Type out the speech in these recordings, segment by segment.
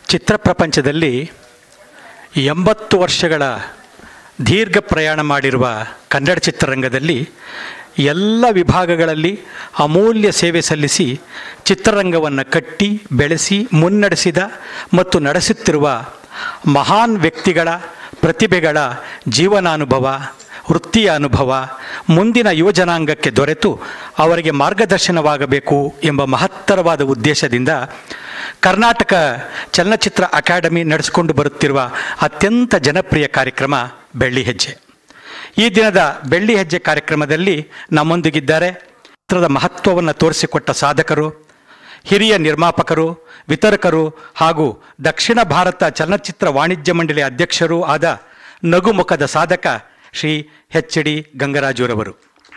ಚಿತ್ರ ಪ್ರಪಂಚದಲ್ಲಿ ಎಂಬತ್ತು ವರ್ಷಗಳ ದೀರ್ಘ ಪ್ರಯಾಣ ಮಾಡಿರುವ ಕನ್ನಡ ಚಿತ್ರರಂಗದಲ್ಲಿ ಎಲ್ಲ ವಿಭಾಗಗಳಲ್ಲಿ ಅಮೂಲ್ಯ ಸೇವೆ ಸಲ್ಲಿಸಿ ಚಿತ್ರರಂಗವನ್ನು ಕಟ್ಟಿ ಬೆಳೆಸಿ ಮುನ್ನಡೆಸಿದ ಮತ್ತು ನಡೆಸುತ್ತಿರುವ ಮಹಾನ್ ವ್ಯಕ್ತಿಗಳ ಪ್ರತಿಭೆಗಳ ಜೀವನಾನುಭವ ವೃತ್ತಿಯ ಅನುಭವ ಮುಂದಿನ ಯುವಜನಾಂಗಕ್ಕೆ ದೊರೆತು ಅವರಿಗೆ ಮಾರ್ಗದರ್ಶನವಾಗಬೇಕು ಎಂಬ ಮಹತ್ತರವಾದ ಉದ್ದೇಶದಿಂದ ಕರ್ನಾಟಕ ಚಲನಚಿತ್ರ ಅಕಾಡೆಮಿ ನಡೆಸಿಕೊಂಡು ಬರುತ್ತಿರುವ ಅತ್ಯಂತ ಜನಪ್ರಿಯ ಕಾರ್ಯಕ್ರಮ ಬೆಳ್ಳಿ ಹೆಜ್ಜೆ ಈ ದಿನದ ಬೆಳ್ಳಿ ಹೆಜ್ಜೆ ಕಾರ್ಯಕ್ರಮದಲ್ಲಿ ನಮ್ಮೊಂದಿಗಿದ್ದಾರೆ ಚಿತ್ರದ ಮಹತ್ವವನ್ನು ತೋರಿಸಿಕೊಟ್ಟ ಸಾಧಕರು ಹಿರಿಯ ನಿರ್ಮಾಪಕರು ವಿತರಕರು ಹಾಗೂ ದಕ್ಷಿಣ ಭಾರತ ಚಲನಚಿತ್ರ ವಾಣಿಜ್ಯ ಮಂಡಳಿ ಅಧ್ಯಕ್ಷರೂ ಆದ ನಗುಮುಖದ ಸಾಧಕ ಶ್ರೀ ಎಚ್ ಡಿ ಗಂಗರಾಜುರವರು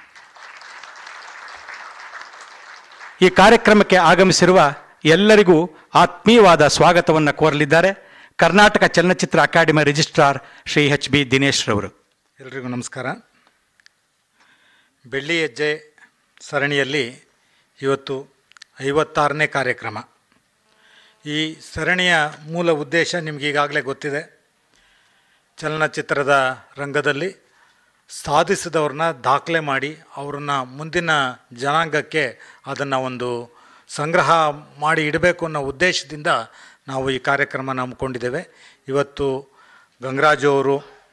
ಈ ಕಾರ್ಯಕ್ರಮಕ್ಕೆ ಆಗಮಿಸಿರುವ ಎಲ್ಲರಿಗೂ ಆತ್ಮೀಯವಾದ ಸ್ವಾಗತವನ್ನು ಕೋರಲಿದ್ದಾರೆ ಕರ್ನಾಟಕ ಚಲನಚಿತ್ರ academy registrar Shri H B Dinesh ರವರು ಎಲ್ರಿಗೂ ನಮಸ್ಕಾರ ಬೆಳ್ಳಿ ಹೆಜ್ಜೆ ಸರಣಿಯಲ್ಲಿ ಇವತ್ತು ಐವತ್ತಾರನೇ ಕಾರ್ಯಕ್ರಮ ಈ ಸರಣಿಯ ಮೂಲ ಉದ್ದೇಶ ನಿಮ್ಗೆ ಈಗಾಗಲೇ ಗೊತ್ತಿದೆ ಚಲನಚಿತ್ರದ ರಂಗದಲ್ಲಿ ಸಾಧಿಸಿದವ್ರನ್ನ ದಾಖಲೆ ಮಾಡಿ ಅವ್ರನ್ನ ಮುಂದಿನ ಜನಾಂಗಕ್ಕೆ ಅದನ್ನು ಒಂದು ಸಂಗ್ರಹ ಮಾಡಿ ಇಡಬೇಕು ಅನ್ನೋ ಉದ್ದೇಶದಿಂದ ನಾವು ಈ ಕಾರ್ಯಕ್ರಮನ ಹಮ್ಮಿಕೊಂಡಿದ್ದೇವೆ ಇವತ್ತು ಗಂಗರಾಜು ಅವರು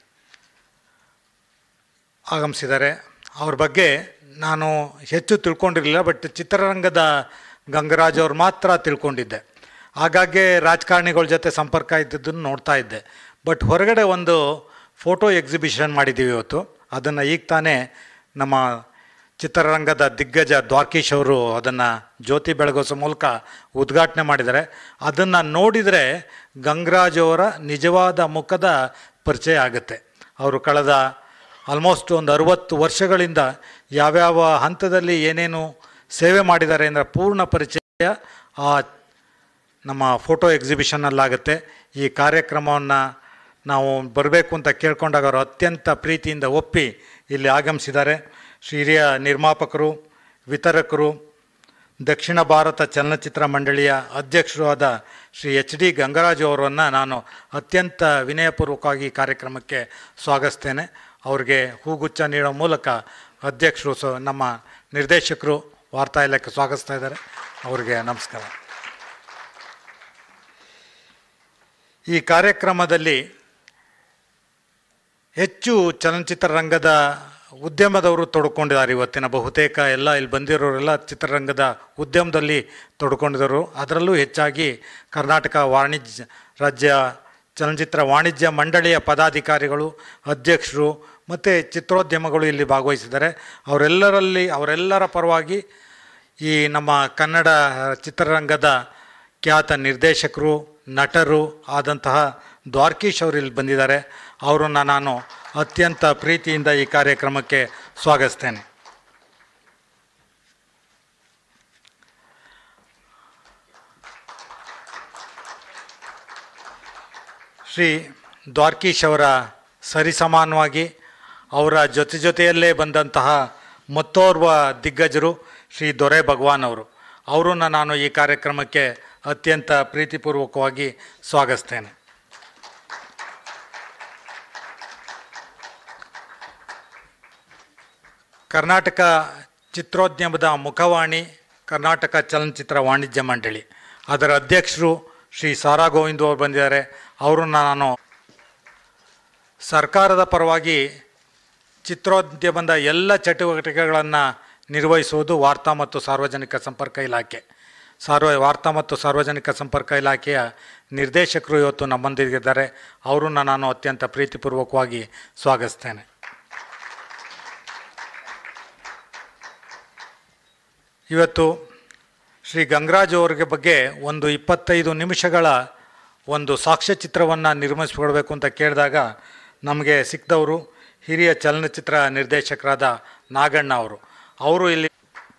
ಆಗಮಿಸಿದ್ದಾರೆ ಅವ್ರ ಬಗ್ಗೆ ನಾನು ಹೆಚ್ಚು ತಿಳ್ಕೊಂಡಿರಲಿಲ್ಲ ಬಟ್ ಚಿತ್ರರಂಗದ ಗಂಗರಾಜ್ ಅವ್ರು ಮಾತ್ರ ತಿಳ್ಕೊಂಡಿದ್ದೆ ಆಗಾಗ್ಗೆ ರಾಜಕಾರಣಿಗಳ ಜೊತೆ ಸಂಪರ್ಕ ಇದ್ದದ್ದನ್ನು ನೋಡ್ತಾ ಇದ್ದೆ ಬಟ್ ಹೊರಗಡೆ ಒಂದು ಫೋಟೋ ಎಕ್ಸಿಬಿಷನ್ ಮಾಡಿದ್ದೀವಿ ಇವತ್ತು ಅದನ್ನು ಈಗ ತಾನೇ ನಮ್ಮ ಚಿತ್ರರಂಗದ ದಿಗ್ಗಜ ದ್ವಾರ್ಕೀಶ್ ಅವರು ಅದನ್ನು ಜ್ಯೋತಿ ಬೆಳಗಿಸೋ ಮೂಲಕ ಉದ್ಘಾಟನೆ ಮಾಡಿದ್ದಾರೆ ಅದನ್ನು ನೋಡಿದರೆ ಗಂಗರಾಜ್ ಅವರ ನಿಜವಾದ ಮುಖದ ಪರಿಚಯ ಆಗುತ್ತೆ ಅವರು ಕಳೆದ ಆಲ್ಮೋಸ್ಟ್ ಒಂದು ಅರುವತ್ತು ವರ್ಷಗಳಿಂದ ಯಾವ್ಯಾವ ಹಂತದಲ್ಲಿ ಏನೇನು ಸೇವೆ ಮಾಡಿದ್ದಾರೆ ಅಂದರೆ ಪೂರ್ಣ ಪರಿಚಯ ಆ ನಮ್ಮ ಫೋಟೋ ಎಕ್ಸಿಬಿಷನ್ನಲ್ಲಾಗುತ್ತೆ ಈ ಕಾರ್ಯಕ್ರಮವನ್ನು ನಾವು ಬರಬೇಕು ಅಂತ ಕೇಳ್ಕೊಂಡಾಗ ಅವರು ಅತ್ಯಂತ ಪ್ರೀತಿಯಿಂದ ಒಪ್ಪಿ ಇಲ್ಲಿ ಆಗಮಿಸಿದ್ದಾರೆ ಶ್ರೀ ಹಿರಿಯ ನಿರ್ಮಾಪಕರು ವಿತರಕರು ದಕ್ಷಿಣ ಭಾರತ ಚಲನಚಿತ್ರ ಮಂಡಳಿಯ ಅಧ್ಯಕ್ಷರು ಆದ ಶ್ರೀ ಎಚ್ ಡಿ ಗಂಗರಾಜು ಅವರನ್ನು ನಾನು ಅತ್ಯಂತ ವಿನಯಪೂರ್ವಕವಾಗಿ ಈ ಕಾರ್ಯಕ್ರಮಕ್ಕೆ ಸ್ವಾಗತಿಸ್ತೇನೆ ಅವ್ರಿಗೆ ಹೂಗುಚ್ಛ ನೀಡೋ ಮೂಲಕ ಅಧ್ಯಕ್ಷರು ಸ ನಮ್ಮ ನಿರ್ದೇಶಕರು ವಾರ್ತಾ ಇಲಾಖೆ ಸ್ವಾಗತಿಸ್ತಾ ಇದ್ದಾರೆ ಅವರಿಗೆ ನಮಸ್ಕಾರ ಈ ಕಾರ್ಯಕ್ರಮದಲ್ಲಿ ಹೆಚ್ಚು ಚಲನಚಿತ್ರ ರಂಗದ ಉದ್ಯಮದವರು ತೊಡ್ಕೊಂಡಿದ್ದಾರೆ ಇವತ್ತಿನ ಬಹುತೇಕ ಎಲ್ಲ ಇಲ್ಲಿ ಬಂದಿರೋರೆಲ್ಲ ಚಿತ್ರರಂಗದ ಉದ್ಯಮದಲ್ಲಿ ತೊಡ್ಕೊಂಡಿದ್ದರು ಅದರಲ್ಲೂ ಹೆಚ್ಚಾಗಿ ಕರ್ನಾಟಕ ವಾಣಿಜ್ಯ ರಾಜ್ಯ ಚಲನಚಿತ್ರ ವಾಣಿಜ್ಯ ಮಂಡಳಿಯ ಪದಾಧಿಕಾರಿಗಳು ಅಧ್ಯಕ್ಷರು ಮತ್ತು ಚಿತ್ರೋದ್ಯಮಗಳು ಇಲ್ಲಿ ಭಾಗವಹಿಸಿದ್ದಾರೆ ಅವರೆಲ್ಲರಲ್ಲಿ ಅವರೆಲ್ಲರ ಪರವಾಗಿ ಈ ನಮ್ಮ ಕನ್ನಡ ಚಿತ್ರರಂಗದ ಖ್ಯಾತ ನಿರ್ದೇಶಕರು ನಟರು ಆದಂತಹ ದ್ವಾರ್ಕೀಶ್ ಅವರು ಇಲ್ಲಿ ಬಂದಿದ್ದಾರೆ ಅವರನ್ನು ನಾನು ಅತ್ಯಂತ ಪ್ರೀತಿಯಿಂದ ಈ ಕಾರ್ಯಕ್ರಮಕ್ಕೆ ಸ್ವಾಗತಿಸ್ತೇನೆ ಶ್ರೀ ದ್ವಾರ್ಕೀಶ್ ಅವರ ಸರಿಸಮಾನವಾಗಿ ಅವರ ಜೊತೆ ಜೊತೆಯಲ್ಲೇ ಬಂದಂತಹ ಮತ್ತೋರ್ವ ದಿಗ್ಗಜರು ಶ್ರೀ ದೊರೆ ಭಗವಾನ್ ಅವರು ಅವರನ್ನು ನಾನು ಈ ಕಾರ್ಯಕ್ರಮಕ್ಕೆ ಅತ್ಯಂತ ಪ್ರೀತಿಪೂರ್ವಕವಾಗಿ ಸ್ವಾಗತಿಸ್ತೇನೆ ಕರ್ನಾಟಕ ಚಿತ್ರೋದ್ಯಮದ ಮುಖವಾಣಿ ಕರ್ನಾಟಕ ಚಲನಚಿತ್ರ ವಾಣಿಜ್ಯ ಮಂಡಳಿ ಅದರ ಅಧ್ಯಕ್ಷರು ಶ್ರೀ ಸಾರಾ ಗೋವಿಂದ್ ಅವರು ಬಂದಿದ್ದಾರೆ ಅವರನ್ನು ನಾನು ಸರ್ಕಾರದ ಪರವಾಗಿ ಚಿತ್ರೋದ್ಯಮದ ಎಲ್ಲ ಚಟುವಟಿಕೆಗಳನ್ನು ನಿರ್ವಹಿಸುವುದು ವಾರ್ತಾ ಮತ್ತು ಸಾರ್ವಜನಿಕ ಸಂಪರ್ಕ ಇಲಾಖೆ ಸಾರ್ವ ವಾರ್ತಾ ಮತ್ತು ಸಾರ್ವಜನಿಕ ಸಂಪರ್ಕ ಇಲಾಖೆಯ ನಿರ್ದೇಶಕರು ಇವತ್ತು ನಮ್ಮೊಂದಿಗಿದ್ದಾರೆ ಅವರನ್ನು ನಾನು ಅತ್ಯಂತ ಪ್ರೀತಿಪೂರ್ವಕವಾಗಿ ಸ್ವಾಗತಿಸ್ತೇನೆ ಇವತ್ತು ಶ್ರೀ ಗಂಗರಾಜ್ ಅವರಿಗೆ ಬಗ್ಗೆ ಒಂದು ಇಪ್ಪತ್ತೈದು ನಿಮಿಷಗಳ ಒಂದು ಸಾಕ್ಷ್ಯಚಿತ್ರವನ್ನು ನಿರ್ಮಿಸಿಕೊಡ್ಬೇಕು ಅಂತ ಕೇಳಿದಾಗ ನಮಗೆ ಸಿಕ್ಕಿದವರು ಹಿರಿಯ ಚಲನಚಿತ್ರ ನಿರ್ದೇಶಕರಾದ ನಾಗಣ್ಣ ಅವರು ಅವರು ಇಲ್ಲಿ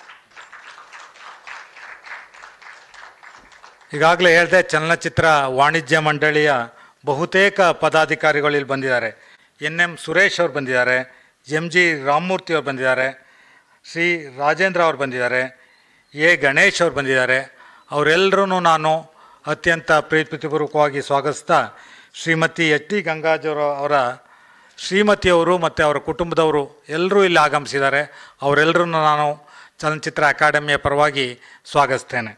ಈಗಾಗಲೇ ಹೇಳಿದೆ ಚಲನಚಿತ್ರ ವಾಣಿಜ್ಯ ಮಂಡಳಿಯ ಬಹುತೇಕ ಪದಾಧಿಕಾರಿಗಳು ಇಲ್ಲಿ ಬಂದಿದ್ದಾರೆ ಎನ್ ಎಂ ಸುರೇಶ್ ಅವರು ಬಂದಿದ್ದಾರೆ ಎಮ್ ಜಿ ರಾಮಮೂರ್ತಿ ಅವರು ಬಂದಿದ್ದಾರೆ ಶ್ರೀ ರಾಜೇಂದ್ರ ಅವರು ಬಂದಿದ್ದಾರೆ ಎ ಗಣೇಶ್ ಅವರು ಬಂದಿದ್ದಾರೆ ಅವರೆಲ್ಲರೂ ನಾನು ಅತ್ಯಂತ ಪ್ರೀತಿಪೂರ್ವಕವಾಗಿ ಸ್ವಾಗತಿಸ್ತಾ ಶ್ರೀಮತಿ ಎಚ್ ಡಿ ಗಂಗಾಜರ ಅವರ ಶ್ರೀಮತಿಯವರು ಮತ್ತು ಅವರ ಕುಟುಂಬದವರು ಎಲ್ಲರೂ ಇಲ್ಲಿ ಆಗಮಿಸಿದ್ದಾರೆ ಅವರೆಲ್ಲರನ್ನು ನಾನು ಚಲನಚಿತ್ರ ಅಕಾಡೆಮಿಯ ಪರವಾಗಿ ಸ್ವಾಗತಿಸ್ತೇನೆ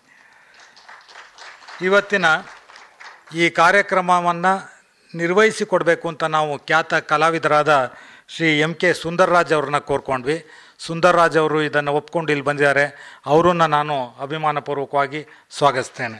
ಇವತ್ತಿನ ಈ ಕಾರ್ಯಕ್ರಮವನ್ನು ನಿರ್ವಹಿಸಿಕೊಡ್ಬೇಕು ಅಂತ ನಾವು ಖ್ಯಾತ ಕಲಾವಿದರಾದ ಶ್ರೀ ಎಂ ಕೆ ಸುಂದರ್ರಾಜ್ ಅವ್ರನ್ನ ಕೋರ್ಕೊಂಡ್ವಿ ಸುಂದರ್ರಾಜ್ ಅವರು ಇದನ್ನು ಒಪ್ಕೊಂಡು ಇಲ್ಲಿ ಬಂದಿದ್ದಾರೆ ಅವರನ್ನು ನಾನು ಅಭಿಮಾನಪೂರ್ವಕವಾಗಿ ಸ್ವಾಗತಿಸ್ತೇನೆ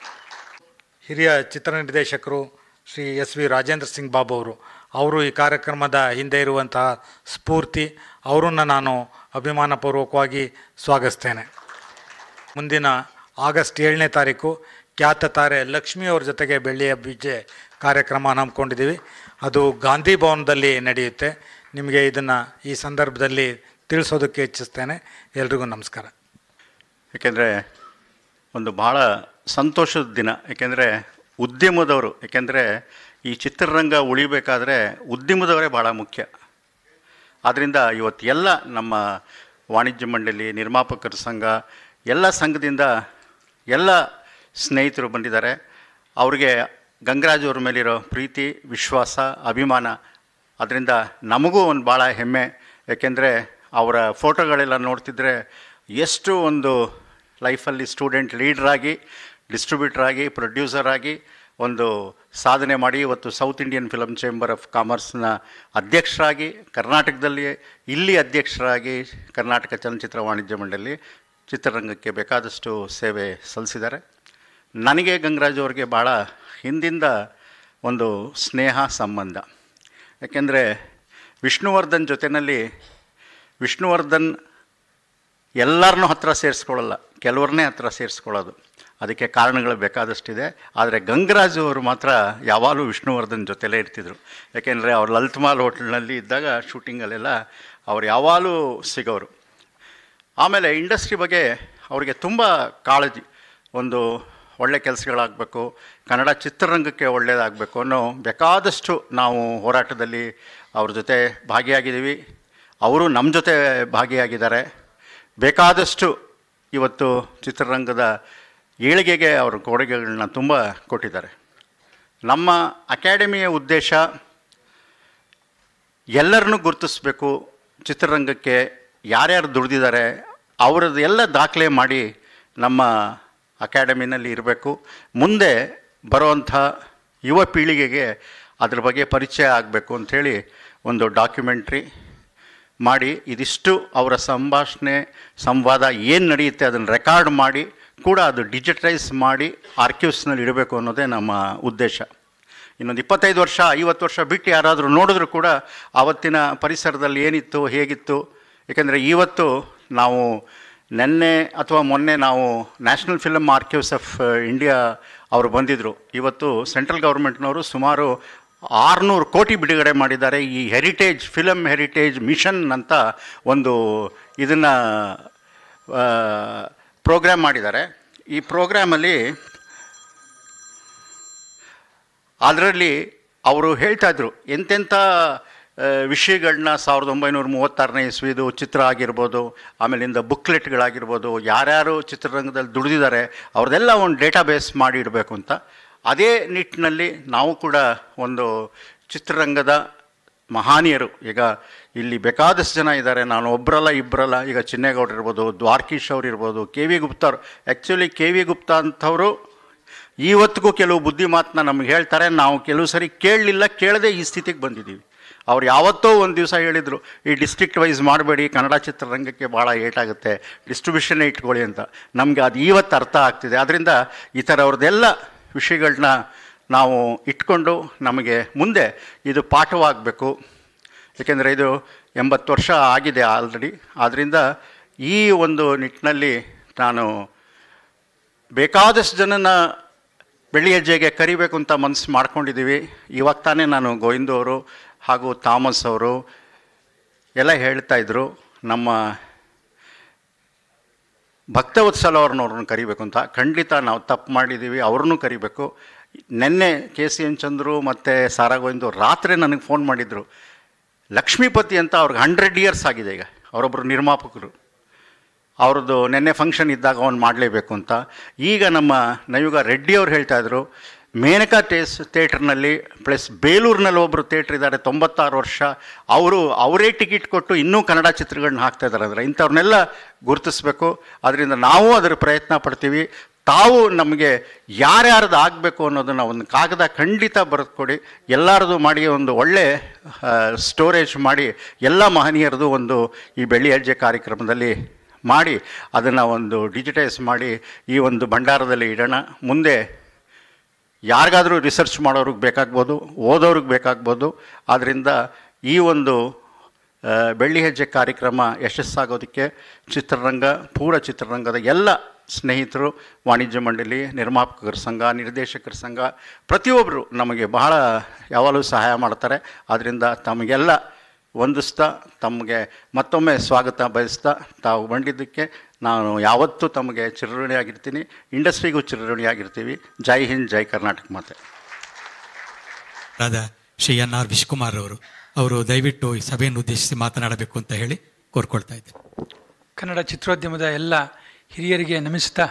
ಹಿರಿಯ ಚಿತ್ರ ನಿರ್ದೇಶಕರು ಶ್ರೀ ಎಸ್ ವಿ ರಾಜೇಂದ್ರ ಸಿಂಗ್ ಬಾಬು ಅವರು ಅವರು ಈ ಕಾರ್ಯಕ್ರಮದ ಹಿಂದೆ ಇರುವಂತಹ ಸ್ಫೂರ್ತಿ ಅವರನ್ನು ನಾನು ಅಭಿಮಾನಪೂರ್ವಕವಾಗಿ ಸ್ವಾಗತಿಸ್ತೇನೆ ಮುಂದಿನ ಆಗಸ್ಟ್ ಏಳನೇ ತಾರೀಕು ಖ್ಯಾತ ತಾರೆ ಲಕ್ಷ್ಮಿ ಅವ್ರ ಜೊತೆಗೆ ಬೆಳ್ಳಿಯ ಬೀಜೆ ಕಾರ್ಯಕ್ರಮ ಹಮ್ಮಿಕೊಂಡಿದ್ದೀವಿ ಅದು ಗಾಂಧಿ ಭವನದಲ್ಲಿ ನಡೆಯುತ್ತೆ ನಿಮಗೆ ಇದನ್ನು ಈ ಸಂದರ್ಭದಲ್ಲಿ ತಿಳಿಸೋದಕ್ಕೆ ಇಚ್ಛಿಸ್ತೇನೆ ಎಲ್ರಿಗೂ ನಮಸ್ಕಾರ ಏಕೆಂದರೆ ಒಂದು ಭಾಳ ಸಂತೋಷದ ದಿನ ಏಕೆಂದರೆ ಉದ್ಯಮದವರು ಏಕೆಂದರೆ ಈ ಚಿತ್ರರಂಗ ಉಳಿಬೇಕಾದ್ರೆ ಉದ್ಯಮದವರೇ ಭಾಳ ಮುಖ್ಯ ಆದ್ದರಿಂದ ಇವತ್ತು ಎಲ್ಲ ನಮ್ಮ ವಾಣಿಜ್ಯ ಮಂಡಳಿ ನಿರ್ಮಾಪಕರ ಸಂಘ ಎಲ್ಲ ಸಂಘದಿಂದ ಎಲ್ಲ ಸ್ನೇಹಿತರು ಬಂದಿದ್ದಾರೆ ಅವ್ರಿಗೆ ಗಂಗರಾಜ್ ಅವ್ರ ಮೇಲಿರೋ ಪ್ರೀತಿ ವಿಶ್ವಾಸ ಅಭಿಮಾನ ಅದರಿಂದ ನಮಗೂ ಒಂದು ಭಾಳ ಹೆಮ್ಮೆ ಏಕೆಂದರೆ ಅವರ ಫೋಟೋಗಳೆಲ್ಲ ನೋಡ್ತಿದ್ರೆ ಎಷ್ಟು ಒಂದು ಲೈಫಲ್ಲಿ ಸ್ಟೂಡೆಂಟ್ ಲೀಡ್ರಾಗಿ ಡಿಸ್ಟ್ರಿಬ್ಯೂಟರ್ ಆಗಿ ಪ್ರೊಡ್ಯೂಸರ್ ಆಗಿ ಒಂದು ಸಾಧನೆ ಮಾಡಿ ಇವತ್ತು south Indian film chamber of ಕಾಮರ್ಸ್ನ ಅಧ್ಯಕ್ಷರಾಗಿ ಕರ್ನಾಟಕದಲ್ಲಿ ಇಲ್ಲಿ ಅಧ್ಯಕ್ಷರಾಗಿ ಕರ್ನಾಟಕ ಚಲನಚಿತ್ರ ವಾಣಿಜ್ಯ ಮಂಡಳಿ ಚಿತ್ರರಂಗಕ್ಕೆ ಬೇಕಾದಷ್ಟು ಸೇವೆ ಸಲ್ಲಿಸಿದ್ದಾರೆ ನನಗೆ ಗಂಗರಾಜ್ ಅವ್ರಿಗೆ ಭಾಳ ಹಿಂದಿಂದ ಒಂದು ಸ್ನೇಹ ಸಂಬಂಧ ಯಾಕೆಂದರೆ ವಿಷ್ಣುವರ್ಧನ್ ಜೊತೆಯಲ್ಲಿ ವಿಷ್ಣುವರ್ಧನ್ ಎಲ್ಲರನ್ನೂ ಹತ್ರ ಸೇರಿಸ್ಕೊಳ್ಳಲ್ಲ ಕೆಲವ್ರನ್ನೇ ಹತ್ರ ಸೇರಿಸ್ಕೊಳ್ಳೋದು ಅದಕ್ಕೆ ಕಾರಣಗಳು ಬೇಕಾದಷ್ಟಿದೆ ಆದರೆ ಗಂಗರಾಜು ಅವರು ಮಾತ್ರ ಯಾವಾಗಲೂ ವಿಷ್ಣುವರ್ಧನ್ ಜೊತೆಲೇ ಇರ್ತಿದ್ರು ಯಾಕೆಂದರೆ ಅವ್ರು ಲಲಿತಮಾಲ್ ಹೋಟ್ಲ್ನಲ್ಲಿ ಇದ್ದಾಗ ಶೂಟಿಂಗಲ್ಲೆಲ್ಲ ಅವ್ರು ಯಾವಾಗಲೂ ಸಿಗೋರು ಆಮೇಲೆ ಇಂಡಸ್ಟ್ರಿ ಬಗ್ಗೆ ಅವರಿಗೆ ತುಂಬ ಕಾಳಜಿ ಒಂದು ಒಳ್ಳೆ ಕೆಲಸಗಳಾಗಬೇಕು ಕನ್ನಡ ಚಿತ್ರರಂಗಕ್ಕೆ ಒಳ್ಳೆಯದಾಗಬೇಕು ಅನ್ನೋ ಬೇಕಾದಷ್ಟು ನಾವು ಹೋರಾಟದಲ್ಲಿ ಅವ್ರ ಜೊತೆ ಭಾಗಿಯಾಗಿದ್ದೀವಿ ಅವರು ನಮ್ಮ ಜೊತೆ ಭಾಗಿಯಾಗಿದ್ದಾರೆ ಬೇಕಾದಷ್ಟು ಇವತ್ತು ಚಿತ್ರರಂಗದ ಏಳಿಗೆಗೆ ಅವರು ಕೊಡುಗೆಗಳನ್ನ ತುಂಬ ಕೊಟ್ಟಿದ್ದಾರೆ ನಮ್ಮ ಅಕಾಡೆಮಿಯ ಉದ್ದೇಶ ಎಲ್ಲರನ್ನೂ ಗುರುತಿಸ್ಬೇಕು ಚಿತ್ರರಂಗಕ್ಕೆ ಯಾರ್ಯಾರು ದುಡ್ದಿದ್ದಾರೆ ಅವರದ್ದು ಎಲ್ಲ ದಾಖಲೆ ಮಾಡಿ ನಮ್ಮ ಅಕಾಡೆಮಿನಲ್ಲಿ ಇರಬೇಕು ಮುಂದೆ ಬರುವಂಥ ಯುವ ಪೀಳಿಗೆಗೆ ಅದ್ರ ಬಗ್ಗೆ ಪರಿಚಯ ಆಗಬೇಕು ಅಂಥೇಳಿ ಒಂದು ಡಾಕ್ಯುಮೆಂಟ್ರಿ ಮಾಡಿ ಇದಿಷ್ಟು ಅವರ ಸಂಭಾಷಣೆ ಸಂವಾದ ಏನು ನಡೆಯುತ್ತೆ ಅದನ್ನು ರೆಕಾರ್ಡ್ ಮಾಡಿ ಕೂಡ ಅದು ಡಿಜಿಟೈಸ್ ಮಾಡಿ ಆರ್ಕ್ಯೂವ್ಸ್ನಲ್ಲಿ ಇಡಬೇಕು ಅನ್ನೋದೇ ನಮ್ಮ ಉದ್ದೇಶ ಇನ್ನೊಂದು ಇಪ್ಪತ್ತೈದು ವರ್ಷ ಐವತ್ತು ವರ್ಷ ಬಿಟ್ಟು ಯಾರಾದರೂ ನೋಡಿದ್ರು ಕೂಡ ಆವತ್ತಿನ ಪರಿಸರದಲ್ಲಿ ಏನಿತ್ತು ಹೇಗಿತ್ತು ಏಕೆಂದರೆ ಇವತ್ತು ನಾವು ನಿನ್ನೆ ಅಥವಾ ಮೊನ್ನೆ ನಾವು national film archives of India ಅವರು ಬಂದಿದ್ದರು ಇವತ್ತು ಸೆಂಟ್ರಲ್ ಗೌರ್ಮೆಂಟ್ನವರು ಸುಮಾರು ಆರುನೂರು ಕೋಟಿ ಬಿಡುಗಡೆ ಮಾಡಿದ್ದಾರೆ ಈ ಹೆರಿಟೇಜ್ ಫಿಲಮ್ ಹೆರಿಟೇಜ್ ಮಿಷನ್ ಅಂತ ಒಂದು ಇದನ್ನು ಪ್ರೋಗ್ರಾಮ್ ಮಾಡಿದ್ದಾರೆ ಈ ಪ್ರೋಗ್ರಾಮಲ್ಲಿ ಅದರಲ್ಲಿ ಅವರು ಹೇಳ್ತಾ ಇದ್ರು ಎಂತೆಂಥ ವಿಷಯಗಳನ್ನ ಸಾವಿರದ ಒಂಬೈನೂರ ಮೂವತ್ತಾರನೇ ಇಸ್ವಿದು ಚಿತ್ರ ಆಗಿರ್ಬೋದು ಆಮೇಲಿಂದ ಬುಕ್ಲೆಟ್ಗಳಾಗಿರ್ಬೋದು ಯಾರ್ಯಾರು ಚಿತ್ರರಂಗದಲ್ಲಿ ದುಡಿದಿದ್ದಾರೆ ಅವ್ರದ್ದೆಲ್ಲ ಒಂದು ಡೇಟಾಬೇಸ್ ಮಾಡಿ ಇಡಬೇಕು ಅಂತ ಅದೇ ನಿಟ್ಟಿನಲ್ಲಿ ನಾವು ಕೂಡ ಒಂದು ಚಿತ್ರರಂಗದ ಮಹಾನೀಯರು ಈಗ ಇಲ್ಲಿ ಬೇಕಾದಷ್ಟು ಜನ ಇದ್ದಾರೆ ನಾನು ಒಬ್ಬರಲ್ಲ ಇಬ್ಬರಲ್ಲ ಈಗ ಚಿನ್ನೇಗೌಡರು ಇರ್ಬೋದು ದ್ವಾರಕೀಶ್ ಅವ್ರು ಇರ್ಬೋದು ಕೆ ವಿ ಗುಪ್ತಾ ಅವ್ರು ಆ್ಯಕ್ಚುಲಿ ಕೆ ವಿ ಗುಪ್ತಾ ಅಂಥವರು ಇವತ್ತಿಗೂ ಕೆಲವು ಬುದ್ಧಿ ಮಾತನ್ನ ನಮ್ಗೆ ಹೇಳ್ತಾರೆ ನಾವು ಕೆಲವು ಸರಿ ಕೇಳಲಿಲ್ಲ ಕೇಳದೆ ಈ ಸ್ಥಿತಿಗೆ ಬಂದಿದ್ದೀವಿ ಅವ್ರು ಯಾವತ್ತೋ ಒಂದು ದಿವಸ ಹೇಳಿದರು ಈ ಡಿಸ್ಟ್ರಿಕ್ಟ್ ವೈಸ್ ಮಾಡಬೇಡಿ ಕನ್ನಡ ಚಿತ್ರರಂಗಕ್ಕೆ ಭಾಳ ಏಟಾಗುತ್ತೆ ಡಿಸ್ಟ್ರಿಬ್ಯೂಷನ್ನೇ ಇಟ್ಕೊಳ್ಳಿ ಅಂತ ನಮಗೆ ಅದು ಇವತ್ತು ಅರ್ಥ ಆಗ್ತಿದೆ ಆದ್ದರಿಂದ ಈ ಥರ ಅವ್ರದ್ದೆಲ್ಲ ವಿಷಯಗಳನ್ನ ನಾವು ಇಟ್ಕೊಂಡು ನಮಗೆ ಮುಂದೆ ಇದು ಪಾಠವಾಗಬೇಕು ಏಕೆಂದರೆ ಇದು ಎಂಬತ್ತು ವರ್ಷ ಆಗಿದೆ ಆಲ್ರೆಡಿ ಆದ್ದರಿಂದ ಈ ಒಂದು ನಿಟ್ಟಿನಲ್ಲಿ ನಾನು ಬೇಕಾದಷ್ಟು ಜನನ ಬೆಳ್ಳಿ ಹೆಜ್ಜೆಗೆ ಕರಿಬೇಕು ಅಂತ ಮನಸ್ಸು ಮಾಡ್ಕೊಂಡಿದ್ದೀವಿ ಇವಾಗ ತಾನೇ ನಾನು ಗೋವಿಂದು ಅವರು ಹಾಗೂ ಥಾಮಸ್ ಅವರು ಎಲ್ಲ ಹೇಳ್ತಾ ಇದ್ರು ನಮ್ಮ ಭಕ್ತವತ್ಸಲ ಅವ್ರನ್ನವ್ರನ್ನ ಕರಿಬೇಕು ಅಂತ ಖಂಡಿತ ನಾವು ತಪ್ಪು ಮಾಡಿದ್ದೀವಿ ಅವ್ರನ್ನೂ ಕರಿಬೇಕು ನಿನ್ನೆ ಕೆ ಸಿ ಎನ್ ಚಂದ್ರು ಮತ್ತು ಸಾರಾ ಗೋವಿಂದು ರಾತ್ರಿ ನನಗೆ ಫೋನ್ ಮಾಡಿದರು ಲಕ್ಷ್ಮೀಪತಿ ಅಂತ ಅವ್ರಿಗೆ ಹಂಡ್ರೆಡ್ ಇಯರ್ಸ್ ಆಗಿದೆ ಈಗ ಅವರೊಬ್ಬರು ನಿರ್ಮಾಪಕರು ಅವ್ರದ್ದು ನೆನ್ನೆ ಫಂಕ್ಷನ್ ಇದ್ದಾಗ ಅವ್ನು ಮಾಡಲೇಬೇಕು ಅಂತ ಈಗ ನಮ್ಮ ನಯುಗ ರೆಡ್ಡಿ ಅವ್ರು ಹೇಳ್ತಾ ಇದ್ರು ಮೇನಕಾ ಟೇಸ್ ಥಿಯೇಟ್ರ್ನಲ್ಲಿ ಪ್ಲಸ್ ಬೇಲೂರಿನಲ್ಲಿ ಒಬ್ಬರು ಥಿಯೇಟ್ರ್ ಇದ್ದಾರೆ ತೊಂಬತ್ತಾರು ವರ್ಷ ಅವರು ಅವರೇ ಟಿಕೆಟ್ ಕೊಟ್ಟು ಇನ್ನೂ ಕನ್ನಡ ಚಿತ್ರಗಳನ್ನ ಹಾಕ್ತಾ ಇದ್ದಾರೆ ಅಂದರೆ ಇಂಥವ್ರನ್ನೆಲ್ಲ ಗುರುತಿಸ್ಬೇಕು ಅದರಿಂದ ನಾವು ಅದರ ಪ್ರಯತ್ನ ಪಡ್ತೀವಿ ತಾವು ನಮಗೆ ಯಾರ್ಯಾರ್ದು ಆಗಬೇಕು ಅನ್ನೋದನ್ನು ಒಂದು ಕಾಗದ ಖಂಡಿತ ಬರೆದು ಕೊಡಿ ಎಲ್ಲರದು ಮಾಡಿ ಒಂದು ಒಳ್ಳೆ ಸ್ಟೋರೇಜ್ ಮಾಡಿ ಎಲ್ಲ ಮಹನೀಯರದು ಒಂದು ಈ ಬೆಳ್ಳಿ ಹೆಜ್ಜೆ ಕಾರ್ಯಕ್ರಮದಲ್ಲಿ ಮಾಡಿ ಅದನ್ನು ಒಂದು ಡಿಜಿಟೈಸ್ ಮಾಡಿ ಈ ಒಂದು ಭಂಡಾರದಲ್ಲಿ ಇಡೋಣ ಮುಂದೆ ಯಾರಿಗಾದರೂ ರಿಸರ್ಚ್ ಮಾಡೋರಿಗೆ ಬೇಕಾಗ್ಬೋದು ಓದೋರಿಗೆ ಬೇಕಾಗ್ಬೋದು ಆದ್ದರಿಂದ ಈ ಒಂದು ಆ, ಬೆಳ್ಳಿ ಹೆಜ್ಜೆ ಕಾರ್ಯಕ್ರಮ ಯಶಸ್ಸಾಗೋದಕ್ಕೆ ಚಿತ್ರರಂಗ ಪೂರ ಚಿತ್ರರಂಗದ ಎಲ್ಲ ಸ್ನೇಹಿತರು ವಾಣಿಜ್ಯ ಮಂಡಳಿ ನಿರ್ಮಾಪಕರ ಸಂಘ ನಿರ್ದೇಶಕರ ಸಂಘ ಪ್ರತಿಯೊಬ್ಬರು ನಮಗೆ ಬಹಳ ಯಾವಾಗಲೂ ಸಹಾಯ ಮಾಡ್ತಾರೆ ಆದ್ದರಿಂದ ತಮಗೆಲ್ಲ ವಂದಿಸ್ತಾ ತಮಗೆ ಮತ್ತೊಮ್ಮೆ ಸ್ವಾಗತ ಬಯಸ್ತಾ ತಾವು ಬಂದಿದ್ದಕ್ಕೆ ನಾನು ಯಾವತ್ತೂ ತಮಗೆ ಚಿರಋಣಿಯಾಗಿರ್ತೀನಿ ಇಂಡಸ್ಟ್ರಿಗೂ ಚಿರಋಣಿಯಾಗಿರ್ತೀವಿ ಜೈ ಹಿಂದ್ ಜೈ ಕರ್ನಾಟಕ ಮಾತೆ ರಾದ ಶ್ರೀ ಎನ್ ಆರ್ ವಿಶ್ವಕುಮಾರ್ ಅವರು ಅವರು ದಯವಿಟ್ಟು ಈ ಸಭೆಯನ್ನು ಉದ್ದೇಶಿಸಿ ಮಾತನಾಡಬೇಕು ಅಂತ ಹೇಳಿ ಕೋರ್ಕೊಳ್ತಾ ಇದ್ದೇನೆ ಕನ್ನಡ ಚಿತ್ರೋದ್ಯಮದ ಎಲ್ಲ ಹಿರಿಯರಿಗೆ ನಮಿಸ್ತಾ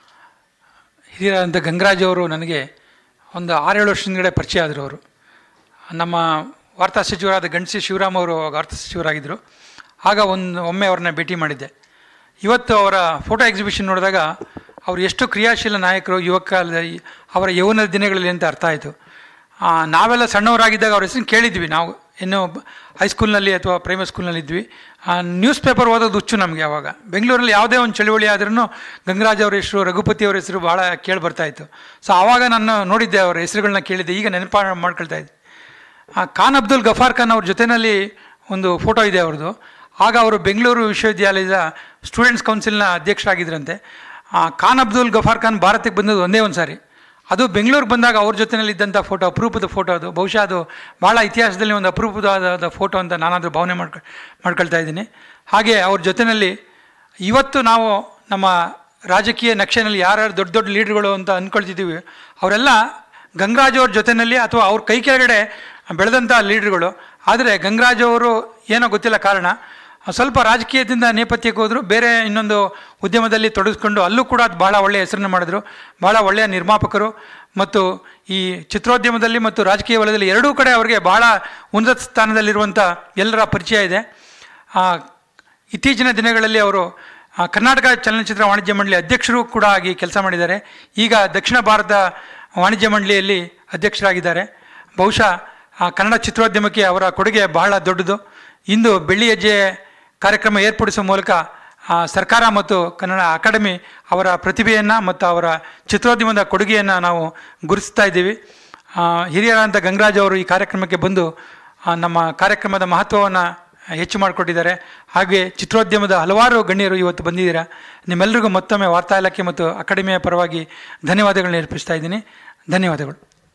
ಹಿರಿಯರಾದಂಥ ಗಂಗರಾಜ್ ಅವರು ನನಗೆ ಒಂದು ಆರೇಳು ವರ್ಷದಿಂದಗಡೆ ಪರಿಚಯ ಆದರು ಅವರು ನಮ್ಮ ವಾರ್ತಾ ಸಚಿವರಾದ ಗಣಸಿ ಶಿವರಾಮ್ ಅವರು ಅವಾಗ ವಾರ್ತಾ ಸಚಿವರಾಗಿದ್ದರು ಆಗ ಒಂದು ಒಮ್ಮೆ ಅವ್ರನ್ನ ಭೇಟಿ ಮಾಡಿದ್ದೆ ಇವತ್ತು ಅವರ ಫೋಟೋ ಎಕ್ಸಿಬಿಷನ್ ನೋಡಿದಾಗ ಅವರು ಎಷ್ಟು ಕ್ರಿಯಾಶೀಲ ನಾಯಕರು ಯುವಕ ಅವರ ಯೌವನದ ದಿನಗಳಲ್ಲಿ ಅಂತ ಅರ್ಥ ಆಯಿತು ಆ, ನಾವೆಲ್ಲ ಸಣ್ಣವರಾಗಿದ್ದಾಗ ಅವ್ರ ಹೆಸರು ಕೇಳಿದ್ವಿ ನಾವು ಇನ್ನು ಬ- ಹೈಸ್ಕೂಲ್ನಲ್ಲಿ ಅಥವಾ ಪ್ರೈಮರಿ ಸ್ಕೂಲ್ನಲ್ಲಿ ಇದ್ವಿ ಆ, ನ್ಯೂಸ್ ಪೇಪರ್ ಓದೋದು ಹುಚ್ಚು ನಮಗೆ ಆವಾಗ ಬೆಂಗಳೂರಲ್ಲಿ ಯಾವುದೇ ಒಂದು ಚಳುವಳಿ ಆದ್ರೂ ಗಂಗರಾಜ್ ಅವ್ರ ಹೆಸರು ರಘುಪತಿ ಅವ್ರ ಹೆಸರು ಭಾಳ ಕೇಳಿ ಬರ್ತಾ ಇತ್ತು ಸೊ ಆವಾಗ ನಾನು ನೋಡಿದ್ದೆ ಅವರ ಹೆಸರುಗಳನ್ನ ಕೇಳಿದ್ದೆ ಈಗ ನೆನಪ ಮಾಡ್ಕೊಳ್ತಾ ಇದ್ದೆ ಆ, ಖಾನ್ ಅಬ್ದುಲ್ ಗಫಾರ್ ಖಾನ್ ಅವ್ರ ಜೊತೆಯಲ್ಲಿ ಒಂದು ಫೋಟೋ ಇದೆ ಅವ್ರದ್ದು ಆಗ ಅವರು ಬೆಂಗಳೂರು ವಿಶ್ವವಿದ್ಯಾಲಯದ ಸ್ಟೂಡೆಂಟ್ಸ್ ಕೌನ್ಸಿಲ್ನ ಅಧ್ಯಕ್ಷರಾಗಿದ್ದರಂತೆ ಆ, ಖಾನ್ ಅಬ್ದುಲ್ ಗಫಾರ್ ಖಾನ್ ಭಾರತಕ್ಕೆ ಬಂದದ್ದು ಒಂದೇ ಒಂದು ಸಾರಿ ಅದು ಬೆಂಗಳೂರಿಗೆ ಬಂದಾಗ ಅವ್ರ ಜೊತೆಯಲ್ಲಿ ಇದ್ದಂಥ ಫೋಟೋ ಅಪರೂಪದ ಫೋಟೋ ಅದು ಬಹುಶಃ ಅದು ಭಾಳ ಇತಿಹಾಸದಲ್ಲಿ ಒಂದು ಅಪರೂಪವಾದ ಫೋಟೋ ಅಂತ ನಾನಾದರೂ ಭಾವನೆ ಮಾಡ್ಕೊ ಮಾಡ್ಕೊಳ್ತಾ ಇದ್ದೀನಿ ಹಾಗೆ ಅವ್ರ ಜೊತೆಯಲ್ಲಿ ಇವತ್ತು ನಾವು ನಮ್ಮ ರಾಜಕೀಯ ನಕ್ಷೆನಲ್ಲಿ ಯಾರ್ಯಾರು ದೊಡ್ಡ ದೊಡ್ಡ ಲೀಡ್ರುಗಳು ಅಂತ ಅಂದ್ಕೊಳ್ತಿದ್ದೀವಿ ಅವರೆಲ್ಲ ಗಂಗರಾಜ್ ಅವ್ರ ಜೊತೆಯಲ್ಲಿ ಅಥವಾ ಅವ್ರ ಕೈ ಕೆಳಗಡೆ ಬೆಳೆದಂಥ ಲೀಡ್ರುಗಳು ಆದರೆ ಗಂಗರಾಜ್ ಅವರು ಏನೋ ಗೊತ್ತಿಲ್ಲ ಕಾರಣ ಸ್ವಲ್ಪ ರಾಜಕೀಯದಿಂದ ನೇಪಥ್ಯಕ್ಕೆ ಹೋದರು ಬೇರೆ ಇನ್ನೊಂದು ಉದ್ಯಮದಲ್ಲಿ ತೊಡಗಿಸ್ಕೊಂಡು ಅಲ್ಲೂ ಕೂಡ ಅದು ಭಾಳ ಒಳ್ಳೆಯ ಹೆಸರನ್ನು ಮಾಡಿದ್ರು ಭಾಳ ಒಳ್ಳೆಯ ನಿರ್ಮಾಪಕರು ಮತ್ತು ಈ ಚಿತ್ರೋದ್ಯಮದಲ್ಲಿ ಮತ್ತು ರಾಜಕೀಯ ವಲಯದಲ್ಲಿ ಎರಡೂ ಕಡೆ ಅವರಿಗೆ ಭಾಳ ಉನ್ನತ ಸ್ಥಾನದಲ್ಲಿರುವಂಥ ಎಲ್ಲರ ಪರಿಚಯ ಇದೆ ಆ, ಇತ್ತೀಚಿನ ದಿನಗಳಲ್ಲಿ ಅವರು ಆ, ಕರ್ನಾಟಕ ಚಲನಚಿತ್ರ ವಾಣಿಜ್ಯ ಮಂಡಳಿ ಅಧ್ಯಕ್ಷರು ಕೂಡ ಆಗಿ ಕೆಲಸ ಮಾಡಿದ್ದಾರೆ ಈಗ ದಕ್ಷಿಣ ಭಾರತ ವಾಣಿಜ್ಯ ಮಂಡಳಿಯಲ್ಲಿ ಅಧ್ಯಕ್ಷರಾಗಿದ್ದಾರೆ ಬಹುಶಃ ಆ, ಕನ್ನಡ ಚಿತ್ರೋದ್ಯಮಕ್ಕೆ ಅವರ ಕೊಡುಗೆ ಬಹಳ ದೊಡ್ಡದು ಇಂದು ಬೆಳ್ಳಿ ಹೆಜ್ಜೆ ಕಾರ್ಯಕ್ರಮ ಏರ್ಪಡಿಸುವ ಮೂಲಕ ಆ, ಸರ್ಕಾರ ಮತ್ತು ಕನ್ನಡ ಅಕಾಡೆಮಿ ಅವರ ಪ್ರತಿಭೆಯನ್ನು ಮತ್ತು ಅವರ ಚಿತ್ರೋದ್ಯಮದ ಕೊಡುಗೆಯನ್ನು ನಾವು ಗುರುತಿಸ್ತಾ ಇದ್ದೀವಿ ಆ, ಹಿರಿಯರಾದಂಥ ಗಂಗರಾಜ್ ಅವರು ಈ ಕಾರ್ಯಕ್ರಮಕ್ಕೆ ಬಂದು ಆ, ನಮ್ಮ ಕಾರ್ಯಕ್ರಮದ ಮಹತ್ವವನ್ನು ಹೆಚ್ಚು ಮಾಡಿಕೊಟ್ಟಿದ್ದಾರೆ ಹಾಗೆ ಚಿತ್ರೋದ್ಯಮದ ಹಲವಾರು ಗಣ್ಯರು ಇವತ್ತು ಬಂದಿದ್ದೀರಾ ನಿಮ್ಮೆಲ್ಲರಿಗೂ ಮತ್ತೊಮ್ಮೆ ವಾರ್ತಾ ಇಲಾಖೆ ಮತ್ತು ಅಕಾಡೆಮಿಯ ಪರವಾಗಿ ಧನ್ಯವಾದಗಳನ್ನ ಅರ್ಪಿಸ್ತಾ ಇದ್ದೀನಿ ಧನ್ಯವಾದಗಳು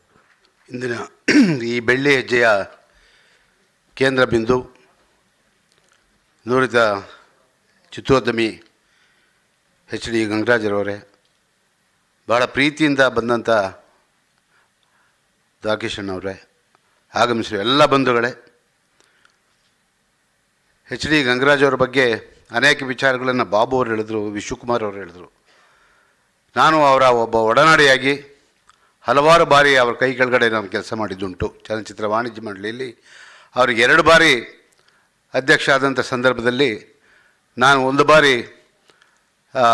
ಇಂದಿನ ಈ ಬೆಳ್ಳಿ ಹೆಜ್ಜೆಯ ಕೇಂದ್ರ ಬಿಂದು ನುರಿತ ಚಿತ್ರೋದ್ಯಮಿ ಎಚ್ ಡಿ ಗಂಗರಾಜರವರೇ ಭಾಳ ಪ್ರೀತಿಯಿಂದ ಬಂದಂಥ ದಾಕಿಶಣ್ಣವರೇ ಆಗಮಿಸಿರೋ ಎಲ್ಲ ಬಂಧುಗಳೇ ಎಚ್ ಡಿ ಗಂಗರಾಜ್ ಅವರ ಬಗ್ಗೆ ಅನೇಕ ವಿಚಾರಗಳನ್ನು ಬಾಬು ಅವರು ಹೇಳಿದರು ವಿಶ್ವಕುಮಾರ್ ಅವರು ಹೇಳಿದರು ನಾನು ಅವರ ಒಬ್ಬ ಒಡನಾಡಿಯಾಗಿ ಹಲವಾರು ಬಾರಿ ಅವರ ಕೈ ಕೆಳಗಡೆ ನಾನು ಕೆಲಸ ಮಾಡಿದ್ದುಂಟು ಚಲನಚಿತ್ರ ವಾಣಿಜ್ಯ ಮಂಡಳಿಯಲ್ಲಿ ಅವ್ರಿಗೆ ಎರಡು ಬಾರಿ ಅಧ್ಯಕ್ಷ ಆದಂಥ ಸಂದರ್ಭದಲ್ಲಿ ನಾನು ಒಂದು ಬಾರಿ ಆ,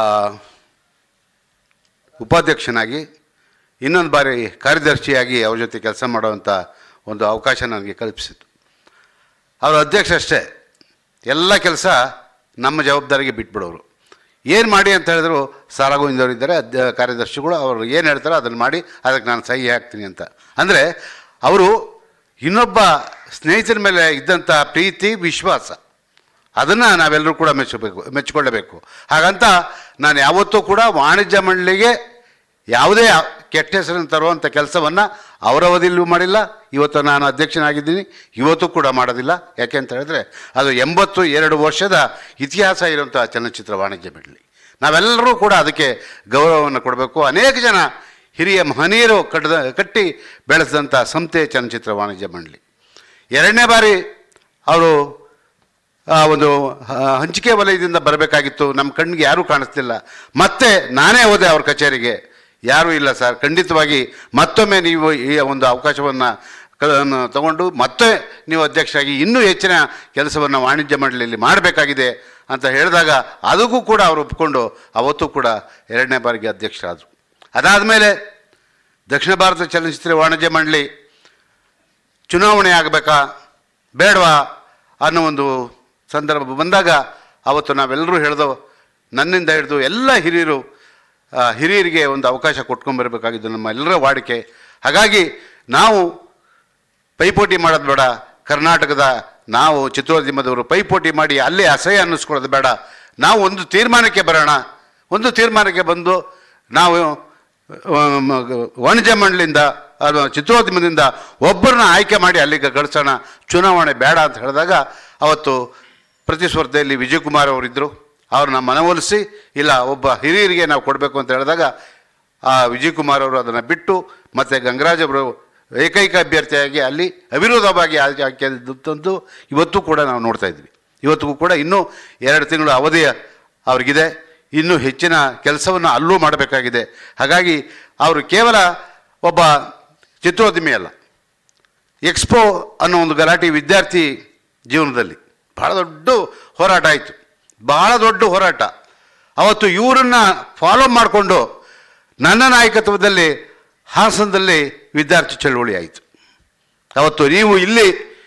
ಉಪಾಧ್ಯಕ್ಷನಾಗಿ ಇನ್ನೊಂದು ಬಾರಿ ಕಾರ್ಯದರ್ಶಿಯಾಗಿ ಅವ್ರ ಜೊತೆ ಕೆಲಸ ಮಾಡುವಂಥ ಒಂದು ಅವಕಾಶ ನನಗೆ ಕಲ್ಪಿಸಿತು ಅವರು ಅಧ್ಯಕ್ಷ ಅಷ್ಟೇ ಎಲ್ಲ ಕೆಲಸ ನಮ್ಮ ಜವಾಬ್ದಾರಿಗೆ ಬಿಟ್ಬಿಡೋರು ಏನು ಮಾಡಿ ಅಂತ ಹೇಳಿದ್ರು ಸಾರಾಗೋವಿಂದವರು ಇದ್ದಾರೆ ಅಧ್ಯ ಕಾರ್ಯದರ್ಶಿಗಳು ಅವರು ಏನು ಹೇಳ್ತಾರೋ ಅದನ್ನು ಮಾಡಿ ಅದಕ್ಕೆ ನಾನು ಸಹಿ ಹಾಕ್ತೀನಿ ಅಂತ ಅಂದರೆ ಅವರು ಇನ್ನೊಬ್ಬ ಸ್ನೇಹಿತರ ಮೇಲೆ ಇದ್ದಂಥ ಪ್ರೀತಿ ವಿಶ್ವಾಸ ಅದನ್ನು ನಾವೆಲ್ಲರೂ ಕೂಡ ಮೆಚ್ಚಬೇಕು ಮೆಚ್ಚಿಕೊಳ್ಳಬೇಕು ಹಾಗಂತ ನಾನು ಯಾವತ್ತೂ ಕೂಡ ವಾಣಿಜ್ಯ ಮಂಡಳಿಗೆ ಯಾವುದೇ ಕೆಟ್ಟ ಹೆಸರನ್ನು ತರುವಂಥ ಕೆಲಸವನ್ನು ಅವರ ಅವಧಿಯಲ್ಲೂ ಮಾಡಿಲ್ಲ ಇವತ್ತು ನಾನು ಅಧ್ಯಕ್ಷನಾಗಿದ್ದೀನಿ ಇವತ್ತು ಕೂಡ ಮಾಡೋದಿಲ್ಲ ಯಾಕೆ ಅಂತ ಹೇಳಿದ್ರೆ ಅದು ಎಂಬತ್ತು ಎರಡು ವರ್ಷದ ಇತಿಹಾಸ ಇರುವಂಥ ಚಲನಚಿತ್ರ ವಾಣಿಜ್ಯ ಮಂಡಳಿ ನಾವೆಲ್ಲರೂ ಕೂಡ ಅದಕ್ಕೆ ಗೌರವವನ್ನು ಕೊಡಬೇಕು ಅನೇಕ ಜನ ಹಿರಿಯ ಮಹನೀಯರು ಕಟ್ಟದ ಕಟ್ಟಿ ಬೆಳೆಸಿದಂಥ ಸಂಸ್ಥೆ ಚಲನಚಿತ್ರ ವಾಣಿಜ್ಯ ಮಂಡಳಿ ಎರಡನೇ ಬಾರಿ ಅವರು ಆ, ಒಂದು ಆ, ಹಂಚಿಕೆ ವಲಯದಿಂದ ಬರಬೇಕಾಗಿತ್ತು ನಮ್ಮ ಕಣ್ಣಿಗೆ ಯಾರೂ ಕಾಣಿಸ್ತಿಲ್ಲ ಮತ್ತೆ ನಾನೇ ಹೋದೆ ಅವ್ರ ಕಚೇರಿಗೆ ಯಾರೂ ಇಲ್ಲ ಸರ್ ಖಂಡಿತವಾಗಿ ಮತ್ತೊಮ್ಮೆ ನೀವು ಈ ಒಂದು ಅವಕಾಶವನ್ನು ತಗೊಂಡು ಮತ್ತೆ ನೀವು ಅಧ್ಯಕ್ಷರಾಗಿ ಇನ್ನೂ ಹೆಚ್ಚಿನ ಕೆಲಸವನ್ನು ವಾಣಿಜ್ಯ ಮಂಡಳಿಯಲ್ಲಿ ಮಾಡಬೇಕಾಗಿದೆ ಅಂತ ಹೇಳಿದಾಗ ಅದಕ್ಕೂ ಕೂಡ ಅವರು ಒಪ್ಕೊಂಡು ಅವತ್ತು ಕೂಡ ಎರಡನೇ ಬಾರಿಗೆ ಅಧ್ಯಕ್ಷರಾದರು ಅದಾದಮೇಲೆ ದಕ್ಷಿಣ ಭಾರತ ಚಲನಚಿತ್ರ ವಾಣಿಜ್ಯ ಮಂಡಳಿ ಚುನಾವಣೆ ಆಗಬೇಕಾ ಬೇಡವಾ ಅನ್ನೋ ಒಂದು ಸಂದರ್ಭ ಬಂದಾಗ ಅವತ್ತು ನಾವೆಲ್ಲರೂ ಹೇಳ್ದೋ ನನ್ನಿಂದ ಹಿಡಿದು ಎಲ್ಲ ಹಿರಿಯರು ಆ, ಹಿರಿಯರಿಗೆ ಒಂದು ಅವಕಾಶ ಕೊಟ್ಕೊಂಡ್ಬರ್ಬೇಕಾಗಿದ್ದು ನಮ್ಮ ಎಲ್ಲರ ವಾಡಿಕೆ ಹಾಗಾಗಿ ನಾವು ಪೈಪೋಟಿ ಮಾಡೋದು ಬೇಡ ಕರ್ನಾಟಕದ ನಾವು ಚಿತ್ರೋದ್ಯಮದವರು ಪೈಪೋಟಿ ಮಾಡಿ ಅಲ್ಲೇ ಅಸಹ್ಯ ಅನ್ನಿಸ್ಕೊಳ್ಳೋದು ಬೇಡ ನಾವು ಒಂದು ತೀರ್ಮಾನಕ್ಕೆ ಬರೋಣ ಒಂದು ತೀರ್ಮಾನಕ್ಕೆ ಬಂದು ನಾವು ಆ, ಮ- ವಾಣಿಜ್ಯ ಮಂಡಳಿಯಿಂದ ಅಥವಾ ಚಿತ್ರೋದ್ಯಮದಿಂದ ಒಬ್ಬರನ್ನ ಆಯ್ಕೆ ಮಾಡಿ ಅಲ್ಲಿಗೆ ಗಳಿಸೋಣ ಚುನಾವಣೆ ಬೇಡ ಅಂತ ಹೇಳಿದಾಗ ಅವತ್ತು ಪ್ರತಿಸ್ಪರ್ಧೆಯಲ್ಲಿ ವಿಜಯಕುಮಾರ್ ಅವರಿದ್ದರು ಅವ್ರನ್ನ ಮನವೊಲಿಸಿ ಇಲ್ಲ ಒಬ್ಬ ಹಿರಿಯರಿಗೆ ನಾವು ಕೊಡಬೇಕು ಅಂತ ಹೇಳಿದಾಗ ಆ ವಿಜಯಕುಮಾರ್ ಅವರು ಅದನ್ನು ಬಿಟ್ಟು ಮತ್ತು ಗಂಗರಾಜ್ ಅವರು ಏಕೈಕ ಅಭ್ಯರ್ಥಿಯಾಗಿ ಅಲ್ಲಿ ಅವಿರೋಧವಾಗಿ ಆಯ್ಕೆ ಆಯ್ಕೆಯಾದದ್ದು ಇವತ್ತು ಕೂಡ ನಾವು ನೋಡ್ತಾ ಇದ್ವಿ ಇವತ್ತಿಗೂ ಕೂಡ ಇನ್ನೂ ಎರಡು ತಿಂಗಳು ಅವಧಿ ಅವ್ರಿಗಿದೆ ಇನ್ನೂ ಹೆಚ್ಚಿನ ಕೆಲಸವನ್ನು ಅಲ್ಲೂ ಮಾಡಬೇಕಾಗಿದೆ ಹಾಗಾಗಿ ಅವರು ಕೇವಲ ಒಬ್ಬ ಚಿತ್ರೋದ್ಯಮಿ ಅಲ್ಲ ಎಕ್ಸ್ಪೋ ಅನ್ನೋ ಒಂದು ಗಲಾಟೆ ವಿದ್ಯಾರ್ಥಿ ಜೀವನದಲ್ಲಿ ಬಹಳ ದೊಡ್ಡ ಹೋರಾಟ ಆಯಿತು ಬಹಳ ದೊಡ್ಡ ಹೋರಾಟ ಅವತ್ತು ಇವರನ್ನ ಫಾಲೋ ಮಾಡಿಕೊಂಡು ನನ್ನ ನಾಯಕತ್ವದಲ್ಲಿ ಹಾಸನದಲ್ಲಿ ವಿದ್ಯಾರ್ಥಿ ಚಳವಳಿ ಆಯಿತು ಅವತ್ತು ನೀವು ಇಲ್ಲಿ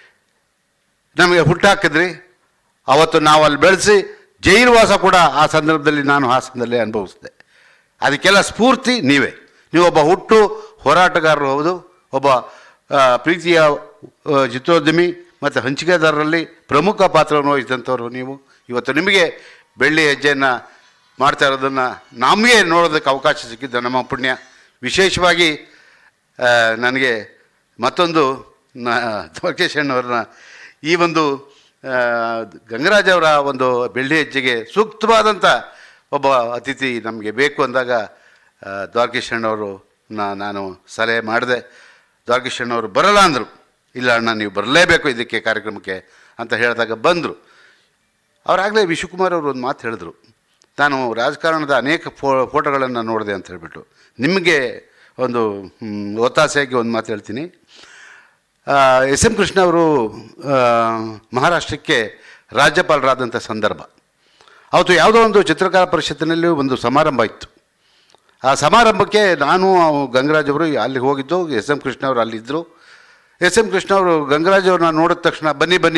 ನಮಗೆ ಹುಟ್ಟಾಕಿದ್ರಿ ಅವತ್ತು ನಾವು ಅಲ್ಲಿ ಬೆಳೆಸಿ ಜೈಲುವಾಸ ಕೂಡ ಆ ಸಂದರ್ಭದಲ್ಲಿ ನಾನು ಹಾಸನದಲ್ಲೇ ಅನುಭವಿಸಿದೆ ಅದಕ್ಕೆಲ್ಲ ಸ್ಫೂರ್ತಿ ನೀವೇ ನೀವೊಬ್ಬ ಹುಟ್ಟು ಹೋರಾಟಗಾರರು ಹೌದು ಒಬ್ಬ ಆ, ಪ್ರೀತಿಯ ಆ, ಚಿತ್ರೋದ್ಯಮಿ ಮತ್ತು ಹಂಚಿಕೆದಾರರಲ್ಲಿ ಪ್ರಮುಖ ಪಾತ್ರವನ್ನು ವಹಿಸಿದಂಥವ್ರು ನೀವು ಇವತ್ತು ನಿಮಗೆ ಬೆಳ್ಳಿ ಹೆಜ್ಜೆಯನ್ನು ಮಾಡ್ತಾ ಇರೋದನ್ನು ನಮಗೆ ನೋಡೋದಕ್ಕೆ ಅವಕಾಶ ಸಿಕ್ಕಿದ್ದು ನಮ್ಮ ಪುಣ್ಯ ವಿಶೇಷವಾಗಿ ಆ, ನನಗೆ ಮತ್ತೊಂದು ದ್ವಾರಕೇಶ್ ಅಣ್ಣವ್ರನ್ನ ಈ ಒಂದು ಆ, ಗಂಗರಾಜ್ ಅವರ ಒಂದು ಬೆಳ್ಳಿ ಹೆಜ್ಜೆಗೆ ಸೂಕ್ತವಾದಂಥ ಒಬ್ಬ ಅತಿಥಿ ನಮಗೆ ಬೇಕು ಅಂದಾಗ ಆ, ದ್ವಾರಕೇಶ್ ಅಣ್ಣವರು ನಾನು ಸಲಹೆ ಮಾಡಿದೆ ದ್ವಾರಕೇಶ್ ಅಣ್ಣವರು ಬರಲ್ಲ ಅಂದರು ಇಲ್ಲ ಅಣ್ಣ ನೀವು ಬರಲೇಬೇಕು ಇದಕ್ಕೆ ಕಾರ್ಯಕ್ರಮಕ್ಕೆ ಅಂತ ಹೇಳಿದಾಗ ಬಂದರು ಅವರಾಗಲೇ ವಿಶ್ವಕುಮಾರ್ ಅವರು ಒಂದು ಮಾತು ಹೇಳಿದ್ರು ನಾನು ರಾಜಕಾರಣದ ಅನೇಕ ಫೋ ಫೋಟೋಗಳನ್ನು ನೋಡಿದೆ ಅಂತ ಹೇಳ್ಬಿಟ್ಟು ನಿಮಗೆ ಒಂದು ಹ್ಮ್, ಒತ್ತಾಸೆಯಾಗಿ ಒಂದು ಮಾತು ಹೇಳ್ತೀನಿ ಎಸ್ ಎಂ ಕೃಷ್ಣ ಅವರು ಆ, ಮಹಾರಾಷ್ಟ್ರಕ್ಕೆ ರಾಜ್ಯಪಾಲರಾದಂಥ ಸಂದರ್ಭ ಅವತ್ತು ಯಾವುದೋ ಒಂದು ಚಿತ್ರಕಲಾ ಪರಿಷತ್ತಿನಲ್ಲಿ ಒಂದು ಸಮಾರಂಭ ಇತ್ತು ಆ ಸಮಾರಂಭಕ್ಕೆ ನಾನು ಅವ್ ಗಂಗರಾಜ್ ಅವರು ಅಲ್ಲಿಗೆ ಹೋಗಿದ್ದು ಎಸ್ ಎಂ ಕೃಷ್ಣ ಅವರು ಅಲ್ಲಿದ್ದರು ಎಸ್ ಎಂ ಕೃಷ್ಣ ಅವರು ಗಂಗರಾಜ್ ಅವ್ರನ್ನ ನೋಡಿದ ತಕ್ಷಣ ಬನ್ನಿ ಬನ್ನಿ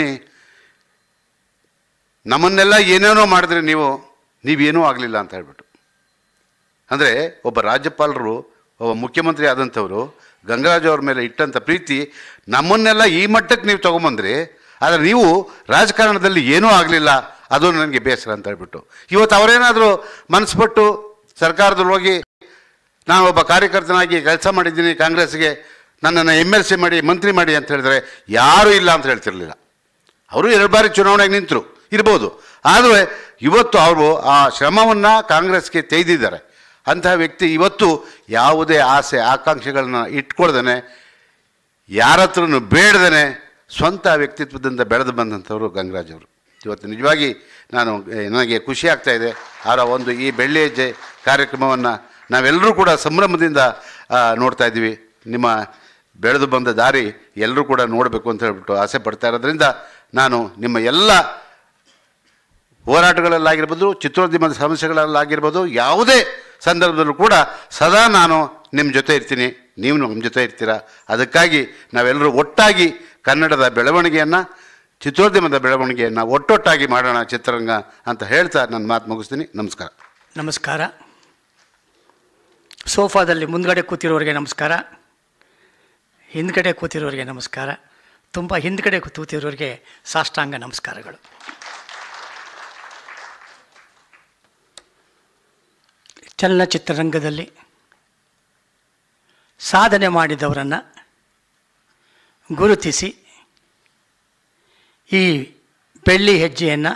ನಮ್ಮನ್ನೆಲ್ಲ ಏನೇನೋ ಮಾಡಿದ್ರಿ ನೀವು ನೀವೇನೂ ಆಗಲಿಲ್ಲ ಅಂತ ಹೇಳ್ಬಿಟ್ಟು ಅಂದರೆ ಒಬ್ಬ ರಾಜ್ಯಪಾಲರು ಒಬ್ಬ ಮುಖ್ಯಮಂತ್ರಿ ಆದಂಥವರು ಗಂಗರಾಜ್ ಅವ್ರ ಮೇಲೆ ಇಟ್ಟಂಥ ಪ್ರೀತಿ ನಮ್ಮನ್ನೆಲ್ಲ ಈ ಮಟ್ಟಕ್ಕೆ ನೀವು ತೊಗೊಂಬಂದ್ರಿ ಆದರೆ ನೀವು ರಾಜಕಾರಣದಲ್ಲಿ ಏನೂ ಆಗಲಿಲ್ಲ ಅದು ನನಗೆ ಬೇಸರ ಅಂತ ಹೇಳ್ಬಿಟ್ಟು ಇವತ್ತು ಅವರೇನಾದರೂ ಮನಸ್ಪಟ್ಟು ಸರ್ಕಾರದಲ್ಲಿ ಹೋಗಿ ನಾನು ಒಬ್ಬ ಕಾರ್ಯಕರ್ತನಾಗಿ ಕೆಲಸ ಮಾಡಿದ್ದೀನಿ ಕಾಂಗ್ರೆಸ್ಗೆ ನನ್ನನ್ನು ಎಮ್ ಎಲ್ ಸಿ ಮಾಡಿ ಮಂತ್ರಿ ಮಾಡಿ ಅಂತ ಹೇಳಿದ್ರೆ ಯಾರೂ ಇಲ್ಲ ಅಂತ ಹೇಳ್ತಿರ್ಲಿಲ್ಲ ಅವರು ಎರಡು ಬಾರಿ ಚುನಾವಣೆಗೆ ನಿಂತರು ಇರ್ಬೋದು ಆದರೆ ಇವತ್ತು ಅವರು ಆ ಶ್ರಮವನ್ನು ಕಾಂಗ್ರೆಸ್ಗೆ ತೆಗೆದಿದ್ದಾರೆ ಅಂತಹ ವ್ಯಕ್ತಿ ಇವತ್ತು ಯಾವುದೇ ಆಸೆ ಆಕಾಂಕ್ಷೆಗಳನ್ನ ಇಟ್ಕೊಳ್ದೇನೆ ಯಾರ ಹತ್ರನೂ ಬೇಡದೇ ಸ್ವಂತ ವ್ಯಕ್ತಿತ್ವದಿಂದ ಬೆಳೆದು ಬಂದಂಥವರು ಗಂಗರಾಜ್ ಅವರು ಇವತ್ತು ನಿಜವಾಗಿ ನಾನು ಏ, ನನಗೆ ಖುಷಿ ಆಗ್ತಾ ಇದೆ ಅವರ ಒಂದು ಈ ಬೆಳ್ಳಿ ಹೆಜ್ಜೆ ಕಾರ್ಯಕ್ರಮವನ್ನು ನಾವೆಲ್ಲರೂ ಕೂಡ ಸಂಭ್ರಮದಿಂದ ಆ, ನೋಡ್ತಾ ಇದ್ದೀವಿ ನಿಮ್ಮ ಬೆಳೆದು ಬಂದ ದಾರಿ ಎಲ್ಲರೂ ಕೂಡ ನೋಡಬೇಕು ಅಂತ ಹೇಳ್ಬಿಟ್ಟು ಆಸೆ ಪಡ್ತಾ ಇರೋದ್ರಿಂದ ನಾನು ನಿಮ್ಮ ಎಲ್ಲ ಹೋರಾಟಗಳಲ್ಲಾಗಿರ್ಬೋದು ಚಿತ್ರೋದ್ಯಮದ ಸಮಸ್ಯೆಗಳಲ್ಲಾಗಿರ್ಬೋದು ಯಾವುದೇ ಸಂದರ್ಭದಲ್ಲೂ ಕೂಡ ಸದಾ ನಾನು ನಿಮ್ಮ ಜೊತೆ ಇರ್ತೀನಿ ನೀವು ನಮ್ಮ ಜೊತೆ ಇರ್ತೀರಾ ಅದಕ್ಕಾಗಿ ನಾವೆಲ್ಲರೂ ಒಟ್ಟಾಗಿ ಕನ್ನಡದ ಬೆಳವಣಿಗೆಯನ್ನು ಚಿತ್ರೋದ್ಯಮದ ಬೆಳವಣಿಗೆಯನ್ನು ಒಟ್ಟೊಟ್ಟಾಗಿ ಮಾಡೋಣ ಚಿತ್ರರಂಗ ಅಂತ ಹೇಳ್ತಾ ನನ್ನ ಮಾತು ಮುಗಿಸ್ತೀನಿ ನಮಸ್ಕಾರ ನಮಸ್ಕಾರ ಸೋಫಾದಲ್ಲಿ ಮುಂದ್ಗಡೆ ಕೂತಿರೋರಿಗೆ ನಮಸ್ಕಾರ ಹಿಂದ್ಗಡೆ ಕೂತಿರೋರಿಗೆ ನಮಸ್ಕಾರ ತುಂಬ ಹಿಂದ್ಗಡೆ ಕೂತಿರೋರಿಗೆ ಸಾಷ್ಟಾಂಗ ನಮಸ್ಕಾರಗಳು ಚಲನಚಿತ್ರರಂಗದಲ್ಲಿ ಸಾಧನೆ ಮಾಡಿದವರನ್ನು ಗುರುತಿಸಿ ಈ ಬೆಳ್ಳಿ ಹೆಜ್ಜೆಯನ್ನು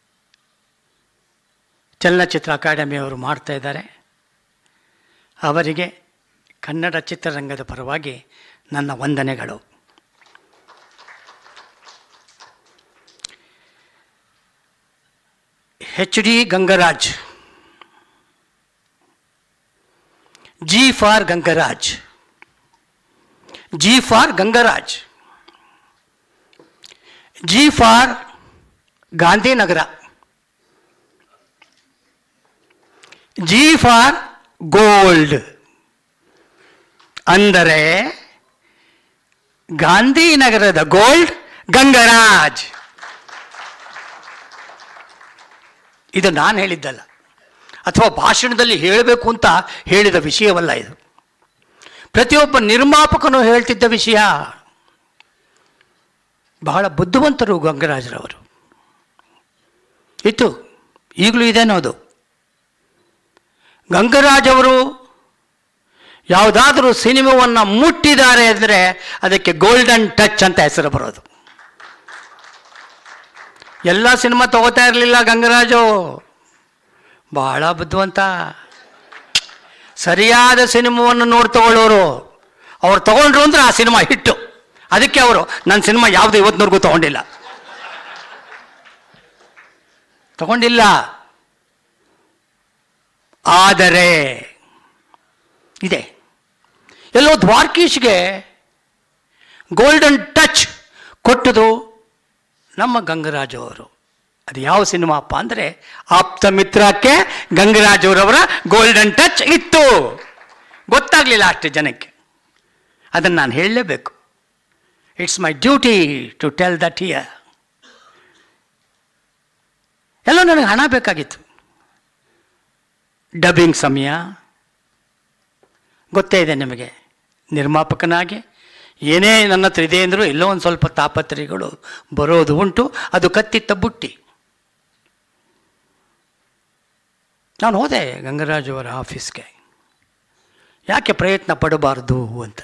ಚಲನಚಿತ್ರ ಅಕಾಡೆಮಿಯವರು ಮಾಡ್ತಾ ಇದ್ದಾರೆ ಅವರಿಗೆ ಕನ್ನಡ ಚಿತ್ರರಂಗದ ಪರವಾಗಿ ನನ್ನ ವಂದನೆಗಳು H D Gangaraj G for Gangaraj G for Gangaraj G for Gandhinagar G for gold ಅಂದರೆ ಗಾಂಧಿನಗರದ ಗೋಲ್ಡ್ ಗಂಗರಾಜ್ ಇದು ನಾನು ಹೇಳಿದ್ದಲ್ಲ ಅಥವಾ ಭಾಷಣದಲ್ಲಿ ಹೇಳಬೇಕು ಅಂತ ಹೇಳಿದ ವಿಷಯವಲ್ಲ ಇದು ಪ್ರತಿಯೊಬ್ಬ ನಿರ್ಮಾಪಕನು ಹೇಳ್ತಿದ್ದ ವಿಷಯ ಬಹಳ ಬುದ್ಧಿವಂತರು ಗಂಗರಾಜರವರು ಇತ್ತು ಈಗಲೂ ಇದೇನೋ ಅದು ಗಂಗರಾಜ್ ಅವರು ಯಾವುದಾದ್ರೂ ಸಿನಿಮಾವನ್ನು ಮುಟ್ಟಿದ್ದಾರೆ ಅಂದರೆ ಅದಕ್ಕೆ ಗೋಲ್ಡನ್ ಟಚ್ ಅಂತ ಹೆಸರು ಬರೋದು ಎಲ್ಲ ಸಿನಿಮಾ ತಗೋತಾ ಇರಲಿಲ್ಲ ಗಂಗರಾಜು ಬಹಳ ಬುದ್ಧಿವಂತ ಸರಿಯಾದ ಸಿನಿಮಾವನ್ನು ನೋಡಿ ತಗೊಳ್ಳೋರು ಅವ್ರು ತಗೊಂಡ್ರು ಅಂದ್ರೆ ಆ ಸಿನಿಮಾ ಹಿಟ್ಟು ಅದಕ್ಕೆ ಅವರು ನನ್ನ ಸಿನಿಮಾ ಯಾವುದು ಇವತ್ತಿನವರೆಗೂ ತಗೊಂಡಿಲ್ಲ ತಗೊಂಡಿಲ್ಲ ಆದರೆ ಇದೆ ಎಲ್ಲೋ ದ್ವಾರ್ಕೀಶ್ಗೆ ಗೋಲ್ಡನ್ ಟಚ್ ಕೊಟ್ಟದು ನಮ್ಮ ಗಂಗರಾಜು ಅವರು ಅದು ಯಾವ ಸಿನಿಮಾ ಅಪ್ಪ ಅಂದರೆ ಆಪ್ತ ಮಿತ್ರಕ್ಕೆ ಗಂಗರಾಜ್ ಅವರವರ ಗೋಲ್ಡನ್ ಟಚ್ ಇತ್ತು ಗೊತ್ತಾಗಲಿಲ್ಲ ಅಷ್ಟು ಜನಕ್ಕೆ ಅದನ್ನು ನಾನು ಹೇಳಲೇಬೇಕು it's my duty to tell that here ಎಲ್ಲೋ ನನಗೆ ಹಣ ಬೇಕಾಗಿತ್ತು ಡಬ್ಬಿಂಗ್ ಸಮಯ ಗೊತ್ತೇ ಇದೆ ನಿಮಗೆ ನಿರ್ಮಾಪಕನಾಗಿ ಏನೇ ನನ್ನ ಹತ್ರ ಇದೆ ಅಂದರೂ ಎಲ್ಲೋ ಒಂದು ಸ್ವಲ್ಪ ತಾಪತ್ರೆಗಳು ಬರೋದು ಉಂಟು ಅದು ಕತ್ತಿತ್ತ ಬುಟ್ಟಿ ನಾನು ಹೋದೆ ಗಂಗರಾಜ್ ಅವರ ಆಫೀಸ್ಗೆ ಯಾಕೆ ಪ್ರಯತ್ನ ಪಡಬಾರ್ದು ಅಂತ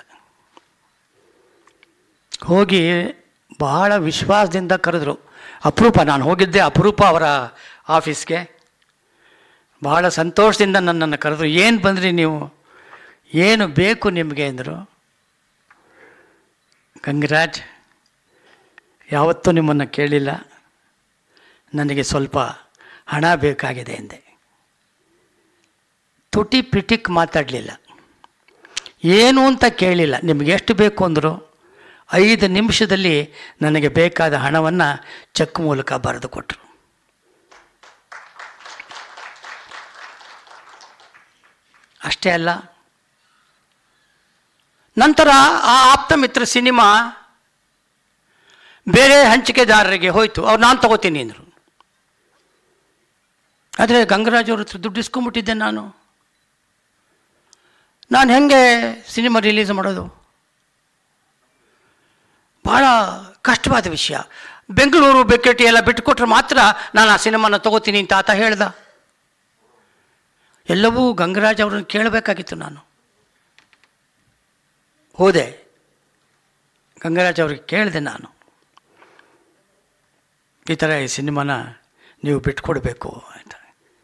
ಹೋಗಿ ಬಹಳ ವಿಶ್ವಾಸದಿಂದ ಕರೆದ್ರು ಅಪರೂಪ ನಾನು ಹೋಗಿದ್ದೆ ಅಪರೂಪ ಅವರ ಆಫೀಸ್ಗೆ ಬಹಳ ಸಂತೋಷದಿಂದ ನನ್ನನ್ನು ಕರೆದ್ರು ಏನು ಬಂದ್ರಿ ನೀವು ಏನು ಬೇಕು ನಿಮಗೆ ಅಂದರು ಗಂಗರಾಜ್ ಯಾವತ್ತೂ ನಿಮ್ಮನ್ನು ಕೇಳಿಲ್ಲ ನನಗೆ ಸ್ವಲ್ಪ ಹಣ ಬೇಕಾಗಿದೆ ಎಂದೆ ತುಟಿ ಪಿಟಿಕ್ ಮಾತಾಡಲಿಲ್ಲ ಏನು ಅಂತ ಕೇಳಿಲ್ಲ ನಿಮಗೆ ಎಷ್ಟು ಬೇಕು ಅಂದರು ಐದು ನಿಮಿಷದಲ್ಲಿ ನನಗೆ ಬೇಕಾದ ಹಣವನ್ನು ಚೆಕ್ ಮೂಲಕ ಬರೆದು ಕೊಟ್ಟರು ಅಷ್ಟೇ ಅಲ್ಲ ನಂತರ ಆ ಆಪ್ತ ಮಿತ್ರ ಸಿನಿಮಾ ಬೇರೆ ಹಂಚಿಕೆದಾರರಿಗೆ ಹೋಯಿತು ಅವ್ರು ನಾನು ತಗೋತೀನಿ ಅಂದರು ಆದರೆ ಗಂಗರಾಜ್ ಅವ್ರ ಹತ್ರ ದುಡ್ಡು ಇಸ್ಕೊಂಬಿಟ್ಟಿದ್ದೆ ನಾನು ನಾನು ಹೆಂಗೆ ಸಿನಿಮಾ ರಿಲೀಸ್ ಮಾಡೋದು ಭಾಳ ಕಷ್ಟವಾದ ವಿಷಯ ಬೆಂಗಳೂರು ಬೆಕ್ಕಟ್ಟಿ ಎಲ್ಲ ಬಿಟ್ಟುಕೊಟ್ರೆ ಮಾತ್ರ ನಾನು ಆ ಸಿನಿಮಾನ ತಗೋತೀನಿ ಅಂತ ಆತ ಹೇಳ್ದ ಎಲ್ಲವೂ ಗಂಗರಾಜ್ ಅವ್ರನ್ನ ಕೇಳಬೇಕಾಗಿತ್ತು ನಾನು ಹೋದೆ ಗಂಗರಾಜ್ ಅವ್ರಿಗೆ ಕೇಳಿದೆ ನಾನು ಈ ಥರ ಈ ಸಿನಿಮಾನ ನೀವು ಬಿಟ್ಕೊಡ್ಬೇಕು ಅಂತ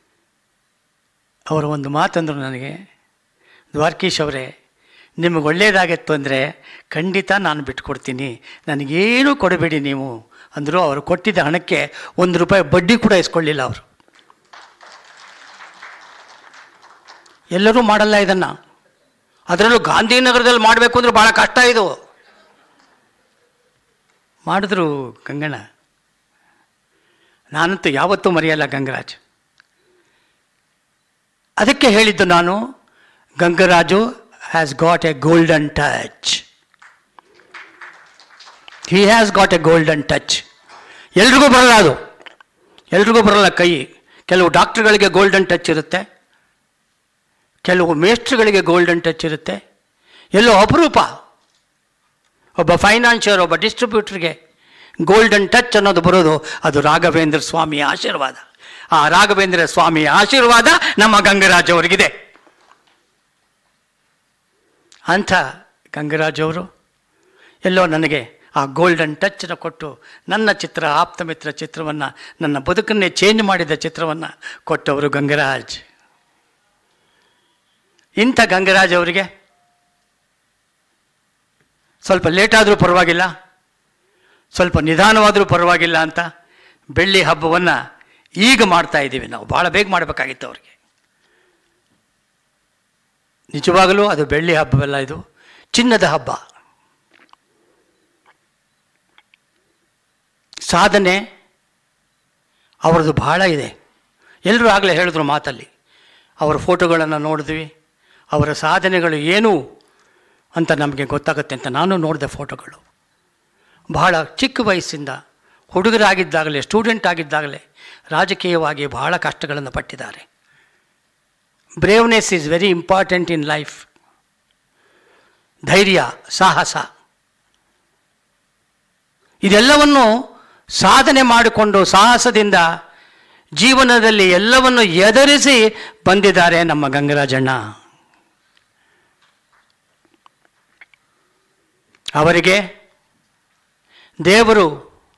ಅವರು ಒಂದು ಮಾತಂದರು ನನಗೆ ದ್ವಾರಕೀಶ್ ಅವರೇ ನಿಮಗೆ ಒಳ್ಳೆಯದಾಗಿತ್ತು ಅಂದರೆ ಖಂಡಿತ ನಾನು ಬಿಟ್ಕೊಡ್ತೀನಿ ನನಗೇನೂ ಕೊಡಬೇಡಿ ನೀವು ಅಂದರು ಅವರು ಕೊಟ್ಟಿದ್ದ ಹಣಕ್ಕೆ ಒಂದು ರೂಪಾಯಿ ಬಡ್ಡಿ ಕೂಡ ಇಸ್ಕೊಳ್ಳಿಲ್ಲ ಅವರು ಎಲ್ಲರೂ ಮಾಡಲ್ಲ ಇದನ್ನು ಅದರಲ್ಲೂ ಗಾಂಧಿನಗರದಲ್ಲಿ ಮಾಡಬೇಕು ಅಂದ್ರೆ ಭಾಳ ಕಷ್ಟ ಇದು ಮಾಡಿದ್ರು ಗಂಗಣ್ಣ ನಾನಂತೂ ಯಾವತ್ತೂ ಮರೆಯಲ್ಲ ಗಂಗರಾಜ್ ಅದಕ್ಕೆ ಹೇಳಿದ್ದು ನಾನು Gangaraju has got a golden touch he has got a golden touch ಎಲ್ರಿಗೂ ಬರಲ್ಲ ಅದು ಎಲ್ರಿಗೂ ಬರಲ್ಲ ಕೈ ಕೆಲವು ಡಾಕ್ಟ್ರುಗಳಿಗೆ ಗೋಲ್ಡನ್ ಟಚ್ ಇರುತ್ತೆ ಕೆಲವು ಮೇಸ್ಟ್ರುಗಳಿಗೆ ಗೋಲ್ಡನ್ ಟಚ್ ಇರುತ್ತೆ ಎಲ್ಲೋ ಅಪರೂಪ ಒಬ್ಬ ಫೈನಾನ್ಷಿಯರ್ ಒಬ್ಬ ಡಿಸ್ಟ್ರಿಬ್ಯೂಟ್ರಿಗೆ ಗೋಲ್ಡನ್ ಟಚ್ ಅನ್ನೋದು ಬರೋದು ಅದು ರಾಘವೇಂದ್ರ ಸ್ವಾಮಿಯ ಆಶೀರ್ವಾದ ಆ ರಾಘವೇಂದ್ರ ಸ್ವಾಮಿಯ ಆಶೀರ್ವಾದ ನಮ್ಮ ಗಂಗರಾಜ್ ಅವರಿಗಿದೆ ಅಂಥ ಗಂಗರಾಜ್ ಅವರು ಎಲ್ಲೋ ನನಗೆ ಆ ಗೋಲ್ಡನ್ ಟಚ್ಚನ್ನು ಕೊಟ್ಟು ನನ್ನ ಚಿತ್ರ ಆಪ್ತಮಿತ್ರ ಚಿತ್ರವನ್ನು ನನ್ನ ಬದುಕನ್ನೇ ಚೇಂಜ್ ಮಾಡಿದ ಚಿತ್ರವನ್ನು ಕೊಟ್ಟವರು ಗಂಗರಾಜ್ ಇಂಥ ಗಂಗರಾಜ್ ಅವರಿಗೆ ಸ್ವಲ್ಪ ಲೇಟ್ ಆದರೂ ಪರವಾಗಿಲ್ಲ ಸ್ವಲ್ಪ ನಿಧಾನವಾದರೂ ಪರವಾಗಿಲ್ಲ ಅಂತ ಬೆಳ್ಳಿ ಹಬ್ಬವನ್ನು ಈಗ ಮಾಡ್ತಾ ಇದ್ದೀವಿ ನಾವು ಭಾಳ ಬೇಗ ಮಾಡಬೇಕಾಗಿತ್ತು ಅವ್ರಿಗೆ ನಿಜವಾಗಲೂ ಅದು ಬೆಳ್ಳಿ ಹಬ್ಬವಲ್ಲ ಇದು ಚಿನ್ನದ ಹಬ್ಬ ಸಾಧನೆ ಅವ್ರದ್ದು ಬಹಳ ಇದೆ ಎಲ್ಲರೂ ಆಗಲೇ ಹೇಳಿದ್ರು ಮಾತಲ್ಲಿ ಅವರ ಫೋಟೋಗಳನ್ನು ನೋಡಿದ್ವಿ ಅವರ ಸಾಧನೆಗಳು ಏನು ಅಂತ ನಮಗೆ ಗೊತ್ತಾಗುತ್ತೆ ಅಂತ ನಾನು ನೋಡಿದೆ ಫೋಟೋಗಳು ಬಹಳ ಚಿಕ್ಕ ವಯಸ್ಸಿಂದ ಹುಡುಗರಾಗಿದ್ದಾಗಲೇ ಸ್ಟೂಡೆಂಟ್ ಆಗಿದ್ದಾಗಲೇ ರಾಜಕೀಯವಾಗಿ ಬಹಳ ಕಷ್ಟಗಳನ್ನು ಪಟ್ಟಿದ್ದಾರೆ braveness is very important in life ಧೈರ್ಯ ಸಾಹಸ ಇದೆಲ್ಲವನ್ನು ಸಾಧನೆ ಮಾಡಿಕೊಂಡು ಸಾಹಸದಿಂದ ಜೀವನದಲ್ಲಿ ಎಲ್ಲವನ್ನು ಎದುರಿಸಿ ಬಂದಿದ್ದಾರೆ ನಮ್ಮ ಗಂಗರಾಜಣ್ಣ ಅವರಿಗೆ ದೇವರು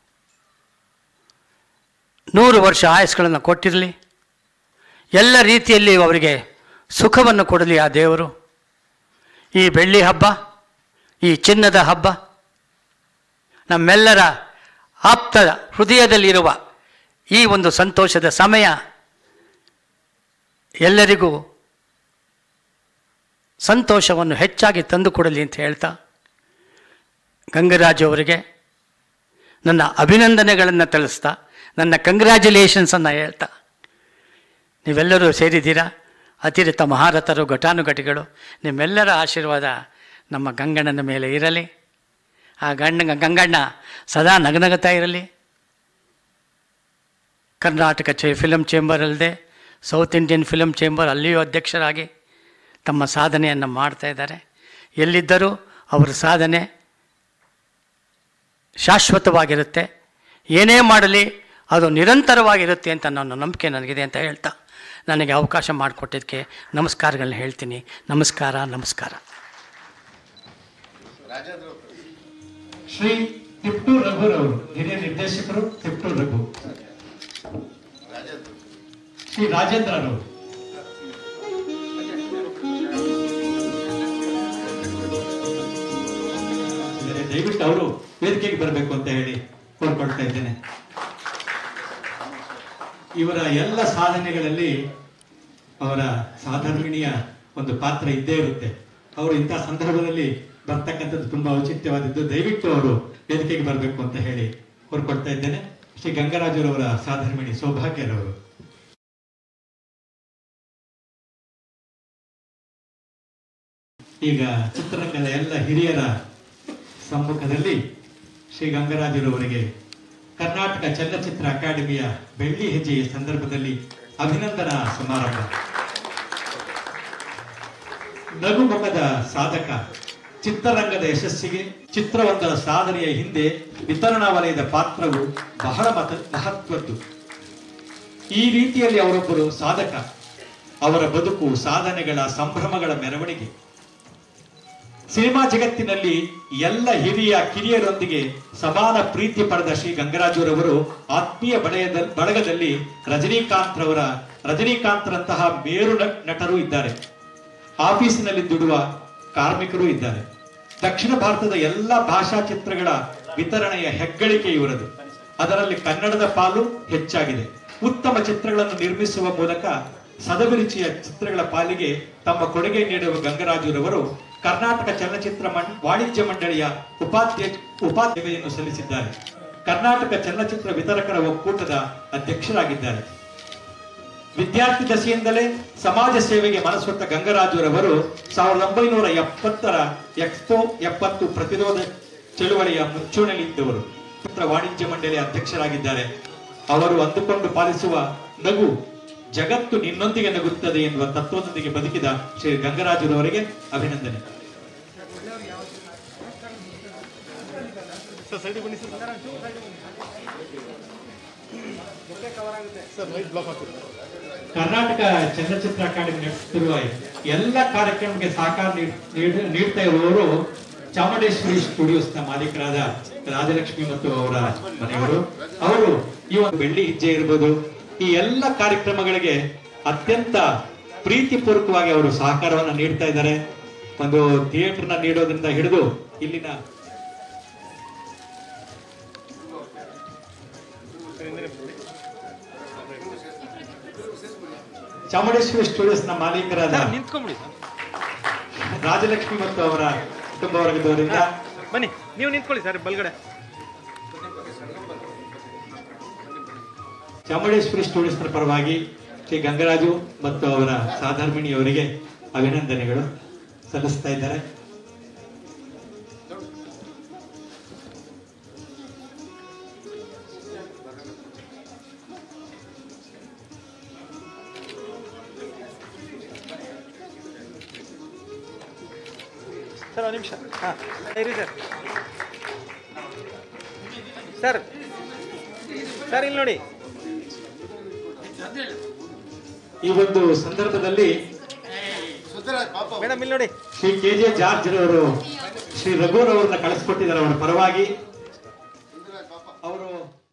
ನೂರು ವರ್ಷ ಆಯಸ್ಗಳನ್ನು ಕೊಟ್ಟಿರಲಿ ಎಲ್ಲ ರೀತಿಯಲ್ಲಿ ಅವರಿಗೆ ಸುಖವನ್ನು ಕೊಡಲಿ ಆ ದೇವರು ಈ ಬೆಳ್ಳಿ ಹಬ್ಬ ಈ ಚಿನ್ನದ ಹಬ್ಬ ನಮ್ಮೆಲ್ಲರ ಆಪ್ತ ಹೃದಯದಲ್ಲಿರುವ ಈ ಒಂದು ಸಂತೋಷದ ಸಮಯ ಎಲ್ಲರಿಗೂ ಸಂತೋಷವನ್ನು ಹೆಚ್ಚಾಗಿ ತಂದುಕೊಡಲಿ ಅಂತ ಹೇಳ್ತಾ ಗಂಗರಾಜು ಅವರಿಗೆ ನನ್ನ ಅಭಿನಂದನೆಗಳನ್ನು ತಿಳಿಸ್ತಾ ನನ್ನ ಕಂಗ್ರ್ಯಾಚುಲೇಷನ್ಸನ್ನು ಹೇಳ್ತಾ ನೀವೆಲ್ಲರೂ ಸೇರಿದ್ದೀರಾ ಅತಿರಿಕ್ತ ಮಹಾರಥರು ಘಟಾನುಘಟಿಗಳು ನಿಮ್ಮೆಲ್ಲರ ಆಶೀರ್ವಾದ ನಮ್ಮ ಗಂಗಣ್ಣನ ಮೇಲೆ ಇರಲಿ ಆ ಗಂಡ ಗಂಗಣ್ಣ ಸದಾ ನಗನಗುತ್ತಾ ಇರಲಿ ಕರ್ನಾಟಕ ಚೇ ಫಿಲಮ್ ಚೇಂಬರ್ ಅಲ್ಲದೆ ಸೌತ್ ಇಂಡಿಯನ್ ಫಿಲಮ್ ಚೇಂಬರ್ ಅಲ್ಲಿಯೂ ಅಧ್ಯಕ್ಷರಾಗಿ ತಮ್ಮ ಸಾಧನೆಯನ್ನು ಮಾಡ್ತಾ ಇದ್ದಾರೆ ಎಲ್ಲಿದ್ದರೂ ಅವರ ಸಾಧನೆ ಶಾಶ್ವತವಾಗಿರುತ್ತೆ ಏನೇ ಮಾಡಲಿ ಅದು ನಿರಂತರವಾಗಿರುತ್ತೆ ಅಂತ ನನ್ನ ನಂಬಿಕೆ ನನಗಿದೆ ಅಂತ ಹೇಳ್ತಾ ನನಗೆ ಅವಕಾಶ ಮಾಡಿಕೊಟ್ಟಿದ್ದಕ್ಕೆ ನಮಸ್ಕಾರಗಳನ್ನ ಹೇಳ್ತೀನಿ ನಮಸ್ಕಾರ ನಮಸ್ಕಾರ ಶ್ರೀ ತಿಪ್ಟು ರಘುರವರು ಹಿರಿಯ ನಿರ್ದೇಶಕರು ತಿಪ್ಟು ರಘು ಶ್ರೀ ರಾಜೇಂದ್ರರವರು ಇದ್ದಾರೆ. ದಯವಿಟ್ಟು ಅವರು ವೇದಿಕೆಗೆ ಬರಬೇಕು ಅಂತ ಹೇಳಿ ಕೋರ್ಕೊಳ್ತಾ ಇದ್ದೇನೆ ಇವರ ಎಲ್ಲ ಸಾಧನೆಗಳಲ್ಲಿ ಅವರ ಸಾಧರ್ಮಿಣಿಯ ಒಂದು ಪಾತ್ರ ಇದ್ದೇ ಇರುತ್ತೆ ಅವರು ಇಂತಹ ಸಂದರ್ಭದಲ್ಲಿ ಬರ್ತಕ್ಕಂಥದ್ದು ತುಂಬಾ ಔಚಿತ್ಯವಾದದ್ದು ದಯವಿಟ್ಟು ಅವರು ವೇದಿಕೆಗೆ ಬರಬೇಕು ಅಂತ ಹೇಳಿ ಕೋರ್ಕೊಳ್ತಾ ಇದ್ದೇನೆ ಶ್ರೀ ಗಂಗರಾಜರವರ ಸಾಧರ್ಮಿಣಿ ಸೌಭಾಗ್ಯರವರು ಈಗ ಚಿತ್ರರಂಗದ ಎಲ್ಲ ಹಿರಿಯರ ಸಮ್ಮುಖದಲ್ಲಿ ಶ್ರೀ ಗಂಗರಾಜರವರಿಗೆ ಕರ್ನಾಟಕ ಚಲನಚಿತ್ರ ಅಕಾಡೆಮಿಯ ಬೆಳ್ಳಿ ಹೆಜ್ಜೆಯ ಸಂದರ್ಭದಲ್ಲಿ ಅಭಿನಂದನಾ ಸಮಾರಂಭ ನಗುಮೊಗದ ಸಾಧಕ ಚಿತ್ರರಂಗದ ಯಶಸ್ಸಿಗೆ ಚಿತ್ರವೊಂದರ ಸಾಧನೆಯ ಹಿಂದೆ ವಿತರಣಾ ವಲಯದ ಪಾತ್ರವು ಬಹಳ ಮತ ಮಹತ್ವದ್ದು ಈ ರೀತಿಯಲ್ಲಿ ಅವರೊಬ್ಬರು ಸಾಧಕ ಅವರ ಬದುಕು ಸಾಧನೆಗಳ ಸಂಭ್ರಮಗಳ ಮೆರವಣಿಗೆ ಸಿನಿಮಾ ಜಗತ್ತಿನಲ್ಲಿ ಎಲ್ಲ ಹಿರಿಯ ಕಿರಿಯರೊಂದಿಗೆ ಸಮಾನ ಪ್ರೀತಿ ಪಡೆದ ಶ್ರೀ ಗಂಗರಾಜುರವರು ಆತ್ಮೀಯ ಬಳೆಯದ ಬಳಗದಲ್ಲಿ ರಜನಿಕಾಂತ್ ರವರ ರಜನಿಕಾಂತ್ರಂತಹ ಮೇರು ನ- ನಟರು ಇದ್ದಾರೆ ಆಫೀಸಿನಲ್ಲಿ ದುಡುವ ಕಾರ್ಮಿಕರು ಇದ್ದಾರೆ ದಕ್ಷಿಣ ಭಾರತದ ಎಲ್ಲ ಭಾಷಾ ಚಿತ್ರಗಳ ವಿತರಣೆಯ ಹೆಗ್ಗಳಿಕೆ ಇವರದು ಅದರಲ್ಲಿ ಕನ್ನಡದ ಪಾಲು ಹೆಚ್ಚಾಗಿದೆ ಉತ್ತಮ ಚಿತ್ರಗಳನ್ನು ನಿರ್ಮಿಸುವ ಮೂಲಕ ಸದಭಿರುಚಿಯ ಚಿತ್ರಗಳ ಪಾಲಿಗೆ ತಮ್ಮ ಕೊಡುಗೆ ನೀಡುವ ಗಂಗರಾಜುರವರು ಕರ್ನಾಟಕ ಚಲನಚಿತ್ರ ಮಂ- ವಾಣಿಜ್ಯ ಮಂಡಳಿಯ ಉಪಾಧ್ಯಕ್ಷ ಉಪಾಧ್ಯಕ್ಷೆಯನ್ನು ಸಲ್ಲಿಸಿದ್ದಾರೆ ಕರ್ನಾಟಕ ಚಲನಚಿತ್ರ ವಿತರಕರ ಒಕ್ಕೂಟದ ಅಧ್ಯಕ್ಷರಾಗಿದ್ದಾರೆ ವಿದ್ಯಾರ್ಥಿ ದಶೆಯಿಂದಲೇ ಸಮಾಜ ಸೇವೆಗೆ ಮನಸ್ಸೊತ್ತ ಗಂಗರಾಜುರವರು ಸಾವಿರದ ಒಂಬೈನೂರ ಎಪ್ಪತ್ತರ ಎಕ್ಸ್ಪೋ ಎಪ್ಪತ್ತು ಪ್ರತಿರೋಧ ಚಳುವಳಿಯ ಮುಂಚೂಣಿಯಲ್ಲಿದ್ದವರು ಚಿತ್ರ ವಾಣಿಜ್ಯ ಮಂಡಳಿಯ ಅಧ್ಯಕ್ಷರಾಗಿದ್ದಾರೆ ಅವರು ಅಂದುಕೊಂಡು ಪಾಲಿಸುವ ನಗು ಜಗತ್ತು ನಿನ್ನೊಂದಿಗೆ ನಗುತ್ತದೆ ಎನ್ನುವ ತತ್ವದೊಂದಿಗೆ ಬದುಕಿದ ಶ್ರೀ ಗಂಗರಾಜುರವರಿಗೆ ಅಭಿನಂದನೆ ಕರ್ನಾಟಕ ಚಲನಚಿತ್ರ ಅಕಾಡೆಮಿ ನಡೆಸುತ್ತಿರುವ ಎಲ್ಲ ಕಾರ್ಯಕ್ರಮಕ್ಕೆ ಸಹಕಾರ ನೀಡ್- ನೀಡ್- ನೀಡ್ತಾ ಇರುವವರು ಚಾಮುಂಡೇಶ್ವರಿ ಸ್ಟುಡಿಯೋಸ್ನ ಮಾಲೀಕರಾದ ರಾಜಲಕ್ಷ್ಮಿ ಮತ್ತು ಅವರ ಮನೆಯವರು ಅವರು ಈ ಒಂದು ಬೆಳ್ಳಿ ಹೆಜ್ಜೆ ಇರ್ಬೋದು ಈ ಎಲ್ಲ ಕಾರ್ಯಕ್ರಮಗಳಿಗೆ ಅತ್ಯಂತ ಪ್ರೀತಿಪೂರ್ವಕವಾಗಿ ಅವರು ಸಹಕಾರವನ್ನು ನೀಡ್ತಾ ಇದ್ದಾರೆ ಒಂದು ಥಿಯೇಟರ್ನ ನೀಡೋದ್ರಿಂದ ಹಿಡಿದು ಇಲ್ಲಿನ ಚಾಮುಂಡೇಶ್ವರಿ ಸ್ಟುಡಿಯೋಸ್ ನ ಮಾಲೀಕರಾದ ನಿಂತ್ಕೊಂಬಿಡಿ ರಾಜಲಕ್ಷ್ಮಿ ಮತ್ತು ಅವರ ಕುಟುಂಬ ವರ್ಗದವರಿಂದ ಬನ್ನಿ ನೀವು ನಿಂತ್ಕೊಳ್ಳಿ ಸರ್ ಬಲ್ಗಡೆ ಚಾಮುಂಡೇಶ್ವರಿ ಸ್ಟುಡಿಯೋಸ್ ನ ಪರವಾಗಿ ಶ್ರೀ ಗಂಗರಾಜು ಮತ್ತು ಅವರ ಸಾಧರ್ಮಿಣಿ ಅವರಿಗೆ ಅಭಿನಂದನೆಗಳು ಸಲ್ಲಿಸ್ತಾ ಇದ್ದಾರೆ ಸರ್ ಒಂದು ನಿಮಿಷ ಹಾಂ ಇರಿ ಸರ್ ಸರ್ ಸರ್ ಇಲ್ಲಿ ನೋಡಿ ಈ ಒಂದು ಸಂದರ್ಭದಲ್ಲಿ ಮೇಡಮ್ ಇಲ್ಲಿ ನೋಡಿ ಶ್ರೀ ಕೆ ಜೆ ಜಾರ್ಜ್ ರವರು ಶ್ರೀ ರಘುರವರನ್ನ ಕಳಿಸ್ಕೊಟ್ಟಿದ್ದಾರೆ ಅವರ ಪರವಾಗಿ ಅವರು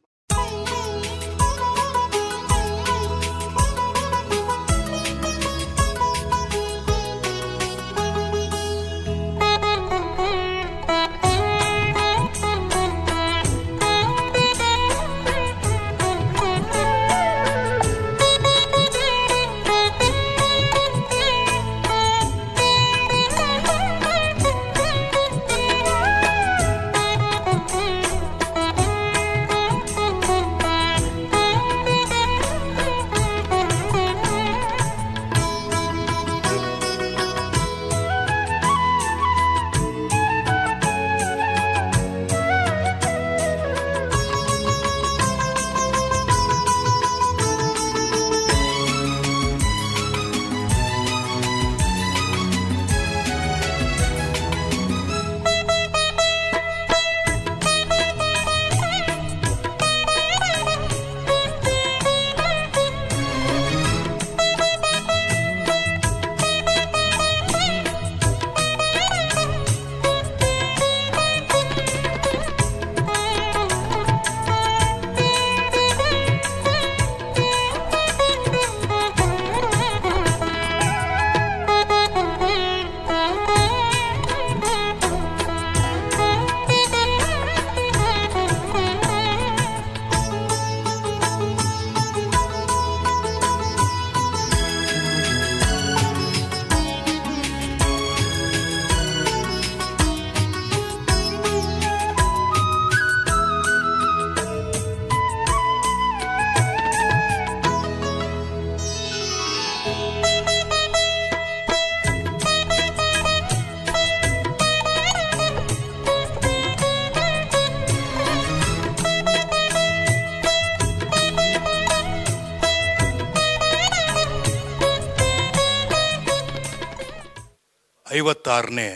ಐವತ್ತಾರನೇ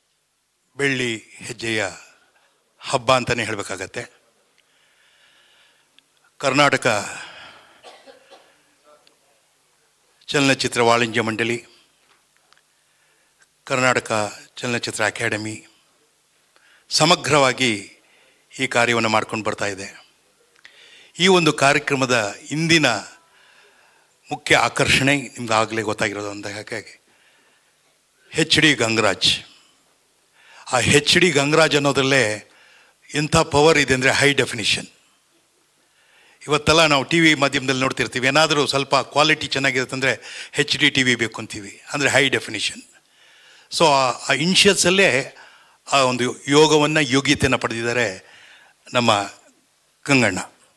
ಬೆಳ್ಳಿ ಹೆಜ್ಜೆಯ ಹಬ್ಬ ಅಂತಲೇ ಹೇಳಬೇಕಾಗತ್ತೆ ಕರ್ನಾಟಕ ಚಲನಚಿತ್ರ ವಾಣಿಜ್ಯ ಮಂಡಳಿ ಕರ್ನಾಟಕ ಚಲನಚಿತ್ರ ಅಕಾಡೆಮಿ ಸಮಗ್ರವಾಗಿ ಈ ಕಾರ್ಯವನ್ನು ಮಾಡ್ಕೊಂಡು ಬರ್ತಾ ಇದೆ ಈ ಒಂದು ಕಾರ್ಯಕ್ರಮದ ಇಂದಿನ ಮುಖ್ಯ ಆಕರ್ಷಣೆ ನಿಮ್ಗೆ ಆಗಲೇ ಗೊತ್ತಾಗಿರೋದು ಅಂತ ಹಾಗಾಗಿ ಹೆಚ್ ಡಿ ಗಂಗರಾಜ್ ಆ ಹೆಚ್ ಡಿ ಗಂಗರಾಜ್ ಅನ್ನೋದ್ರಲ್ಲೇ ಎಂಥ ಪವರ್ ಇದೆ ಅಂದರೆ ಹೈ ಡೆಫಿನಿಷನ್ ಇವತ್ತೆಲ್ಲ ನಾವು ಟಿ ವಿ ಮಾಧ್ಯಮದಲ್ಲಿ ನೋಡ್ತಿರ್ತೀವಿ ಏನಾದರೂ ಸ್ವಲ್ಪ ಕ್ವಾಲಿಟಿ ಚೆನ್ನಾಗಿರುತ್ತೆ ಅಂದರೆ ಹೆಚ್ ಡಿ ಟಿ ವಿ ಬೇಕು ಅಂತೀವಿ ಅಂದರೆ ಹೈ ಡೆಫಿನಿಷನ್ ಸೊ ಆ ಇನ್ಷಿಯಲ್ಸಲ್ಲೇ ಆ ಒಂದು ಯೋಗವನ್ನು ಯೋಗ್ಯತೆಯನ್ನು ಪಡೆದಿದ್ದಾರೆ ನಮ್ಮ ಗಂಗಣ್ಣ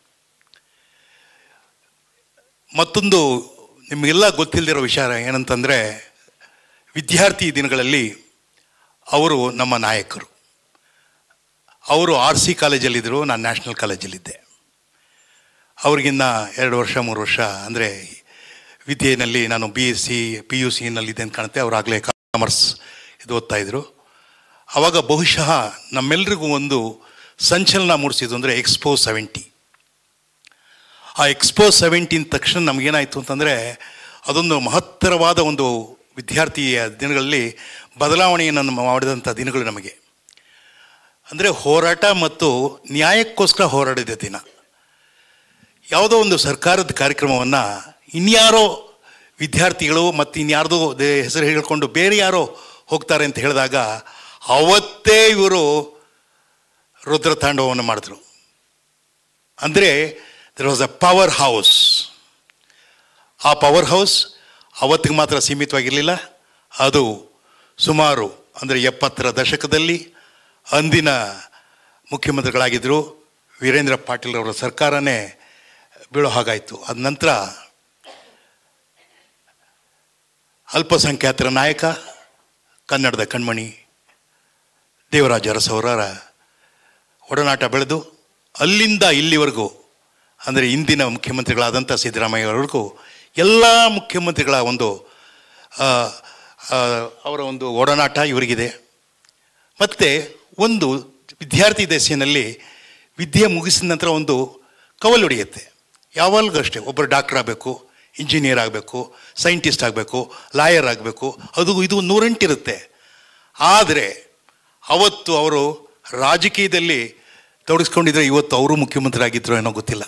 ಮತ್ತೊಂದು ನಿಮಗೆಲ್ಲ ಗೊತ್ತಿಲ್ಲದಿರೋ ವಿಚಾರ ಏನಂತಂದರೆ ವಿದ್ಯಾರ್ಥಿ ದಿನಗಳಲ್ಲಿ ಅವರು ನಮ್ಮ ನಾಯಕರು ಅವರು ಆರ್ ಸಿ ಕಾಲೇಜಲ್ಲಿದ್ದರು ನಾನು ನ್ಯಾಷನಲ್ ಕಾಲೇಜಲ್ಲಿದ್ದೆ ಅವ್ರಿಗಿನ್ನ ಎರಡು ವರ್ಷ ಮೂರು ವರ್ಷ ಅಂದರೆ ವಿದ್ಯೆಯಲ್ಲಿ ನಾನು B S C P U ಸಿನಲ್ಲಿದ್ದೆ ಅಂತ ಕಾಣುತ್ತೆ ಅವರಾಗಲೇ ಕಾಮರ್ಸ್ ಇದು ಓದ್ತಾ ಇದ್ರು ಆವಾಗ ಬಹುಶಃ ನಮ್ಮೆಲ್ರಿಗೂ ಒಂದು ಸಂಚಲನ ಮೂಡಿಸಿದ್ದು ಅಂದರೆ ಎಕ್ಸ್ಪೋ ಸೆವೆಂಟಿ ಆ ಎಕ್ಸ್ಪೋ ಸೆವೆಂಟೀನ್ ತಕ್ಷಣ ನಮಗೇನಾಯಿತು ಅಂತಂದರೆ ಅದೊಂದು ಮಹತ್ತರವಾದ ಒಂದು ವಿದ್ಯಾರ್ಥಿಯ ದಿನಗಳಲ್ಲಿ ಬದಲಾವಣೆಯನ್ನು ಮಾಡಿದಂಥ ದಿನಗಳು ನಮಗೆ ಅಂದರೆ ಹೋರಾಟ ಮತ್ತು ನ್ಯಾಯಕ್ಕೋಸ್ಕರ ಹೋರಾಡಿದ ದಿನ ಯಾವುದೋ ಒಂದು ಸರ್ಕಾರದ ಕಾರ್ಯಕ್ರಮವನ್ನು ಇನ್ಯಾರೋ ವಿದ್ಯಾರ್ಥಿಗಳು ಮತ್ತು ಇನ್ಯಾರ್ದೋ ದೇ- ಹೆಸರು ಹೇಳ್ಕೊಂಡು ಬೇರೆ ಯಾರೋ ಹೋಗ್ತಾರೆ ಅಂತ ಹೇಳಿದಾಗ ಅವತ್ತೇ ಇವರು ರುದ್ರತಾಂಡವವನ್ನು ಮಾಡಿದ್ರು ಅಂದರೆ there was a power house ಆ ಪವರ್ ಹೌಸ್ ಅವತ್ತಿಗೆ ಮಾತ್ರ ಸೀಮಿತವಾಗಿರಲಿಲ್ಲ ಅದು ಸುಮಾರು ಅಂದರೆ ಎಪ್ಪತ್ತರ ದಶಕದಲ್ಲಿ ಅಂದಿನ ಮುಖ್ಯಮಂತ್ರಿಗಳಾಗಿದ್ದರು ವೀರೇಂದ್ರ ಪಾಟೀಲ್ ಅವರ ಸರ್ಕಾರನೇ ಬೀಳೋ ಹಾಗಾಯಿತು ಅದ ನಂತರ ಅಲ್ಪಸಂಖ್ಯಾತರ ನಾಯಕ ಕನ್ನಡದ ಕಣ್ಮಣಿ ದೇವರಾಜ ಅರಸವರರ ಒಡನಾಟ ಬೆಳೆದು ಅಲ್ಲಿಂದ ಇಲ್ಲಿವರೆಗೂ ಅಂದರೆ ಇಂದಿನ ಮುಖ್ಯಮಂತ್ರಿಗಳಾದಂಥ ಸಿದ್ದರಾಮಯ್ಯವರೆಗೂ ಎಲ್ಲ ಮುಖ್ಯಮಂತ್ರಿಗಳ ಒಂದು ಆ, ಆ, ಅವರ ಒಂದು ಒಡನಾಟ ಇವರಿಗಿದೆ ಮತ್ತು ಒಂದು ವಿದ್ಯಾರ್ಥಿ ದಶೆಯಲ್ಲಿ ವಿದ್ಯೆ ಮುಗಿಸಿದ ನಂತರ ಒಂದು ಕವಲು ಹೊಡೆಯುತ್ತೆ ಯಾವಾಗಲೂ ಅಷ್ಟೇ ಒಬ್ಬರು ಡಾಕ್ಟರ್ ಆಗಬೇಕು ಇಂಜಿನಿಯರ್ ಆಗಬೇಕು ಸೈಂಟಿಸ್ಟ್ ಆಗಬೇಕು ಲಾಯರ್ ಆಗಬೇಕು ಅದು ಇದು ನೂರೆಂಟಿರುತ್ತೆ ಆದರೆ ಅವತ್ತು ಅವರು ರಾಜಕೀಯದಲ್ಲಿ ತೊಡಗಿಸ್ಕೊಂಡಿದ್ರೆ ಇವತ್ತು ಅವರು ಮುಖ್ಯಮಂತ್ರಿ ಆಗಿದ್ರು ಏನೋ ಗೊತ್ತಿಲ್ಲ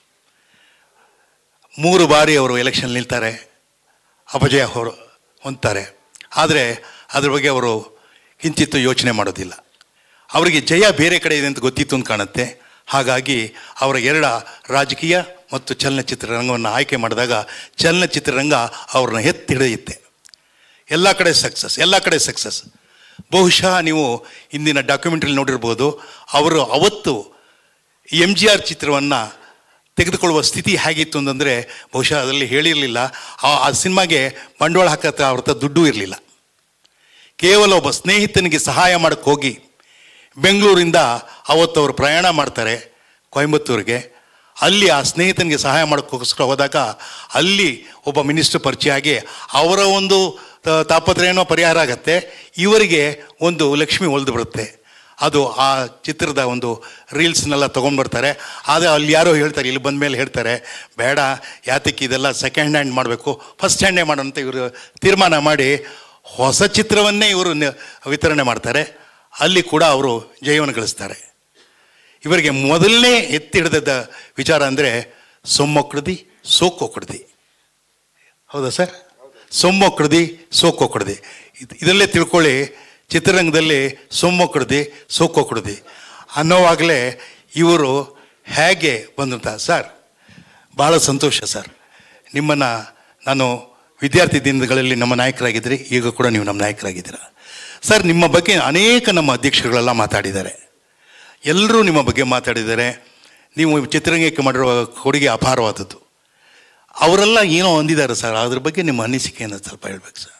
ಮೂರು ಬಾರಿ ಅವರು ಎಲೆಕ್ಷನ್ ನಿಲ್ತಾರೆ ಅಪಜಯ ಹೊರ ಹೊಂದ್ತಾರೆ ಆದರೆ ಅದ್ರ ಬಗ್ಗೆ ಅವರು ಕಿಂಚಿತ್ತು ಯೋಚನೆ ಮಾಡೋದಿಲ್ಲ ಅವರಿಗೆ ಜಯ ಬೇರೆ ಕಡೆ ಇದೆ ಅಂತ ಗೊತ್ತಿತ್ತು ಅಂತ ಕಾಣುತ್ತೆ ಹಾಗಾಗಿ ಅವರ ಎರಡ ರಾಜಕೀಯ ಮತ್ತು ಚಲನಚಿತ್ರರಂಗವನ್ನು ಆಯ್ಕೆ ಮಾಡಿದಾಗ ಚಲನಚಿತ್ರರಂಗ ಅವ್ರನ್ನ ಎತ್ತಿ ಹಿಡಿಯುತ್ತೆ ಎಲ್ಲ ಕಡೆ ಸಕ್ಸಸ್ ಎಲ್ಲ ಕಡೆ ಸಕ್ಸಸ್ ಬಹುಶಃ ನೀವು ಇಂದಿನ ಡಾಕ್ಯುಮೆಂಟ್ರಿ ನೋಡಿರ್ಬೋದು ಅವರು ಅವತ್ತು ಎಮ್ ಜಿ ಆರ್ ಚಿತ್ರವನ್ನು ತೆಗೆದುಕೊಳ್ಳುವ ಸ್ಥಿತಿ ಹೇಗಿತ್ತು ಅಂತಂದರೆ ಬಹುಶಃ ಅದರಲ್ಲಿ ಹೇಳಿರಲಿಲ್ಲ ಆ ಆ ಸಿನಿಮಾಗೆ ಬಂಡವಾಳ ಹಾಕತ್ತ ಅವ್ರ ಹತ್ರ ದುಡ್ಡು ಇರಲಿಲ್ಲ ಕೇವಲ ಒಬ್ಬ ಸ್ನೇಹಿತನಿಗೆ ಸಹಾಯ ಮಾಡೋಕ್ಕೆ ಹೋಗಿ ಬೆಂಗಳೂರಿಂದ ಅವತ್ತು ಅವರು ಪ್ರಯಾಣ ಮಾಡ್ತಾರೆ ಕೊಯಂಬತ್ತೂರಿಗೆ ಅಲ್ಲಿ ಆ ಸ್ನೇಹಿತನಿಗೆ ಸಹಾಯ ಮಾಡೋಕ್ಕೋಸ್ಕರ ಹೋದಾಗ ಅಲ್ಲಿ ಒಬ್ಬ ಮಿನಿಸ್ಟರ್ ಪರಿಚಯ ಆಗಿ ಅವರ ಒಂದು ತ- ತಾಪತ್ರಯನೋ ಪರಿಹಾರ ಆಗತ್ತೆ ಇವರಿಗೆ ಒಂದು ಲಕ್ಷ್ಮಿ ಒಲ್ದು ಬರುತ್ತೆ ಅದು ಆ ಚಿತ್ರದ ಒಂದು ರೀಲ್ಸ್ನೆಲ್ಲ ತೊಗೊಂಡು ಬರ್ತಾರೆ ಆದರೆ ಅಲ್ಲಿ ಯಾರೋ ಹೇಳ್ತಾರೆ ಇಲ್ಲಿ ಬಂದ ಮೇಲೆ ಹೇಳ್ತಾರೆ ಬೇಡ ಯಾತಕ್ಕೆ ಇದೆಲ್ಲ ಸೆಕೆಂಡ್ ಹ್ಯಾಂಡ್ ಮಾಡಬೇಕು ಫಸ್ಟ್ ಹ್ಯಾಂಡೇ ಮಾಡೋಣ ಅಂತ ಇವರು ತೀರ್ಮಾನ ಮಾಡಿ ಹೊಸ ಚಿತ್ರವನ್ನೇ ಇವರು ನ- ವಿತರಣೆ ಮಾಡ್ತಾರೆ ಅಲ್ಲಿ ಕೂಡ ಅವರು ಜಯವನ್ನು ಗಳಿಸ್ತಾರೆ ಇವರಿಗೆ ಮೊದಲನೇ ಎತ್ತಿ ಹಿಡಿದ ವಿಚಾರ ಅಂದರೆ ಸೊಮ್ಮೊಕ್ಕಡ್ದಿ ಸೋಕೊಕ್ಕಡ್ದಿ ಹೌದಾ ಸರ್ ಸೊಮ್ಮೊಕ್ಕಡ್ದಿ ಸೋಕೊಕ್ಕಡ್ದಿ ಇದ್- ಇದರಲ್ಲೇ ತಿಳ್ಕೊಳ್ಳಿ ಚಿತ್ರರಂಗದಲ್ಲಿ ಸೊಮ್ಮೊಕ್ಕಡ್ದಿ ಸೋಕೊಕ್ಕಡ್ದಿ ಅನ್ನೋವಾಗಲೇ ಇವರು ಹೇಗೆ ಬಂದಂತ ಸರ್ ಭಾಳ ಸಂತೋಷ ಸರ್ ನಿಮ್ಮನ್ನು ನಾನು ವಿದ್ಯಾರ್ಥಿ ದಿನಗಳಲ್ಲಿ ನಮ್ಮ ನಾಯಕರಾಗಿದ್ರಿ ಈಗ ಕೂಡ ನೀವು ನಮ್ಮ ನಾಯಕರಾಗಿದ್ದೀರ ಸರ್ ನಿಮ್ಮ ಬಗ್ಗೆ ಅನೇಕ ನಮ್ಮ ಅಧ್ಯಕ್ಷರುಗಳೆಲ್ಲ ಮಾತಾಡಿದ್ದಾರೆ ಎಲ್ಲರೂ ನಿಮ್ಮ ಬಗ್ಗೆ ಮಾತಾಡಿದ್ದಾರೆ ನೀವು ಚಿತ್ರರಂಗಕ್ಕೆ ಮಾಡಿರುವ ಕೊಡುಗೆ ಅಪಾರವಾದದ್ದು ಅವರೆಲ್ಲ ಏನೋ ಅಂದಿದ್ದಾರೆ ಸರ್ ಅದ್ರ ಬಗ್ಗೆ ನಿಮ್ಮ ಅನಿಸಿಕೆಯನ್ನು ಸ್ವಲ್ಪ ಹೇಳ್ಬೇಕು ಸರ್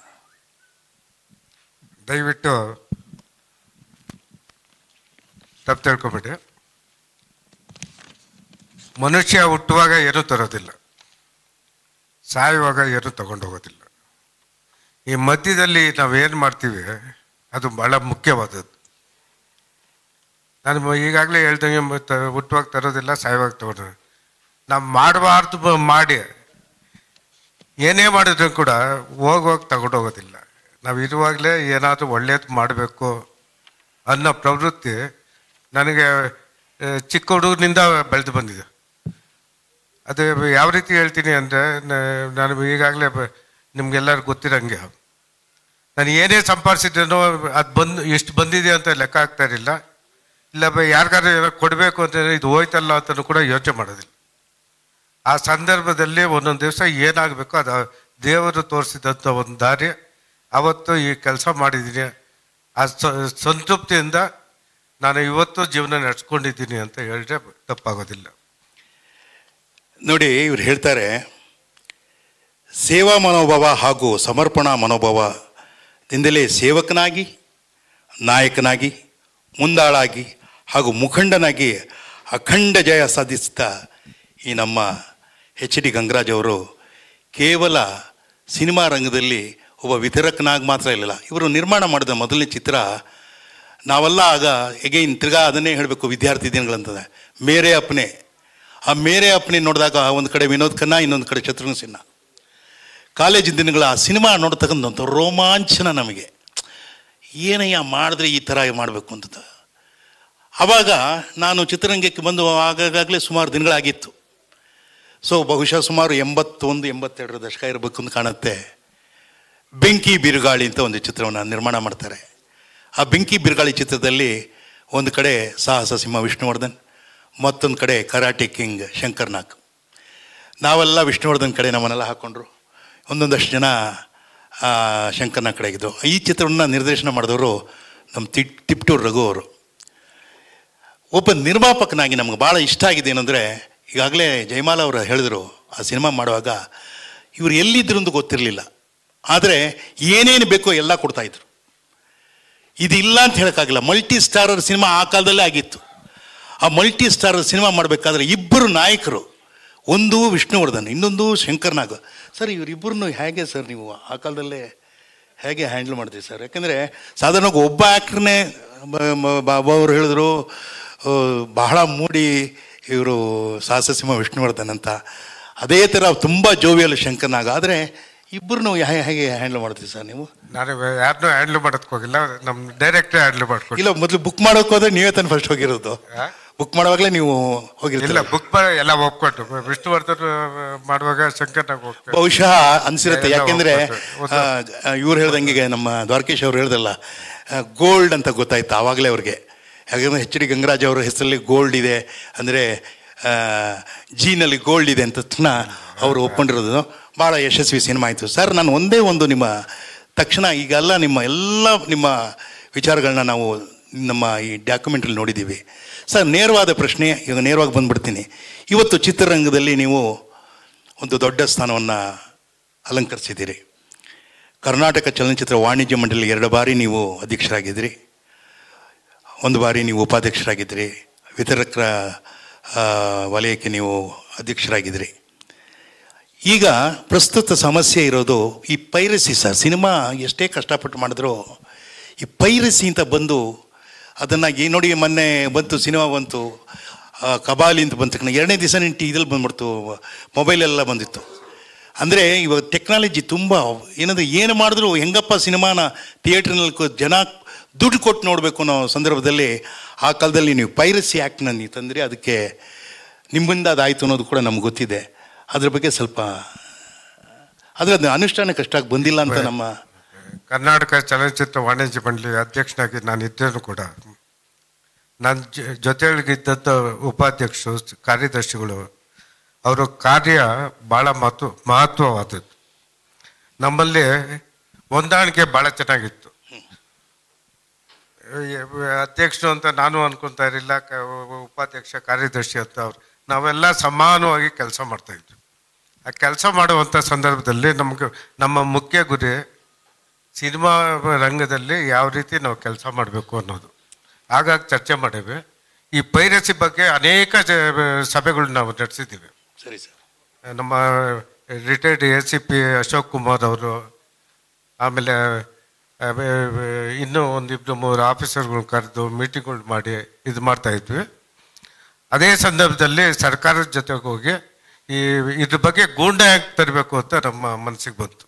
ದಯವಿಟ್ಟು ತಪ್ಪು ತಿಳ್ಕೊಬೇಡಿ ಮನುಷ್ಯ ಹುಟ್ಟುವಾಗ ಏನೂ ತರೋದಿಲ್ಲ ಸಾಯುವಾಗ ಏನೂ ತಗೊಂಡು ಹೋಗೋದಿಲ್ಲ ಈ ಮಧ್ಯದಲ್ಲಿ ನಾವೇನು ಮಾಡ್ತೀವಿ ಅದು ಭಾಳ ಮುಖ್ಯವಾದದ್ದು ನಾನು ಈಗಾಗಲೇ ಹೇಳ್ದಂಗೆ ಮತ್ತೆ ಹುಟ್ಟುವಾಗ ತರೋದಿಲ್ಲ ಸಾಯುವಾಗ ತಗೊಂಡು ನಾವು ಮಾಡಬಾರ್ದು ಬ- ಮಾಡಿ ಏನೇ ಮಾಡಿದ್ರು ಕೂಡ ಹೋಗುವಾಗ ತಗೊಂಡು ಹೋಗೋದಿಲ್ಲ ನಾವು ಇರುವಾಗಲೇ ಏನಾದರೂ ಒಳ್ಳೇದು ಮಾಡಬೇಕು ಅನ್ನೋ ಪ್ರವೃತ್ತಿ ನನಗೆ ಆ, ಚಿಕ್ಕ ಹುಡುಗನಿಂದ ಬೆಳೆದು ಬಂದಿದೆ ಅದು ಯಾವ ರೀತಿ ಹೇಳ್ತೀನಿ ಅಂದರೆ ನಾನು ಈಗಾಗಲೇ ನಿಮ್ಗೆಲ್ಲರೂ ಗೊತ್ತಿರಂಗೆ ನಾನು ಏನೇ ಸಂಪಾದಿಸಿದ್ದೇನೋ ಅದು ಬಂದು ಎಷ್ಟು ಬಂದಿದೆ ಅಂತ ಲೆಕ್ಕ ಆಗ್ತಾ ಇರಲಿಲ್ಲ ಇಲ್ಲ ಬ ಯಾರಿಗಾದ್ರೂ ಏನೋ ಕೊಡಬೇಕು ಅಂತಂದರೆ ಇದು ಹೋಯ್ತಲ್ಲ ಅಂತಲೂ ಕೂಡ ಯೋಚನೆ ಮಾಡೋದಿಲ್ಲ ಆ ಸಂದರ್ಭದಲ್ಲಿ ಒಂದೊಂದು ದಿವಸ ಏನಾಗಬೇಕು ಅದು ದೇವರು ತೋರಿಸಿದಂಥ ಒಂದು ದಾರಿ ಅವತ್ತು ಈ ಕೆಲಸ ಮಾಡಿದ್ದೀನಿ ಆ ಸ- ಸಂತೃಪ್ತಿಯಿಂದ ನಾನು ಇವತ್ತು ಜೀವನ ನಡೆಸ್ಕೊಂಡಿದ್ದೀನಿ ಅಂತ ಹೇಳಿದ್ರೆ ತಪ್ಪಾಗೋದಿಲ್ಲ ನೋಡಿ ಇವ್ರು ಹೇಳ್ತಾರೆ ಸೇವಾ ಮನೋಭಾವ ಹಾಗೂ ಸಮರ್ಪಣಾ ಮನೋಭಾವದಿಂದಲೇ ಸೇವಕನಾಗಿ ನಾಯಕನಾಗಿ ಮುಂದಾಳಾಗಿ ಹಾಗೂ ಮುಖಂಡನಾಗಿ ಅಖಂಡ ಜಯ ಸಾಧಿಸಿದ ಈ ನಮ್ಮ ಎಚ್ ಡಿ ಗಂಗರಾಜ್ ಅವರು ಕೇವಲ ಸಿನಿಮಾ ರಂಗದಲ್ಲಿ ಒಬ್ಬ ವಿತರಕನಾಗಿ ಮಾತ್ರ ಇರಲಿಲ್ಲ ಇವರು ನಿರ್ಮಾಣ ಮಾಡಿದ ಮೊದಲನೇ ಚಿತ್ರ ನಾವೆಲ್ಲ ಆಗ ಎಗೈನ್ ತಿರ್ಗಾ ಅದನ್ನೇ ಹೇಳಬೇಕು ವಿದ್ಯಾರ್ಥಿ ದಿನಗಳಂತದೆ ಮೇರೆ ಅಪ್ನೆ ಆ ಮೇರೆ ಅಪ್ನೆ ನೋಡಿದಾಗ ಒಂದು ಕಡೆ ವಿನೋದ್ ಖನ್ನಾ ಇನ್ನೊಂದು ಕಡೆ ಶತ್ರುಘ್ನ ಸಿನ್ಹಾ ಕಾಲೇಜ್ ದಿನಗಳ ಆ ಸಿನಿಮಾ ನೋಡ್ತಕ್ಕಂಥ ರೋಮಾಂಚನ ನಮಗೆ ಏನಯ್ಯ ಮಾಡಿದ್ರೆ ಈ ಥರ ಮಾಡಬೇಕು ಅಂತ ಆವಾಗ ನಾನು ಚಿತ್ರರಂಗಕ್ಕೆ ಬಂದು ಆಗಾಗಲೇ ಸುಮಾರು ದಿನಗಳಾಗಿತ್ತು ಸೊ ಬಹುಶಃ ಸುಮಾರು ಎಂಬತ್ತೊಂದು ಎಂಬತ್ತೆರಡರ ದಶಕ ಇರಬೇಕು ಅಂತ ಕಾಣುತ್ತೆ ಬೆಂಕಿ ಬಿರುಗಾಳಿ ಅಂತ ಒಂದು ಚಿತ್ರವನ್ನು ನಿರ್ಮಾಣ ಮಾಡ್ತಾರೆ ಆ ಬೆಂಕಿ ಬಿರುಗಾಳಿ ಚಿತ್ರದಲ್ಲಿ ಒಂದು ಕಡೆ ಸಾಹಸ ಸಿಂಹ ವಿಷ್ಣುವರ್ಧನ್ ಮತ್ತೊಂದು ಕಡೆ ಕರಾಟೆ ಕಿಂಗ್ ಶಂಕರ್ ನಾಗ್ ನಾವೆಲ್ಲ ವಿಷ್ಣುವರ್ಧನ್ ಕಡೆ ನಮ್ಮನ್ನೆಲ್ಲ ಹಾಕ್ಕೊಂಡ್ರು ಒಂದೊಂದಷ್ಟು ಜನ ಆ, ಶಂಕರ್ನ ಕಡೆಗಿದ್ದು ಈ ಚಿತ್ರವನ್ನು ನಿರ್ದೇಶನ ಮಾಡಿದವರು ನಮ್ಮ ತಿ ತಿಪ್ಟೂರು ರಘು ಅವರು ಒಬ್ಬ ನಿರ್ಮಾಪಕನಾಗಿ ನಮ್ಗೆ ಭಾಳ ಇಷ್ಟ ಆಗಿದೆ ಏನಂದರೆ ಈಗಾಗಲೇ ಜಯಮಾಲ ಅವರು ಹೇಳಿದರು ಆ ಸಿನಿಮಾ ಮಾಡುವಾಗ ಇವರು ಎಲ್ಲಿದ್ರು ಅಂತ ಗೊತ್ತಿರಲಿಲ್ಲ ಆದರೆ ಏನೇನು ಬೇಕೋ ಎಲ್ಲ ಕೊಡ್ತಾಯಿದ್ರು ಇದಿಲ್ಲ ಅಂತ ಹೇಳೋಕ್ಕಾಗಲ್ಲ ಮಲ್ಟಿ ಸ್ಟಾರರ್ ಸಿನಿಮಾ ಆ ಕಾಲದಲ್ಲೇ ಆಗಿತ್ತು ಆ ಮಲ್ಟಿ ಸ್ಟಾರರ್ ಸಿನಿಮಾ ಮಾಡಬೇಕಾದ್ರೆ ಇಬ್ಬರು ನಾಯಕರು ಒಂದು ವಿಷ್ಣುವರ್ಧನ್ ಇನ್ನೊಂದು ಶಂಕರ್ನಾಗ್ ಸರ್ ಇವರಿಬ್ಬರನ್ನು ಹೇಗೆ ಸರ್ ನೀವು ಆ ಕಾಲದಲ್ಲೇ ಹೇಗೆ ಹ್ಯಾಂಡಲ್ ಮಾಡ್ತೀವಿ ಸರ್ ಯಾಕೆಂದರೆ ಸಾಧಾರಣವಾಗಿ ಒಬ್ಬ ಆ್ಯಕ್ಟ್ರನ್ನೇ ಬಾಬು ಅವರು ಹೇಳಿದ್ರು ಆ, ಬಹಳ ಮೂಡಿ ಇವರು ಸಾಹಸ ಸಿಂಹ ವಿಷ್ಣುವರ್ಧನ್ ಅಂತ ಅದೇ ಥರ ತುಂಬ ಜೋವಿಯಲ್ ಶಂಕರ್ನಾಗ್ ಆದರೆ ಇಬ್ಬರನ್ನು ಹೇಗೆ ಹ್ಯಾಂಡಲ್ ಮಾಡ್ತೀವಿ ಸರ್ ನೀವು ನಾನು ಯಾರನ್ನೂ ಹ್ಯಾಂಡ್ಲ್ ಮಾಡೋದಕ್ಕೆ ಹೋಗಿಲ್ಲ ನಮ್ಮ ಡೈರೆಕ್ಟೇ ಹ್ಯಾಂಡ್ಲ್ ಮಾಡ್ಕೊಂಡು ಇಲ್ಲ ಮೊದಲು ಬುಕ್ ಮಾಡೋಕೆ ಹೋದ್ರೆ ನೀವೇ ತಾನು ಫಸ್ಟ್ ಹೋಗಿರೋದು ಬುಕ್ ಮಾಡುವಾಗಲೇ ನೀವು ಇಲ್ಲ ಹೋಗಿರ್ತಿಲ್ಲ ಬುಕ್ ಮಾಡಿ ಎಲ್ಲ ಒಪ್ಕೊಟ್ಟು ವಿಷ್ಣುವರ್ಧನ್ ಮಾಡುವಾಗ ಶಂಕರ್ನಾಗ್ ಹೋಗ್ತಾರೆ ಬಹುಶಃ ಅನ್ಸಿರುತ್ತೆ ಎಲ್ಲ ಯಾಕೆಂದ್ರೆ ಒಪ್ಕೊಟ್ಟು. ಇವ್ರು ಹೇಳ್ದಂಗೆ ನಮ್ಮ ದ್ವಾರಕೇಶ್ ಅವ್ರು ಹೇಳ್ದಲ್ಲ ಗೋಲ್ಡ್ ಅಂತ ಗೊತ್ತಾಯ್ತು ಆವಾಗಲೇ ಅವ್ರಿಗೆ ಯಾಕಂದ್ರೆ ಎಚ್ ಡಿ ಗಂಗರಾಜ್ ಅವರ ಹೆಸರಲ್ಲಿ ಗೋಲ್ಡ್ ಇದೆ ಅಂದರೆ ಜೀನಲ್ಲಿ ಗೋಲ್ಡ್ ಇದೆ ಅಂತ ತಕ್ಷಣ ಅವರು ಒಪ್ಕೊಂಡಿರೋದು ಭಾಳ ಯಶಸ್ವಿ ಸಿನಿಮಾ ಆಯಿತು ಸರ್ ನಾನು ಒಂದೇ ಒಂದು ನಿಮ್ಮ ತಕ್ಷಣ ಈಗೆಲ್ಲ ನಿಮ್ಮ ಎಲ್ಲ ನಿಮ್ಮ ವಿಚಾರಗಳನ್ನ ನಾವು ನಮ್ಮ ಈ ಡಾಕ್ಯುಮೆಂಟ್ರಲ್ಲಿ ನೋಡಿದ್ದೀವಿ ಸರ್ ನೇರವಾದ ಪ್ರಶ್ನೆ ಈಗ ನೇರವಾಗಿ ಬಂದ್ಬಿಡ್ತೀನಿ ಇವತ್ತು ಚಿತ್ರರಂಗದಲ್ಲಿ ನೀವು ಒಂದು ದೊಡ್ಡ ಸ್ಥಾನವನ್ನು ಅಲಂಕರಿಸಿದ್ದೀರಿ ಕರ್ನಾಟಕ ಚಲನಚಿತ್ರ ವಾಣಿಜ್ಯ ಮಂಡಳಿ ಎರಡು ಬಾರಿ ನೀವು ಅಧ್ಯಕ್ಷರಾಗಿದ್ದಿರಿ ಒಂದು ಬಾರಿ ನೀವು ಉಪಾಧ್ಯಕ್ಷರಾಗಿದ್ದಿರಿ ವಿತರಕರ ಆ, ವಲಯಕ್ಕೆ ನೀವು ಅಧ್ಯಕ್ಷರಾಗಿದ್ದಿರಿ ಈಗ ಪ್ರಸ್ತುತ ಸಮಸ್ಯೆ ಇರೋದು ಈ ಪೈರಸಿ ಸರ್ ಸಿನಿಮಾ ಎಷ್ಟೇ ಕಷ್ಟಪಟ್ಟು ಮಾಡಿದ್ರು ಈ ಪೈರಸಿ ಅಂತ ಬಂದು ಅದನ್ನು ಈ ನೋಡಿ ಮೊನ್ನೆ ಬಂತು ಸಿನಿಮಾ ಬಂತು ಆ, ಕಬಾಲಿ ಅಂತ ಬಂದ ತಕ್ಷಣ ಎರಡನೇ ದಿವಸ ನಿಂತು ಇದ್ರಲ್ಲಿ ಬಂದ್ಬಿಡ್ತು ಮೊಬೈಲೆಲ್ಲ ಬಂದಿತ್ತು ಅಂದರೆ ಇವಾಗ ಟೆಕ್ನಾಲಜಿ ತುಂಬ ಏನಂದರೆ ಏನು ಮಾಡಿದ್ರು ಹೆಂಗಪ್ಪ ಸಿನಿಮಾನ ಥಿಯೇಟ್ರ್ನಲ್ಲಿ ಕೂ- ಜನ ದುಡ್ಡು ಕೊಟ್ಟು ನೋಡಬೇಕು ಅನ್ನೋ ಸಂದರ್ಭದಲ್ಲಿ ಆ ಕಾಲದಲ್ಲಿ ನೀವು ಪೈರಸಿ ಆ್ಯಕ್ಟ್ನ ನೀವು ತಂದರೆ ಅದಕ್ಕೆ ನಿಮ್ಮಿಂದ ಅದಾಯಿತು ಅನ್ನೋದು ಕೂಡ ನಮ್ಗೆ ಗೊತ್ತಿದೆ ಅದ್ರ ಬಗ್ಗೆ ಸ್ವಲ್ಪ ಆದರೆ ಅದು ಅನುಷ್ಠಾನಕ್ಕೆ ಅಷ್ಟಾಗಿ ಬಂದಿಲ್ಲ ಅಂತ ನಮ್ಮ ಕರ್ನಾಟಕ ಚಲನಚಿತ್ರ ವಾಣಿಜ್ಯ ಮಂಡಳಿ ಅಧ್ಯಕ್ಷನಾಗಿ ನಾನು ಇದ್ದೇನು ಕೂಡ ನನ್ನ ಜ- ಜೊತೆಯೊಳಗಿದ್ದಂಥ ಉಪಾಧ್ಯಕ್ಷರು ಕಾರ್ಯದರ್ಶಿಗಳು ಅವರ ಕಾರ್ಯ ಭಾಳ ಮಹತ್ವ ಮಹತ್ವವಾದದ್ದು ನಮ್ಮಲ್ಲಿ ಹೊಂದಾಣಿಕೆ ಭಾಳ ಚೆನ್ನಾಗಿತ್ತು ಅಧ್ಯಕ್ಷರು ಅಂತ ನಾನು ಅನ್ಕೊಂತಾ ಇರಲಿಲ್ಲ ಕ- ಉಪಾಧ್ಯಕ್ಷ ಕಾರ್ಯದರ್ಶಿ ಅಂತ ಅವ್ರು ನಾವೆಲ್ಲ ಸಮಾನವಾಗಿ ಕೆಲಸ ಮಾಡ್ತಾ ಇದ್ವಿ ಆ ಕೆಲಸ ಮಾಡುವಂಥ ಸಂದರ್ಭದಲ್ಲಿ ನಮಗೆ ನಮ್ಮ ಮುಖ್ಯ ಗುರಿ ಸಿನಿಮಾ ರಂಗದಲ್ಲಿ ಯಾವ ರೀತಿ ನಾವು ಕೆಲಸ ಮಾಡಬೇಕು ಅನ್ನೋದು ಆಗಾಗ ಚರ್ಚೆ ಮಾಡೇವೆ ಈ ಪೈರಸಿ ಬಗ್ಗೆ ಅನೇಕ ಜ- ಸಭೆಗಳು ನಾವು ನಡೆಸಿದ್ದೀವಿ ಸರಿ ಸರ್ ನಮ್ಮ retired A C P Ashok Kumar ಅವರು ಆಮೇಲೆ ಆ, ಬೆ- ಬೆ- ಇನ್ನೂ ಒಂದಿಬ್ರು ಮೂರು ಆಫೀಸರ್ಗಳು ಕರೆದು ಮೀಟಿಂಗ್ಗಳು ಮಾಡಿ ಇದು ಮಾಡ್ತಾ ಇದ್ವಿ ಅದೇ ಸಂದರ್ಭದಲ್ಲಿ ಸರ್ಕಾರದ ಜೊತೆಗೆ ಹೋಗಿ ಈ ಇದ್ರ ಬಗ್ಗೆ ಗೂಂಡ ಯಾಕೆ ತರಬೇಕು ಅಂತ ನಮ್ಮ ಮನಸ್ಸಿಗೆ ಬಂತು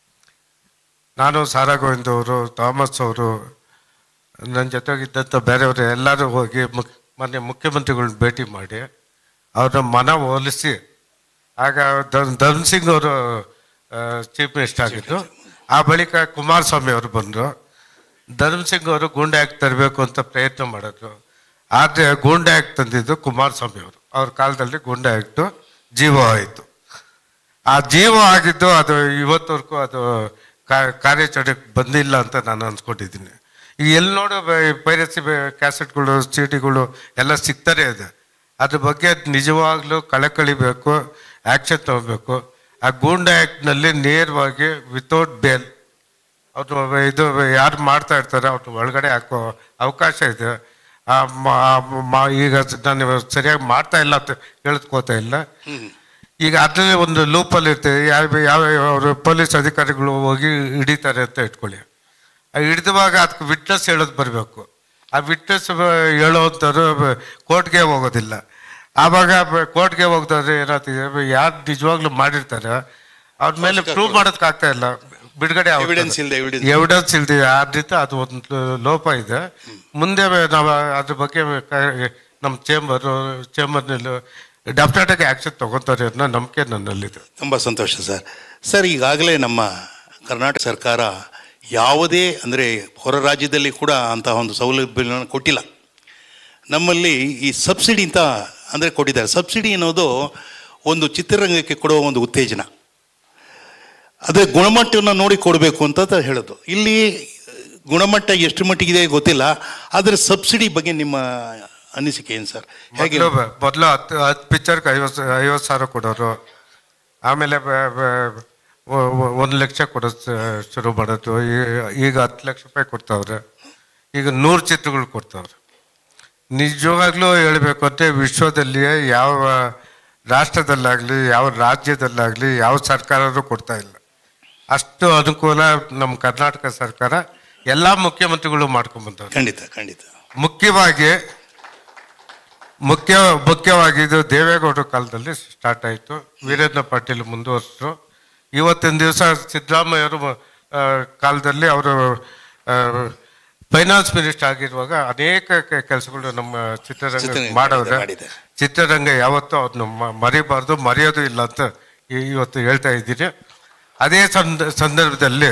ನಾನು ಸಾರಾ ಗೋವಿಂದ್ ಅವರು ಥಾಮಸ್ ಅವರು ನನ್ನ ಜೊತೆಗಿದ್ದಂಥ ಬೇರೆಯವರು ಎಲ್ಲರೂ ಹೋಗಿ ಮುಕ್ ಮೊನ್ನೆ ಮುಖ್ಯಮಂತ್ರಿಗಳನ್ನ ಭೇಟಿ ಮಾಡಿ ಅವ್ರ ಮನ ಹೋಲಿಸಿ ಆಗ ಧರ್ಮ್ ಧರ್ಮ್ ಸಿಂಗ್ ಅವರು ಚೀಫ್ ಮಿನಿಸ್ಟರ್ ಆಗಿದ್ದು ಆ ಬಳಿಕ ಕುಮಾರಸ್ವಾಮಿ ಅವರು ಬಂದರು ಧರ್ಮ್ ಸಿಂಗ್ ಅವರು ಗೂಂಡ ಆ್ಯಕ್ಟ್ ತರಬೇಕು ಅಂತ ಪ್ರಯತ್ನ ಮಾಡಿದ್ರು ಆದರೆ ಗೂಂಡ ಆ್ಯಕ್ಟ್ ತಂದಿದ್ದು ಕುಮಾರಸ್ವಾಮಿ ಅವರು ಅವ್ರ ಕಾಲದಲ್ಲಿ ಗೂಂಡ ಆ್ಯಕ್ಟು ಜೀವ ಆಯಿತು ಆ ಜೀವ ಆಗಿದ್ದು ಅದು ಇವತ್ತವರೆಗೂ ಅದು ಕಾ- ಕಾರ್ಯಾಚರಣೆಗೆ ಬಂದಿಲ್ಲ ಅಂತ ನಾನು ಅನ್ಸ್ಕೊಂಡಿದ್ದೀನಿ ಈಗ ಎಲ್ಲಿ ನೋಡೋ ಪೈರಸಿ ಕ್ಯಾಸೆಟ್ಗಳು ಚೀಟಿಗಳು ಎಲ್ಲ ಸಿಗ್ತಾರೆ ಇದೆ ಅದ್ರ ಬಗ್ಗೆ ನಿಜವಾಗ್ಲೂ ಕಳಕಳಿಬೇಕು ಆ್ಯಕ್ಷನ್ ತಗೋಬೇಕು ಆ ಗೂಂಡ ಆ್ಯಕ್ಟ್ನಲ್ಲಿ ನೇರವಾಗಿ ವಿತೌಟ್ ಬೇಲ್ ಅವ್ರು ಇದು ಯಾರು ಮಾಡ್ತಾ ಇರ್ತಾರೆ ಅವ್ರು ಒಳಗಡೆ ಹಾಕೋ ಅವಕಾಶ ಇದೆ ಆ ಮ- ಆ ಮ- ಈಗ ನಾನು ಸರಿಯಾಗಿ ಮಾಡ್ತಾ ಇಲ್ಲ ಅಂತ ಹೇಳ್ಕೋತಾ ಇಲ್ಲ ಈಗ ಅದರಲ್ಲಿ ಒಂದು ಲೂಪಲ್ಲಿ ಇರ್ತದೆ ಯಾವ ಯಾವ ಅವರು ಪೊಲೀಸ್ ಅಧಿಕಾರಿಗಳು ಹೋಗಿ ಹಿಡಿತಾರೆ ಅಂತ ಇಟ್ಕೊಳ್ಳಿ ಆ ಹಿಡಿದುವಾಗ ಅದಕ್ಕೆ ವಿಟ್ನೆಸ್ ಹೇಳೋದು ಬರಬೇಕು ಆ ವಿಟ್ನೆಸ್ ಹೇಳೋವಂಥವ್ರು ಕೋರ್ಟ್ಗೆ ಹೋಗೋದಿಲ್ಲ ಆವಾಗ ಕೋರ್ಟ್ಗೆ ಹೋಗ್ತಾರೆ ಏನಾಗ್ತಿದೆ ಯಾರು ನಿಜವಾಗ್ಲೂ ಮಾಡಿರ್ತಾರೆ ಅವ್ರ ಮೇಲೆ ಪ್ರೂವ್ ಮಾಡೋದಕ್ಕಾಗ್ತಾ ಇಲ್ಲ ಬಿಡುಗಡೆ Evidence ಇಲ್ದೆ, evidence. ಎವಿಡೆನ್ಸ್ ಇಲ್ದೆ ಆದ್ರಿಂದ ಅದು ಒಂದು ಲೋಪ ಇದೆ ಮುಂದೆ ನಾವು ಅದ್ರ ಬಗ್ಗೆ ಕ- ನಮ್ಮ ಚೇಂಬರು ಚೇಂಬರ್ನಲ್ಲಿ ಡೆಫಿನೆಟಾಗಿ ಆ್ಯಕ್ಷನ್ ತಗೋತಾರೆ ಅನ್ನೋ ನಂಬಿಕೆ ನನ್ನಲ್ಲಿದೆ ತುಂಬ ಸಂತೋಷ ಸರ್ ಸರ್ ಈಗಾಗಲೇ ನಮ್ಮ ಕರ್ನಾಟಕ ಸರ್ಕಾರ ಯಾವುದೇ ಅಂದರೆ ಹೊರ ರಾಜ್ಯದಲ್ಲಿ ಕೂಡ ಅಂತಹ ಒಂದು ಸೌಲಭ್ಯಗಳನ್ನು ಕೊಟ್ಟಿಲ್ಲ ನಮ್ಮಲ್ಲಿ ಈ ಸಬ್ಸಿಡಿ ಅಂತ ಅಂದರೆ ಕೊಟ್ಟಿದ್ದಾರೆ ಸಬ್ಸಿಡಿ ಅನ್ನೋದು ಒಂದು ಚಿತ್ರರಂಗಕ್ಕೆ ಕೊಡುವ ಒಂದು ಉತ್ತೇಜನ ಅದೇ ಗುಣಮಟ್ಟವನ್ನು ನೋಡಿ ಕೊಡಬೇಕು ಅಂತ ತ- ಹೇಳೋದು ಇಲ್ಲಿ ಗುಣಮಟ್ಟ ಎಷ್ಟು ಮಟ್ಟಿಗಿದೆ ಗೊತ್ತಿಲ್ಲ ಆದರೆ ಸಬ್ಸಿಡಿ ಬಗ್ಗೆ ನಿಮ್ಮ ಅನಿಸಿಕೆ ಏನು ಸರ್ ಹೇಗೆ ಮೊದಲು ಮೊದಲು ಹತ್ತು ಹತ್ತು ಪಿಕ್ಚರ್ಗೆ ಐವತ್ತು ಐವತ್ತು ಸಾವಿರ ಕೊಡೋರು ಆಮೇಲೆ ಬ- ಬ- ಒ- ಒ- ಒಂದು ಲಕ್ಷ ಕೊಡೋದು ಸ- ಶುರು ಮಾಡೋದು ಈ- ಈಗ ಹತ್ತು ಲಕ್ಷ ರೂಪಾಯಿ ಕೊಡ್ತಾವ್ರೆ ಈಗ ನೂರು ಚಿತ್ರಗಳು ಕೊಡ್ತಾವ್ರೆ ನಿಜವಾಗ್ಲೂ ಹೇಳಬೇಕು ಅಂದರೆ ವಿಶ್ವದಲ್ಲಿಯೇ ಯಾವ ರಾಷ್ಟ್ರದಲ್ಲಾಗಲಿ ಯಾವ ರಾಜ್ಯದಲ್ಲಾಗಲಿ ಯಾವ ಸರ್ಕಾರನೂ ಕೊಡ್ತಾ ಇಲ್ಲ ಅಷ್ಟು ಅನುಕೂಲ ನಮ್ಮ ಕರ್ನಾಟಕ ಸರ್ಕಾರ ಎಲ್ಲ ಮುಖ್ಯಮಂತ್ರಿಗಳು ಮಾಡ್ಕೊಂಡ್ಬಂದವ್ರು ಖಂಡಿತ ಖಂಡಿತ ಮುಖ್ಯವಾಗಿ ಮುಖ್ಯ ಮುಖ್ಯವಾಗಿ ಇದು ದೇವೇಗೌಡರ ಕಾಲದಲ್ಲಿ ಸ್ಟಾರ್ಟ್ ಆಯಿತು ವೀರೇಂದ್ರ ಪಾಟೀಲ್ ಮುಂದುವರಿಸಿದ್ರು ಇವತ್ತಿನ ದಿವಸ ಸಿದ್ದರಾಮಯ್ಯವರು ಆ, ಕಾಲದಲ್ಲಿ ಅವರು ಫೈನಾನ್ಸ್ ಮಿನಿಸ್ಟರ್ ಆಗಿರುವಾಗ ಅನೇಕ ಕೆಲಸಗಳು ನಮ್ಮ ಚಿತ್ರರಂಗ ಚಿತ್ರರಂಗ ಮಾಡವ್ರೆ ಮಾಡಿದೆ. ಚಿತ್ರರಂಗ ಯಾವತ್ತೂ ಅದನ್ನ ಮ- ಮರಿಬಾರ್ದು ಮರೆಯೋದು ಇಲ್ಲ ಅಂತ ಈ- ಇವತ್ತು ಹೇಳ್ತಾ ಇದ್ದೀನಿ ಅದೇ ಸಂದ ಸಂದರ್ಭದಲ್ಲಿ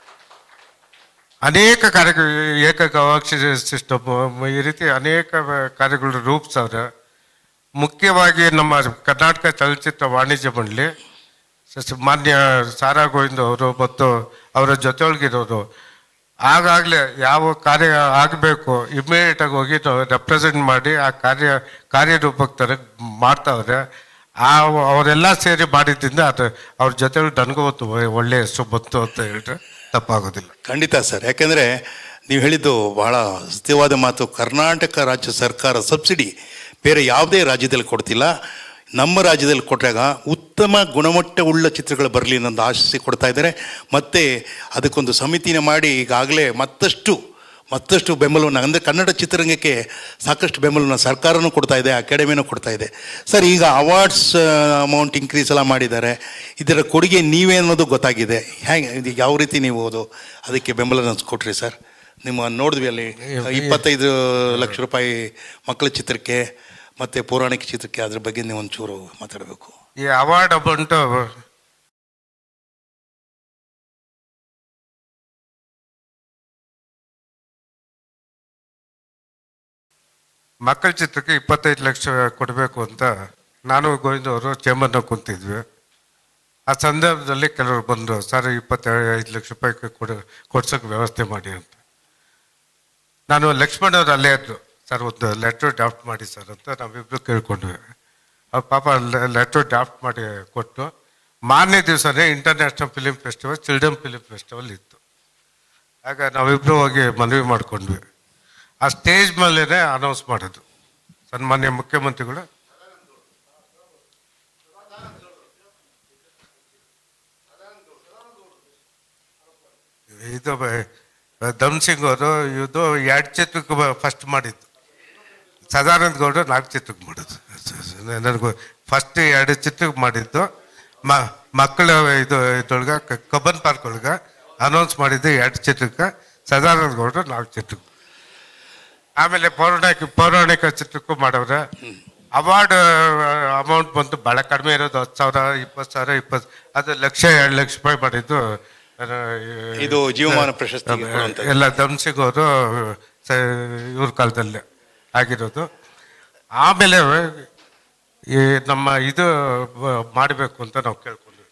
ಅನೇಕ ಕಾರ್ಯ ಏಕ ಗವಾಕ್ಷಿ ಸಿಸ್ಟಮ್ ಈ ರೀತಿ ಅನೇಕ ಕಾರ್ಯಗಳು ರೂಪಿಸವ್ರೆ ಮುಖ್ಯವಾಗಿ ನಮ್ಮ ಕರ್ನಾಟಕ ಚಲನಚಿತ್ರ ವಾಣಿಜ್ಯ ಮಂಡಳಿ ಸ- ಸ- ಮಾನ್ಯ ಸಾರಾ ಗೋವಿಂದ್ ಅವರು ಮತ್ತು ಅವರ ಜೊತೆಯೊಳಗಿರೋರು ಆಗಾಗಲೇ ಯಾವ ಕಾರ್ಯ ಆಗಬೇಕು ಇಮಿಡಿಯೇಟಾಗಿ ಹೋಗಿ ರೆಪ್ರೆಸೆಂಟ್ ಮಾಡಿ ಆ ಕಾರ್ಯ ಕಾರ್ಯರೂಪಕ್ಕೆ ತರ ಮಾಡ್ತಾವ್ರೆ ಆ ಅವರೆಲ್ಲ ಸೇರಿ ಮಾಡಿದ್ದರಿಂದ ಅದು ಅವ್ರ ಜೊತೆ ನನಗೂ ಒಂದು ಒಳ್ಳೆಯ ಹೆಸರು ಬಂತು ಅಂತ ಹೇಳಿದ್ರೆ ತಪ್ಪಾಗೋದಿಲ್ಲ ಖಂಡಿತ ಸರ್ ಯಾಕೆಂದರೆ ನೀವು ಹೇಳಿದ್ದು ಬಹಳ ಸತ್ಯವಾದ ಮಾತು ಕರ್ನಾಟಕ ರಾಜ್ಯ ಸರ್ಕಾರ ಸಬ್ಸಿಡಿ ಬೇರೆ ಯಾವುದೇ ರಾಜ್ಯದಲ್ಲಿ ಕೊಡ್ತಿಲ್ಲ ನಮ್ಮ ರಾಜ್ಯದಲ್ಲಿ ಕೊಟ್ಟಾಗ ಉತ್ತಮ ಗುಣಮಟ್ಟವುಳ್ಳ ಚಿತ್ರಗಳು ಬರಲಿ ಅನ್ನೋದು ಆಶಿಸಿ ಕೊಡ್ತಾ ಇದ್ದಾರೆ ಮತ್ತು ಅದಕ್ಕೊಂದು ಸಮಿತಿನ ಮಾಡಿ ಈಗಾಗಲೇ ಮತ್ತಷ್ಟು ಮತ್ತಷ್ಟು ಬೆಂಬಲವನ್ನು ಅಂದರೆ ಕನ್ನಡ ಚಿತ್ರರಂಗಕ್ಕೆ ಸಾಕಷ್ಟು ಬೆಂಬಲವನ್ನು ಸರ್ಕಾರನೂ ಕೊಡ್ತಾ ಇದೆ ಅಕಾಡೆಮಿನೂ ಕೊಡ್ತಾ ಇದೆ ಸರ್ ಈಗ ಅವಾರ್ಡ್ಸ್ ಅಮೌಂಟ್ ಇನ್ಕ್ರೀಸ್ ಎಲ್ಲ ಮಾಡಿದ್ದಾರೆ ಇದರ ಕೊಡುಗೆ ನೀವೇ ಅನ್ನೋದು ಗೊತ್ತಾಗಿದೆ ಹೇಗೆ ಇದು ಯಾವ ರೀತಿ ನೀವು ಅದು ಅದಕ್ಕೆ ಬೆಂಬಲ ಕೊಟ್ರಿ ಸರ್ ನಿಮ್ಮ ನೋಡಿದ್ವಿ ಅಲ್ಲಿ ಇಪ್ಪತ್ತೈದು ಲಕ್ಷ ರೂಪಾಯಿ ಮಕ್ಕಳ ಚಿತ್ರಕ್ಕೆ ಮತ್ತು ಪೌರಾಣಿಕ ಚಿತ್ರಕ್ಕೆ ಅದ್ರ ಬಗ್ಗೆ ನೀವು ಒಂಚೂರು ಮಾತಾಡಬೇಕು ಈ ಅವಾರ್ಡ್ ಅಮೌಂಟು ಮಕ್ಕಳ ಚಿತ್ರಕ್ಕೆ ಇಪ್ಪತ್ತೈದು ಲಕ್ಷ ಕೊಡಬೇಕು ಅಂತ ನಾನು ಗೋವಿಂದ ಅವರು ಚೇಂಬರ್ನಾಗ ಕುಂತಿದ್ವಿ ಆ ಸಂದರ್ಭದಲ್ಲಿ ಕೆಲವರು ಬಂದರು ಸರ್ ಇಪ್ಪತ್ತೈದು ಲಕ್ಷ ರೂಪಾಯಿ ಕೊಡ ಕೊಡ್ಸೋಕೆ ವ್ಯವಸ್ಥೆ ಮಾಡಿ ಅಂತ ನಾನು ಲಕ್ಷ್ಮಣ್ ಅವ್ರು ಅಲ್ಲೇ ಇದ್ರು ಸರ್ ಒಂದು ಲೆಟ್ರ್ ಡ್ರಾಫ್ಟ್ ಮಾಡಿ ಸರ್ ಅಂತ ನಾವಿಬ್ರು ಕೇಳ್ಕೊಂಡ್ವಿ ಅವ್ರು ಪಾಪ ಲೆಟ್ರ್ ಡ್ರಾಫ್ಟ್ ಮಾಡಿ ಕೊಟ್ಟು ಮಾರನೇ ದಿವಸನೇ international film festival children film festival ಇತ್ತು ಆಗ ನಾವಿಬ್ರು ಹೋಗಿ ಮನವಿ ಮಾಡ್ಕೊಂಡ್ವಿ ಆ ಸ್ಟೇಜ್ ಮೇಲೇ ಅನೌನ್ಸ್ ಮಾಡೋದು ಸನ್ಮಾನ್ಯ ಮುಖ್ಯಮಂತ್ರಿಗಳು ಇದು ಬ- ದಮ್ ಸಿಂಗ್ ಅವರು ಇದು ಎರಡು ಚಿತ್ರಕ್ಕೆ ಫಸ್ಟ್ ಮಾಡಿದ್ದು ಸದಾನಂದ ಗೌಡರು ನಾಲ್ಕು ಚಿತ್ರಕ್ಕೆ ಮಾಡೋದು ನನಗೂ ಫಸ್ಟ್ ಎರಡು ಚಿತ್ರಕ್ಕೆ ಮಾಡಿದ್ದು ಮ ಮಕ್ಕಳ ಇದು ಇದ್ರೊಳಗೆ ಕ- ಕಬ್ಬನ್ ಪಾರ್ಕ್ ಒಳಗೆ ಅನೌನ್ಸ್ ಮಾಡಿದ್ದು ಎರಡು ಚಿತ್ರಕ್ಕೆ ಸದಾನಂದ ಗೌಡರು ನಾಲ್ಕು ಚಿತ್ರಕ್ಕೆ ಆಮೇಲೆ ಪೌರಾಣಿಕ ಪೌರಾಣಿಕ ಚಿತ್ರಕ್ಕೂ ಮಾಡವ್ರೆ ಅವಾರ್ಡ್ ಅಮೌಂಟ್ ಬಂತು ಭಾಳ ಕಡಿಮೆ ಇರೋದು ಹತ್ತು ಸಾವಿರ ಇಪ್ಪತ್ತು ಸಾವಿರ ಇಪ್ಪತ್ತು ಅದು ಲಕ್ಷ ಎರಡು ಲಕ್ಷ ರೂಪಾಯಿ ಮಾಡಿದ್ದು ಆ, ಇದು ಜೀವಮಾನ ಪ್ರಶಸ್ತಿಗೆ ಕೊಡುವಂಥದ್ದು. ಎಲ್ಲ ಧನ್ಸಿಂಗ್ ಅವರು ಇವ್ರ ಕಾಲದಲ್ಲಿ ಆಗಿರೋದು ಆಮೇಲೆ ಈ ನಮ್ಮ ಇದು ಮಾಡಬೇಕು ಅಂತ ನಾವು ಕೇಳ್ಕೊಂಡ್ವಿ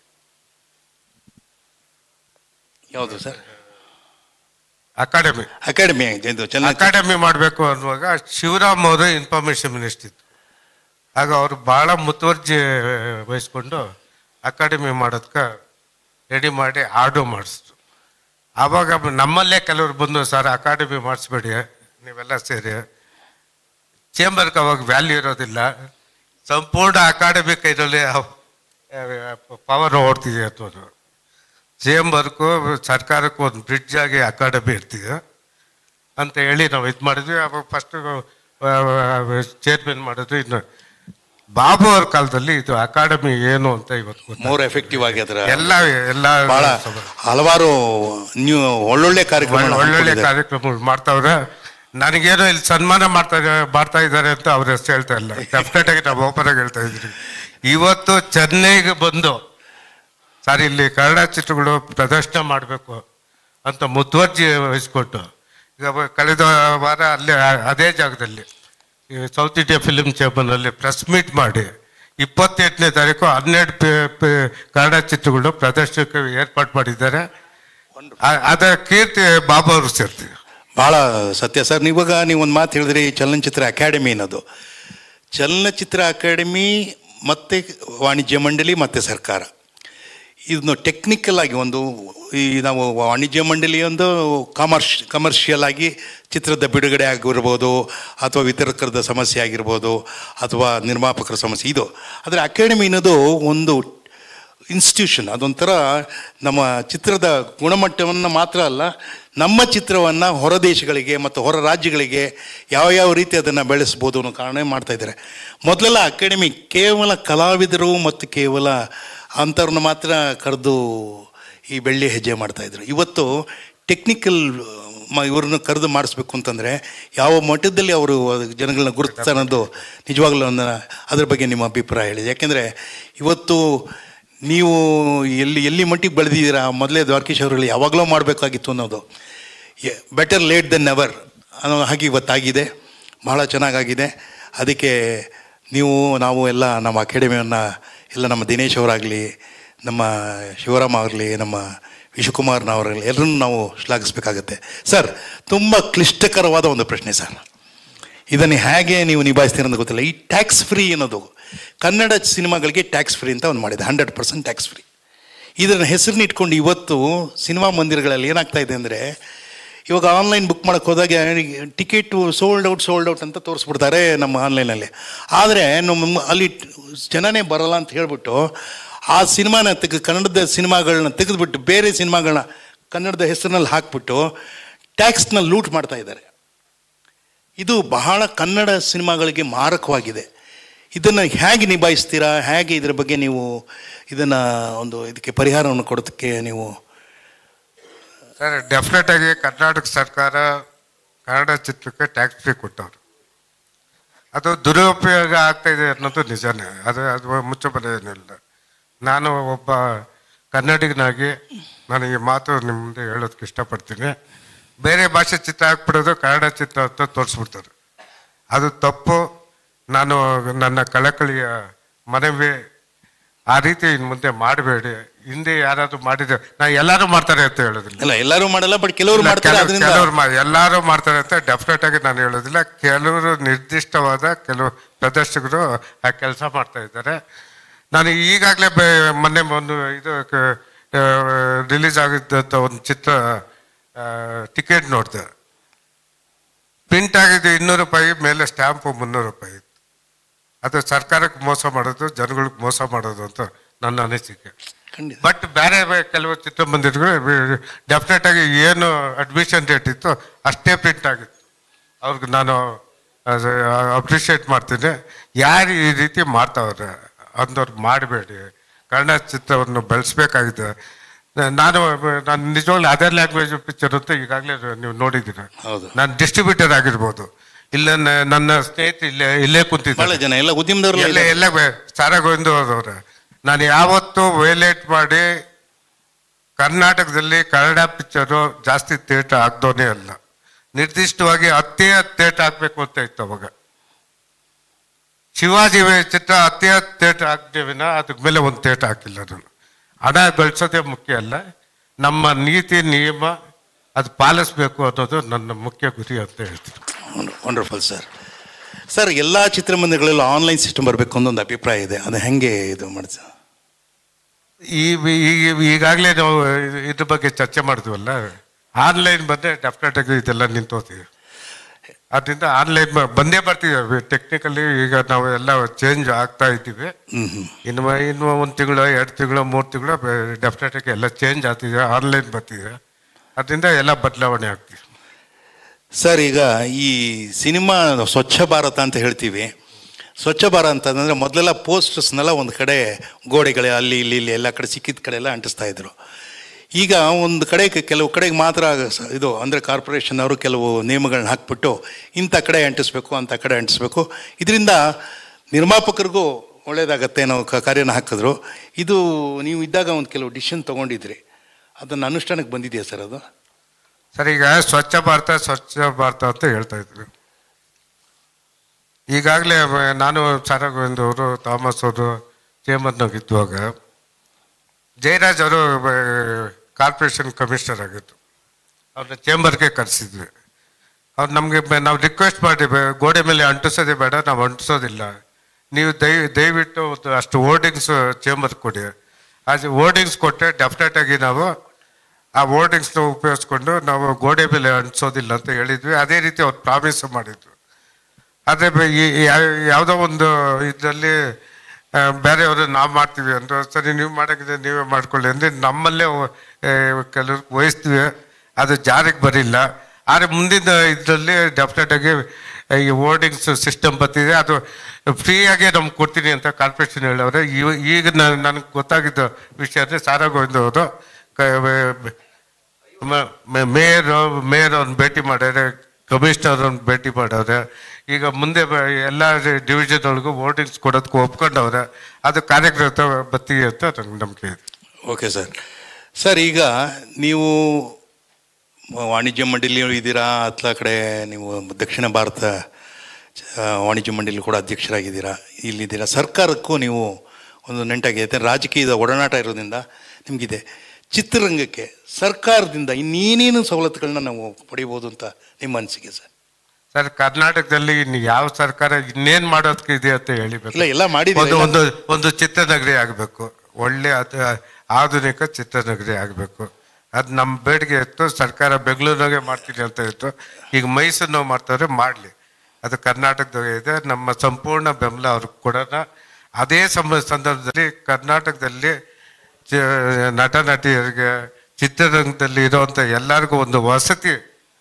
ಯಾವುದು ಸರ್ ಅಕಾಡೆಮಿ ಅಕಾಡೆಮಿ ಇದು ಚೆನ್ನಾಗಿ ಅಕಾಡೆಮಿ ಮಾಡಬೇಕು ಅನ್ನುವಾಗ ಶಿವರಾಮ್ ಅವರು ಇನ್ಫಾರ್ಮೇಶನ್ ಮಿನಿಸ್ಟರ್ ಇತ್ತು ಆಗ ಅವರು ಭಾಳ ಮುತುವರ್ಜಿ ವಹಿಸ್ಕೊಂಡು ಅಕಾಡೆಮಿ ಮಾಡೋದಕ್ಕೆ ರೆಡಿ ಮಾಡಿ ಆರ್ಡು ಮಾಡಿಸಿದ್ರು ಆವಾಗ ನಮ್ಮಲ್ಲೇ ಕೆಲವರು ಬಂದು ಸರ್ ಅಕಾಡೆಮಿ ಮಾಡಿಸ್ಬೇಡಿ ನೀವೆಲ್ಲ ಸೇರಿ ಚೇಂಬರ್ಗೆ ಅವಾಗ ವ್ಯಾಲ್ಯೂ ಇರೋದಿಲ್ಲ ಸಂಪೂರ್ಣ ಅಕಾಡೆಮಿ ಕೈನಲ್ಲಿ ಪವರ್ ಓಡ್ತಿದೆ ಅನ್ನೋದು ಚೇಂಬರ್ಗೂ ಸರ್ಕಾರಕ್ಕೂ ಒಂದು ಬ್ರಿಡ್ಜ್ ಆಗಿ ಅಕಾಡೆಮಿ ಇರ್ತೀವಿ ಅಂತ ಹೇಳಿ ನಾವು ಇದು ಮಾಡಿದ್ವಿ ಅವಾಗ ಫಸ್ಟ್ ಚೇರ್ಮನ್ ಮಾಡಿದ್ವಿ ಇನ್ನು ಬಾಬು ಅವ್ರ ಕಾಲದಲ್ಲಿ ಇದು ಅಕಾಡೆಮಿ ಏನು ಅಂತ ಇವತ್ತು ಗೊತ್ತಾಯ್ತು. ಮೋರ್ ಎಫೆಕ್ಟಿವ್ ಆಗಿ ಅದರ ಎಲ್ಲ ಎಲ್ಲ ಬಹಳ ಹಲವಾರು ನೀವು ಒಳ್ಳೊಳ್ಳೆ ಕಾರ್ಯಕ್ರಮ ಒಳ್ಳೆ- ಒಳ್ಳೊಳ್ಳೆ ಕಾರ್ಯಕ್ರಮಗಳು ಮಾಡ್ತಾವ್ರೆ ನನಗೇನೋ ಇಲ್ಲಿ ಸನ್ಮಾನ ಮಾಡ್ತಾ ಇದ್ದಾರೆ ಮಾಡ್ತಾ ಇದ್ದಾರೆ ಅಂತ ಅವ್ರ ಹೆಸರು ಹೇಳ್ತಾ ಇಲ್ಲ ಡೆಫಿನೆಟ್ ಆಗಿ ನಾವು ಓಪನ್ ಆಗಿ ಹೇಳ್ತಾ ಇದ್ರಿ ಇವತ್ತು ಚೆನ್ನೈಗೆ ಬಂದು ಸರ್ ಇಲ್ಲಿ ಕನ್ನಡ ಚಿತ್ರಗಳು ಪ್ರದರ್ಶನ ಮಾಡಬೇಕು ಅಂತ ಮುತುವರ್ಜಿ ವಹಿಸ್ಕೊಟ್ಟು ಈಗ ಅವ- ಕಳೆದ ವಾರ ಅಲ್ಲೇ ಆ- ಅದೇ ಜಾಗದಲ್ಲಿ ಈ ಸೌತ್ ಇಂಡಿಯಾ ಫಿಲ್ಮ್ ಚೇಂಬರ್ನಲ್ಲಿ ಪ್ರೆಸ್ ಮೀಟ್ ಮಾಡಿ ಇಪ್ಪತ್ತೆಂಟನೇ ತಾರೀಕು ಹನ್ನೆರಡು ಪೆ- ಪೆ- ಕನ್ನಡ ಚಿತ್ರಗಳು ಪ್ರದರ್ಶನಕ್ಕೆ ಏರ್ಪಾಡು ಮಾಡಿದ್ದಾರೆ ಆ- ಅದರ ಕೀರ್ತಿ ಬಾಬು ಅವರು ಸೇರ್ತೀವಿ ಭಾಳ ಸತ್ಯ ಸರ್ ಇವಾಗ ನೀವು ಒಂದು ಮಾತು ಹೇಳಿದ್ರಿ ಚಲನಚಿತ್ರ ಅಕಾಡೆಮಿ ಅನ್ನೋದು ಚಲನಚಿತ್ರ ಅಕಾಡೆಮಿ ಮತ್ತು ವಾಣಿಜ್ಯ ಮಂಡಳಿ ಮತ್ತು ಸರ್ಕಾರ ಇದನ್ನು ಟೆಕ್ನಿಕಲ್ ಆಗಿ ಒಂದು ಈ ನಾವು ವಾಣಿಜ್ಯ ಮಂಡಳಿ ಒಂದು ಕಾಮರ್ಷ್ ಕಮರ್ಷಿಯಲ್ ಆಗಿ ಚಿತ್ರದ ಬಿಡುಗಡೆ ಆಗಿರ್ಬೋದು ಅಥವಾ ವಿತರಕರದ ಸಮಸ್ಯೆ ಆಗಿರ್ಬೋದು ಅಥವಾ ನಿರ್ಮಾಪಕರ ಸಮಸ್ಯೆ ಇದು ಆದರೆ ಅಕಾಡೆಮಿ ಅನ್ನೋದು ಒಂದು ಇನ್ಸ್ಟಿಟ್ಯೂಷನ್ ಅದೊಂಥರ ನಮ್ಮ ಚಿತ್ರದ ಗುಣಮಟ್ಟವನ್ನು ಮಾತ್ರ ಅಲ್ಲ ನಮ್ಮ ಚಿತ್ರವನ್ನು ಹೊರ ದೇಶಗಳಿಗೆ ಮತ್ತು ಹೊರ ರಾಜ್ಯಗಳಿಗೆ ಯಾವ ಯಾವ ರೀತಿ ಅದನ್ನು ಬೆಳೆಸ್ಬೋದು ಅನ್ನೋ ಕಾರಣ ಮಾಡ್ತಾ ಇದ್ದಾರೆ ಮೊದಲೆಲ್ಲ ಅಕಾಡೆಮಿ ಕೇವಲ ಕಲಾವಿದರು ಮತ್ತು ಕೇವಲ ಅಂಥವ್ರನ್ನ ಮಾತ್ರ ಕರೆದು ಈ ಬೆಳ್ಳಿ ಹೆಜ್ಜೆ ಮಾಡ್ತಾಯಿದ್ರು ಇವತ್ತು ಟೆಕ್ನಿಕಲ್ ಮ ಇವ್ರನ್ನ ಕರೆದು ಮಾಡಿಸ್ಬೇಕು ಅಂತಂದರೆ ಯಾವ ಮಟ್ಟದಲ್ಲಿ ಅವರು ಜನಗಳನ್ನ ಗುರುತಿಸ್ತಾರೆ ಅನ್ನೋದು ನಿಜವಾಗ್ಲೂ ಒಂದು ಅದ್ರ ಬಗ್ಗೆ ನಿಮ್ಮ ಅಭಿಪ್ರಾಯ ಹೇಳಿ ಯಾಕೆಂದರೆ ಇವತ್ತು ನೀವು ಎಲ್ಲಿ ಎಲ್ಲಿ ಮಟ್ಟಿಗೆ ಬೆಳೆದಿದ್ದೀರಾ ಮೊದಲೇ ದ್ವಾರಕೀಶ್ ಅವರಲ್ಲಿ ಯಾವಾಗಲೂ ಮಾಡಬೇಕಾಗಿತ್ತು ಅನ್ನೋದು ಬೆಟರ್ ಲೇಟ್ ದೆನ್ ನೆವರ್ ಅನ್ನೋ ಹಾಗೆ ಇವತ್ತಾಗಿದೆ ಬಹಳ ಚೆನ್ನಾಗಾಗಿದೆ ಅದಕ್ಕೆ ನೀವು ನಾವು ಎಲ್ಲ ನಮ್ಮ ಅಕಾಡೆಮಿಯನ್ನು ಎಲ್ಲ ನಮ್ಮ ದಿನೇಶ್ ಅವರಾಗಲಿ ನಮ್ಮ ಶಿವರಾಮ್ ಆಗಲಿ ನಮ್ಮ ವಿಶ್ವಕುಮಾರ್ನವರಾಗಲಿ ಎಲ್ಲರನ್ನೂ ನಾವು ಶ್ಲಾಘಿಸಬೇಕಾಗತ್ತೆ ಸರ್ ತುಂಬ ಕ್ಲಿಷ್ಟಕರವಾದ ಒಂದು ಪ್ರಶ್ನೆ ಸರ್ ಇದನ್ನು ಹೇಗೆ ನೀವು ನಿಭಾಯಿಸ್ತೀರ ಅಂತ ಗೊತ್ತಿಲ್ಲ ಈ ಟ್ಯಾಕ್ಸ್ ಫ್ರೀ ಅನ್ನೋದು ಕನ್ನಡ ಸಿನಿಮಾಗಳಿಗೆ ಟ್ಯಾಕ್ಸ್ ಫ್ರೀ ಅಂತ ಒಂದು ಮಾಡಿದೆ ಹಂಡ್ರೆಡ್ ಪರ್ಸೆಂಟ್ ಟ್ಯಾಕ್ಸ್ ಫ್ರೀ ಇದನ್ನು ಹೆಸರನ್ನ ಇಟ್ಕೊಂಡು ಇವತ್ತು ಸಿನಿಮಾ ಮಂದಿರಗಳಲ್ಲಿ ಏನಾಗ್ತಾ ಇದೆ ಅಂದರೆ ಇವಾಗ ಆನ್ಲೈನ್ ಬುಕ್ ಮಾಡೋಕ್ಕೆ ಹೋದಾಗ ticket sold out sold out ಅಂತ ತೋರಿಸ್ಬಿಡ್ತಾರೆ ನಮ್ಮ ಆನ್ಲೈನಲ್ಲಿ ಆದರೆ ನಮ್ಮ ಅಲ್ಲಿ ಜನನೇ ಬರಲ್ಲ ಅಂತ ಹೇಳ್ಬಿಟ್ಟು ಆ ಸಿನಿಮಾನ ತೆಗೆ ಕನ್ನಡದ ಸಿನಿಮಾಗಳನ್ನ ತೆಗೆದುಬಿಟ್ಟು ಬೇರೆ ಸಿನಿಮಾಗಳನ್ನ ಕನ್ನಡದ ಹೆಸರಿನಲ್ಲಿ ಹಾಕ್ಬಿಟ್ಟು ಟ್ಯಾಕ್ಸ್ನ ಲೂಟ್ ಮಾಡ್ತಾ ಇದ್ದಾರೆ ಇದು ಬಹಳ ಕನ್ನಡ ಸಿನಿಮಾಗಳಿಗೆ ಮಾರಕವಾಗಿದೆ ಇದನ್ನು ಹೇಗೆ ನಿಭಾಯಿಸ್ತೀರಾ ಹೇಗೆ ಇದರ ಬಗ್ಗೆ ನೀವು ಇದನ್ನು ಒಂದು ಇದಕ್ಕೆ ಪರಿಹಾರವನ್ನು ಕೊಡೋದಕ್ಕೆ ನೀವು ಸರ್ ಡೆಫಿನೆಟ್ ಆಗಿ ಕರ್ನಾಟಕ ಸರ್ಕಾರ ಕನ್ನಡ ಚಿತ್ರಕ್ಕೆ ಟ್ಯಾಕ್ಸ್ ಫ್ರೀ ಕೊಟ್ಟವ್ರು ಅದು ದುರುಪಯೋಗ ಆಗ್ತಾ ಇದೆ ಅನ್ನೋದು ನಿಜಾನೇ ಅದು ಅದು ಮುಚ್ಚ ಬರೆಯೋನಿಲ್ಲ ನಾನು ಒಬ್ಬ ಕನ್ನಡಿಗನಾಗಿ ನಾನು ಈ ಮಾತು ನಿಮ್ಮ ಮುಂದೆ ಹೇಳೋದಕ್ಕೆ ಇಷ್ಟಪಡ್ತೀನಿ ಬೇರೆ ಭಾಷೆ ಚಿತ್ರ ಹಾಕ್ಬಿಡೋದು ಕನ್ನಡ ಚಿತ್ರ ಅಂತ ತೋರಿಸ್ಬಿಡ್ತಾರೆ ಅದು ತಪ್ಪು ನಾನು ನನ್ನ ಕಳಕಳಿಯ ಮನವಿ ಆ ರೀತಿ ಇನ್ನು ಮುಂದೆ ಮಾಡಬೇಡಿ ಹಿಂದೆ ಯಾರಾದ್ರೂ ಮಾಡಿದ್ರೆ ನಾ ಎಲ್ಲರೂ ಮಾಡ್ತಾರೆ ಅಂತ ಹೇಳೋದಿಲ್ಲ ಇಲ್ಲ ಎಲ್ಲರೂ ಮಾಡಲ್ಲ ಬಟ್ ಕೆಲವರು ಇಲ್ಲ, ಮಾಡ್ತಾರೆ ಕೆಲವು- ಅದರಿಂದ ಕೆಲವರು ಮಾ- ಎಲ್ಲರೂ ಮಾಡ್ತಾರೆ ಅಂತ ಡೆಫಿನೆಟ್ ಆಗಿ ನಾನು ಹೇಳೋದಿಲ್ಲ ಕೆಲವರು ನಿರ್ದಿಷ್ಟವಾದ ಕೆಲವು ಪ್ರದರ್ಶಕರು ಆ ಕೆಲಸ ಮಾಡ್ತಾ ಇದ್ದಾರೆ ನಾನು ಈಗಾಗಲೇ ಮೊನ್ನೆ ಒಂದು ಇದು ರಿಲೀಸ್ ಆಗಿದ್ದಂಥ ಒಂದು ಚಿತ್ರ ಟಿಕೆಟ್ ನೋಡಿದೆ ಪ್ರಿಂಟ್ ಆಗಿದ್ದು ಇನ್ನೂರು ರೂಪಾಯಿ ಮೇಲೆ ಸ್ಟ್ಯಾಂಪು ಮುನ್ನೂರು ರೂಪಾಯಿ ಇತ್ತು ಅದು ಸರ್ಕಾರಕ್ಕೆ ಮೋಸ ಮಾಡೋದು ಜನಗಳಿಗೆ ಮೋಸ ಮಾಡೋದು ಅಂತ ನನ್ನ ಅನಿಸಿಕೆ ಖಂಡಿತ ಬಟ್ ಬೇರೆ ಬೇ- ಕೆಲವು ಚಿತ್ರಮಂದಿರಗಳು ಡೆಫಿನೆಟ್ ಆಗಿ ಏನು ಅಡ್ಮಿಷನ್ ರೇಟ್ ಇತ್ತು ಅಷ್ಟೇ ಪ್ರಿಂಟ್ ಆಗಿತ್ತು ಅವ್ರಿಗೆ ನಾನು ಅಪ್ರಿಷಿಯೇಟ್ ಮಾಡ್ತೀನಿ ಯಾರು ಈ ರೀತಿ ಮಾಡ್ತಾವ್ರೆ ಅಂದವ್ರು ಮಾಡಬೇಡಿ ಕನ್ನಡ ಚಿತ್ರವನ್ನು ಬೆಳೆಸ್ಬೇಕಾಗಿದೆ ನಾನು ನಾನು ನಿಜವಾಗ್ಲೂ ಅದರ್ ಲ್ಯಾಂಗ್ವೇಜ್ ಪಿಕ್ಚರ್ ಅಂತ ಈಗಾಗಲೇ ನೀವು ನೋಡಿದ್ದೀರ ಹೌದು. ನಾನು ಡಿಸ್ಟ್ರಿಬ್ಯೂಟರ್ ಆಗಿರ್ಬೋದು ಇಲ್ಲ ನ- ನನ್ನ ಸ್ನೇಹಿತ ಇಲ್ಲೇ ಇಲ್ಲೇ ಬಹಳ ಕುಂತಿದ್ದಾರೆ ಜನ ಎಲ್ಲ ಉದ್ಯಮದವರು ಎಲ್ಲ ಎಲ್ಲ ಸಾರಾ ಗೋವಿಂದ ಅವ್ರೆ ನಾನು ಯಾವತ್ತೂ ವೈಲೇಟ್ ಮಾಡಿ ಕರ್ನಾಟಕದಲ್ಲಿ ಕನ್ನಡ ಪಿಕ್ಚರು ಜಾಸ್ತಿ ಥಿಯೇಟರ್ ಆಗ್ದೋನೇ ಅಲ್ಲ ನಿರ್ದಿಷ್ಟವಾಗಿ ಹತ್ತೇ ಹತ್ತು ಥಿಯೇಟರ್ ಹಾಕ್ಬೇಕು ಅಂತ ಇತ್ತು ಅವಾಗ ಶಿವಾಜಿ ಚಿತ್ರ ಹತ್ತೇ ಹತ್ತು ಥಿಯೇಟರ್ ಹಾಕ್ದೇವಿನ ಅದಕ್ಕೆ ಮೇಲೆ ಒಂದು ಥಿಯೇಟರ್ ಹಾಕಿಲ್ಲ ನಾನು ಹಣ ಗಳಿಸೋದೇ ಮುಖ್ಯ ಅಲ್ಲ ನಮ್ಮ ನೀತಿ ನಿಯಮ ಅದು ಪಾಲಿಸ್ಬೇಕು ಅನ್ನೋದು ನನ್ನ ಮುಖ್ಯ ಗುರಿ ಅಂತ ಹೇಳ್ತೀನಿ ವಂಡರ್ಫುಲ್ ಸರ್ ಸರ್ ಎಲ್ಲ ಚಿತ್ರಮಂದಿರಗಳಲ್ಲೂ ಆನ್ಲೈನ್ ಸಿಸ್ಟಮ್ ಬರಬೇಕು ಅನ್ನೋ ಒಂದು ಅಭಿಪ್ರಾಯ ಇದೆ ಅದು ಹೆಂಗೆ ಇದು ಮಾಡ್ಸ ಈ ಈ- ಈಗಾಗಲೇ ನಾವು ಇದ್- ಇದ್ರ ಬಗ್ಗೆ ಚರ್ಚೆ ಮಾಡಿದ್ವಲ್ಲ ಆನ್ಲೈನ್ ಬಂದರೆ ಡೆಫಿನೆಟ್ ಆಗಿ ಇದೆಲ್ಲ ನಿಂತೋತೀವಿ ಅದರಿಂದ ಆನ್ಲೈನ್ ಬಂದೇ ಬರ್ತೀವಿ ಟೆಕ್ನಿಕಲಿ ಈಗ ನಾವು ಎಲ್ಲ ಚೇಂಜ್ ಆಗ್ತಾ ಇದ್ದೀವಿ ಹ್ಮ್ ಹ್ಮ್ ಇನ್ನು ಇನ್ನು ಒಂದು ತಿಂಗಳು ಎರಡು ತಿಂಗಳು ಮೂರು ತಿಂಗಳು ಡೆಫಿನೆಟ್ ಆಗಿ ಎಲ್ಲ ಚೇಂಜ್ ಆಗ್ತಿದೆ ಆನ್ಲೈನ್ ಬರ್ತಿದೆ ಅದರಿಂದ ಎಲ್ಲ ಬದಲಾವಣೆ ಆಗ್ತಿದೆ ಸರ್ ಈಗ ಈ ಸಿನಿಮಾ ಸ್ವಚ್ಛ ಭಾರತ ಅಂತ ಹೇಳ್ತೀವಿ ಸ್ವಚ್ಛ ಭಾರತ ಅಂತಂದರೆ ಮೊದಲೆಲ್ಲ ಪೋಸ್ಟರ್ಸ್ನೆಲ್ಲ ಒಂದು ಕಡೆ ಗೋಡೆಗಳೇ ಅಲ್ಲಿ ಇಲ್ಲಿ ಇಲ್ಲಿ ಎಲ್ಲ ಕಡೆ ಸಿಕ್ಕಿದ ಕಡೆ ಎಲ್ಲ ಅಂಟಿಸ್ತಾ ಇದ್ರು ಈಗ ಒಂದು ಕಡೆ ಕೆಲವು ಕಡೆಗೆ ಮಾತ್ರ ಸ- ಇದು ಅಂದರೆ ಕಾರ್ಪೊರೇಷನ್ ಅವರು ಕೆಲವು ನಿಯಮಗಳನ್ನ ಹಾಕ್ಬಿಟ್ಟು ಇಂಥ ಕಡೆ ಅಂಟಿಸ್ಬೇಕು ಅಂಥ ಕಡೆ ಅಂಟಿಸ್ಬೇಕು ಇದರಿಂದ ನಿರ್ಮಾಪಕರಿಗೂ ಒಳ್ಳೇದಾಗತ್ತೆ ನಾವು ಕ- ಕಾರ್ಯನ ಹಾಕಿದ್ರು ಇದು ನೀವು ಇದ್ದಾಗ ಒಂದು ಕೆಲವು ಡಿಸಿಷನ್ ತೊಗೊಂಡಿದ್ರಿ ಅದನ್ನು ಅನುಷ್ಠಾನಕ್ಕೆ ಬಂದಿದೆಯಾ ಸರ್ ಅದು ಸರ್ ಈಗ ಸ್ವಚ್ಛ ಭಾರತ ಸ್ವಚ್ಛ ಭಾರತ ಅಂತ ಹೇಳ್ತಾ ಇದ್ರು ಈಗಾಗಲೇ ನಾನು ಸಾರಾ ಗೋವಿಂದ್ ಅವರು ಥಾಮಸ್ ಅವರು ಚೇಂಬರ್ನಾಗ ಇದ್ದುವಾಗ ಜಯರಾಜ್ ಅವರು ಕಾರ್ಪೊರೇಷನ್ ಕಮಿಷನರ್ ಆಗಿತ್ತು ಅವ್ರನ್ನ ಚೇಂಬರ್ಗೆ ಕರೆಸಿದ್ವಿ ಅವ್ರು ನಮಗೆ ನಾವು ರಿಕ್ವೆಸ್ಟ್ ಮಾಡಿ ಬೆ- ಗೋಡೆ ಮೇಲೆ ಅಂಟಿಸೋದೇ ಬೇಡ ನಾವು ಅಂಟಿಸೋದಿಲ್ಲ ನೀವು ದಯ ದಯವಿಟ್ಟು ಒಂದು ಅಷ್ಟು ಹೋರ್ಡಿಂಗ್ಸ್ ಚೇಂಬರ್ ಕೊಡಿ ಅದು ಹೋರ್ಡಿಂಗ್ಸ್ ಕೊಟ್ಟರೆ ಡೆಫಿನೆಟ್ ಆಗಿ ನಾವು ಆ ಹೋರ್ಡಿಂಗ್ಸ್ನ ಉಪಯೋಗಿಸ್ಕೊಂಡು ನಾವು ಗೋಡೆ ಮೇಲೆ ಅಂಟಿಸೋದಿಲ್ಲ ಅಂತ ಹೇಳಿದ್ವಿ ಅದೇ ರೀತಿ ಅವ್ರು ಪ್ರಾಮಿಸ್ ಮಾಡಿದ್ರು ಆದರೆ ಬ- ಈ ಈ ಯಾ- ಯಾವುದೋ ಒಂದು ಇದರಲ್ಲಿ ಬೇರೆಯವರು ನಾವು ಮಾಡ್ತೀವಿ ಅಂದ್ರೆ ಸರಿ ನೀವು ಮಾಡೋಕ್ಕಿದ್ರೆ ನೀವೇ ಮಾಡ್ಕೊಳ್ಳಿ ಅಂದರೆ ನಮ್ಮಲ್ಲೇ ಕೆಲವ್ರಿಗೆ ವಹಿಸ್ತೀವಿ ಅದು ಜಾರಿಗೆ ಬರಿಲ್ಲ ಆದರೆ ಮುಂದಿನ ಇದರಲ್ಲಿ ಡೆಫಿನೆಟ್ ಆಗಿ ಈ ಹೋರ್ಡಿಂಗ್ಸ್ ಸಿಸ್ಟಮ್ ಬರ್ತಿದೆ ಅದು ಫ್ರೀಯಾಗೆ ನಮ್ಗೆ ಕೊಡ್ತೀನಿ ಅಂತ ಕಾರ್ಪೊರೇಷನ್ ಹೇಳವ್ರೆ ಇವ- ಈಗ ನನಗೆ ಗೊತ್ತಾಗಿದ್ದ ವಿಷಯ ಅಂದರೆ ಸಾರಾ ಗೋವಿಂದ್ ಅವರು ಕ- ಮ- ಮ- ಮೇಯರ್ ಮೇಯರ್ ಅವ್ರನ್ನ ಭೇಟಿ ಮಾಡ್ಯಾರೆ ಕಮಿಷನರ್ ಅವ್ರನ್ನ ಭೇಟಿ ಮಾಡವ್ರೆ ಈಗ ಮುಂದೆ ಬ- ಎಲ್ಲ ಡಿವಿಷನ್ ಒಳಗೂ ವೋಟಿಂಗ್ಸ್ ಕೊಡೋದಕ್ಕೂ ಒಪ್ಕೊಂಡವ್ರೆ ಅದು ಕಾರ್ಯಕರ್ತ ಬತ್ತೀವಿ ಅಂತ ನಂಗೆ ನಂಬಿಕೆ ಇದೆ ಓಕೆ ಸರ್ ಸರ್ ಈಗ ನೀವು ವಾಣಿಜ್ಯ ಮಂಡಳಿಯವರು ಇದ್ದೀರಾ ಹತ್ಲ ಕಡೆ ನೀವು ದಕ್ಷಿಣ ಭಾರತ ಆ, ವಾಣಿಜ್ಯ ಮಂಡಳಿ ಕೂಡ ಅಧ್ಯಕ್ಷರಾಗಿದ್ದೀರಾ ಇಲ್ಲಿದ್ದೀರಾ ಸರ್ಕಾರಕ್ಕೂ ನೀವು ಒಂದು ನೆಂಟಾಗಿದೆ ರಾಜಕೀಯದ ಒಡನಾಟ ಇರೋದ್ರಿಂದ ನಿಮಗಿದೆ ಚಿತ್ರರಂಗಕ್ಕೆ ಸರ್ಕಾರದಿಂದ ಇನ್ನೇನೇನು ಸವಲತ್ತುಗಳನ್ನ ನಾವು ಪಡಿಬೋದು ಅಂತ ನಿಮ್ಮ ಅನಿಸಿಕೆ ಸರ್ ಸರ್ ಕರ್ನಾಟಕದಲ್ಲಿ ಇನ್ನು ಯಾವ ಸರ್ಕಾರ ಇನ್ನೇನ್ ಮಾಡೋದಕ್ಕೆ ಇದೆ ಅಂತ ಹೇಳಿಬೇಕು ಇಲ್ಲ, ಎಲ್ಲ ಮಾಡಿದ್ದೀವಿ, ಒಂದು ಎಲ್ಲ- ಒಂದು ಒಂದು ಚಿತ್ರನಗರಿ ಆಗಬೇಕು ಒಳ್ಳೆ ಅದು ಆಧುನಿಕ ಚಿತ್ರನಗರಿ ಆಗಬೇಕು ಅದು ನಮ್ಮ ಬೇಡಿಕೆ ಇತ್ತು ಸರ್ಕಾರ ಬೆಂಗಳೂರಿನಾಗೆ ಮಾಡ್ತೀನಿ ಅಂತ ಇತ್ತು ಈಗ ಮೈಸೂರಿನಾಗ ಮಾಡ್ತಾರೆ ಮಾಡಲಿ ಅದು ಕರ್ನಾಟಕದಾಗ ಇದೆ ನಮ್ಮ ಸಂಪೂರ್ಣ ಬೆಂಬಲ ಅವ್ರಿಗೆ ಕೊಡೋಣ ಅದೇ ಸಮ ಸಂದರ್ಭದಲ್ಲಿ ಕರ್ನಾಟಕದಲ್ಲಿ ಚ- ನಟ ನಟಿಯರಿಗೆ ಚಿತ್ರರಂಗದಲ್ಲಿ ಇರುವಂಥ ಎಲ್ಲರಿಗೂ ಒಂದು ವಸತಿ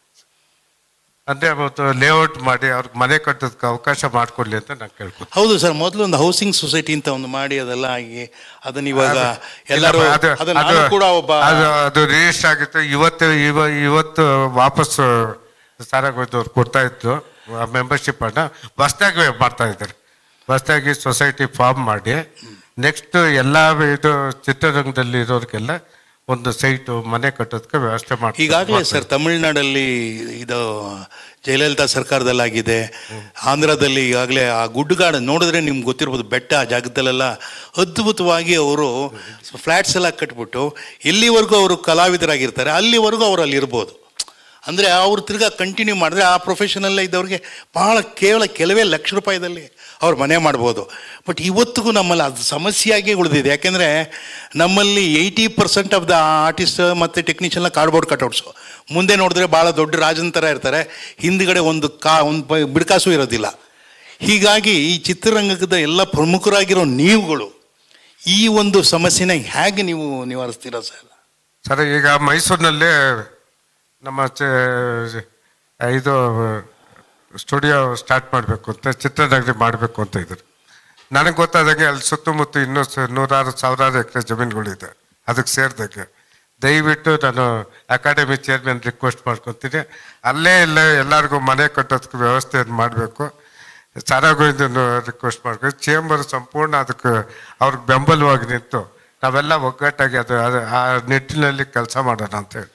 ಅಂದ್ರೆ ಅವತ್ತು ಲೇಔಟ್ ಮಾಡಿ ಅವ್ರಿಗೆ ಮನೆ ಕಟ್ಟೋದಕ್ಕೆ ಅವಕಾಶ ಮಾಡಿಕೊಡ್ಲಿ ಅಂತ ನಾನು ಕೇಳ್ಕೊತೀನಿ ಹೌದು ಸರ್ ಮೊದಲು ಒಂದು ಹೌಸಿಂಗ್ ಸೊಸೈಟಿ ಅಂತ ಒಂದು ಮಾಡಿ ಅದೆಲ್ಲ ಆಗಿ ಅದನ್ನ ಇವಾಗ ಎಲ್ಲರೂ ಅದು ಅದನ್ನ ಅದು ನಾನು ಕೂಡ ಒಬ್ಬ ಅದು ಅದು ರಿಜಿಸ್ಟರ್ ಆಗಿತ್ತು ಇವತ್ತು ಇವ ಇವತ್ತು ವಾಪಸ್ ಸಾರಾಗೋಯ್ದವ್ರು ಕೊಡ್ತಾ ಇತ್ತು ಮೆಂಬರ್ಶಿಪ್ ಅನ್ನ ಹೊಸ್ದಾಗಿ ಮಾಡ್ತಾ ಇದ್ದಾರೆ ಹೊಸ್ದಾಗಿ ಸೊಸೈಟಿ ಫಾರ್ಮ್ ಮಾಡಿ ನೆಕ್ಸ್ಟ್ ಎಲ್ಲ ಇದು ಚಿತ್ರರಂಗದಲ್ಲಿ ಇರೋರಿಗೆಲ್ಲ ಒಂದು ಸೈಟು ಮನೆ ಕಟ್ಟೋದಕ್ಕೆ ವ್ಯವಸ್ಥೆ ಮಾಡಿ ಈಗಾಗಲೇ ಸರ್ ತಮಿಳುನಾಡಲ್ಲಿ ಇದು ಜಯಲಲಿತಾ ಸರ್ಕಾರದಲ್ಲಾಗಿದೆ ಆಂಧ್ರದಲ್ಲಿ ಈಗಾಗಲೇ ಆ ಗುಡ್ಡಗಾಡು ನೋಡಿದ್ರೆ ನಿಮ್ಗೆ ಗೊತ್ತಿರ್ಬೋದು ಬೆಟ್ಟ ಆ ಜಾಗದಲ್ಲೆಲ್ಲ ಅದ್ಭುತವಾಗಿ ಅವರು ಫ್ಲ್ಯಾಟ್ಸ್ ಎಲ್ಲ ಕಟ್ಬಿಟ್ಟು ಎಲ್ಲಿವರೆಗೂ ಅವರು ಕಲಾವಿದರಾಗಿರ್ತಾರೆ ಅಲ್ಲಿವರೆಗೂ ಅವರು ಅಲ್ಲಿ ಇರ್ಬೋದು ಅಂದರೆ ಅವ್ರು ತಿರ್ಗಾ ಕಂಟಿನ್ಯೂ ಮಾಡಿದ್ರೆ ಆ ಪ್ರೊಫೆಷನಲ್ಲೇ ಇದ್ದವ್ರಿಗೆ ಭಾಳ ಕೇವಲ ಕೆಲವೇ ಲಕ್ಷ ರೂಪಾಯಿದಲ್ಲಿ ಅವ್ರು ಮನೆ ಮಾಡ್ಬೋದು ಬಟ್ ಇವತ್ತಿಗೂ ನಮ್ಮಲ್ಲಿ ಅದು ಸಮಸ್ಯೆಯಾಗಿ ಉಳಿದಿದೆ ಯಾಕೆಂದರೆ ನಮ್ಮಲ್ಲಿ eighty percent of the artist ಮತ್ತು ಟೆಕ್ನಿಷಿಯನ್ನ ಕಾರ್ಡ್ಬೋರ್ಡ್ ಕಟ್ಔಟ್ಸು ಮುಂದೆ ನೋಡಿದ್ರೆ ಭಾಳ ದೊಡ್ಡ ರಾಜನ ಥರ ಇರ್ತಾರೆ ಹಿಂದ್ಗಡೆ ಒಂದು ಕಾ ಒಂದು ಪ- ಬಿಡ್ಕಾಸು ಇರೋದಿಲ್ಲ ಹೀಗಾಗಿ ಈ ಚಿತ್ರರಂಗದ ಎಲ್ಲ ಪ್ರಮುಖರಾಗಿರೋ ನೀವುಗಳು ಈ ಒಂದು ಸಮಸ್ಯೆನ ಹೇಗೆ ನೀವು ನಿವಾರಿಸ್ತೀರಾ ಸರ್ ಸರ್ ಈಗ ಮೈಸೂರಿನಲ್ಲಿ ನಮ್ಮ ಚ- ಇದು ಸ್ಟುಡಿಯೋ ಸ್ಟಾರ್ಟ್ ಮಾಡಬೇಕು ಅಂತ ಚಿತ್ರನಗರಿ ಮಾಡಬೇಕು ಅಂತ ಇದ್ರು ನನಗೆ ಗೊತ್ತಾದಂಗೆ ಅಲ್ಲಿ ಸುತ್ತಮುತ್ತ ಇನ್ನೂ ಸ- ನೂರಾರು ಸಾವಿರಾರು ಎಕರೆ ಜಮೀನುಗಳಿದೆ ಅದಕ್ಕೆ ಸೇರಿದಾಗೆ ದಯವಿಟ್ಟು ನಾನು ಅಕಾಡೆಮಿ ಚೇರ್ಮನ್ ರಿಕ್ವೆಸ್ಟ್ ಮಾಡ್ಕೊತೀನಿ ಅಲ್ಲೇ ಇಲ್ಲ ಎಲ್ಲರಿಗೂ ಮನೆ ಕಟ್ಟೋದಕ್ಕೆ ವ್ಯವಸ್ಥೆಯನ್ನು ಮಾಡಬೇಕು ಸಾರಾಗೋಯಿಂದ ರಿಕ್ವೆಸ್ಟ್ ಮಾಡ್ಬೇಕು ಚೇಂಬರ್ ಸಂಪೂರ್ಣ ಅದಕ್ಕೆ ಅವ್ರಿಗೆ ಬೆಂಬಲವಾಗಿ ನಿಂತು ನಾವೆಲ್ಲ ಒಗ್ಗಟ್ಟಾಗಿ ಅದು ಅದು ಆ ನಿಟ್ಟಿನಲ್ಲಿ ಕೆಲಸ ಮಾಡೋಣ ಅಂತ ಹೇಳ್ತೀನಿ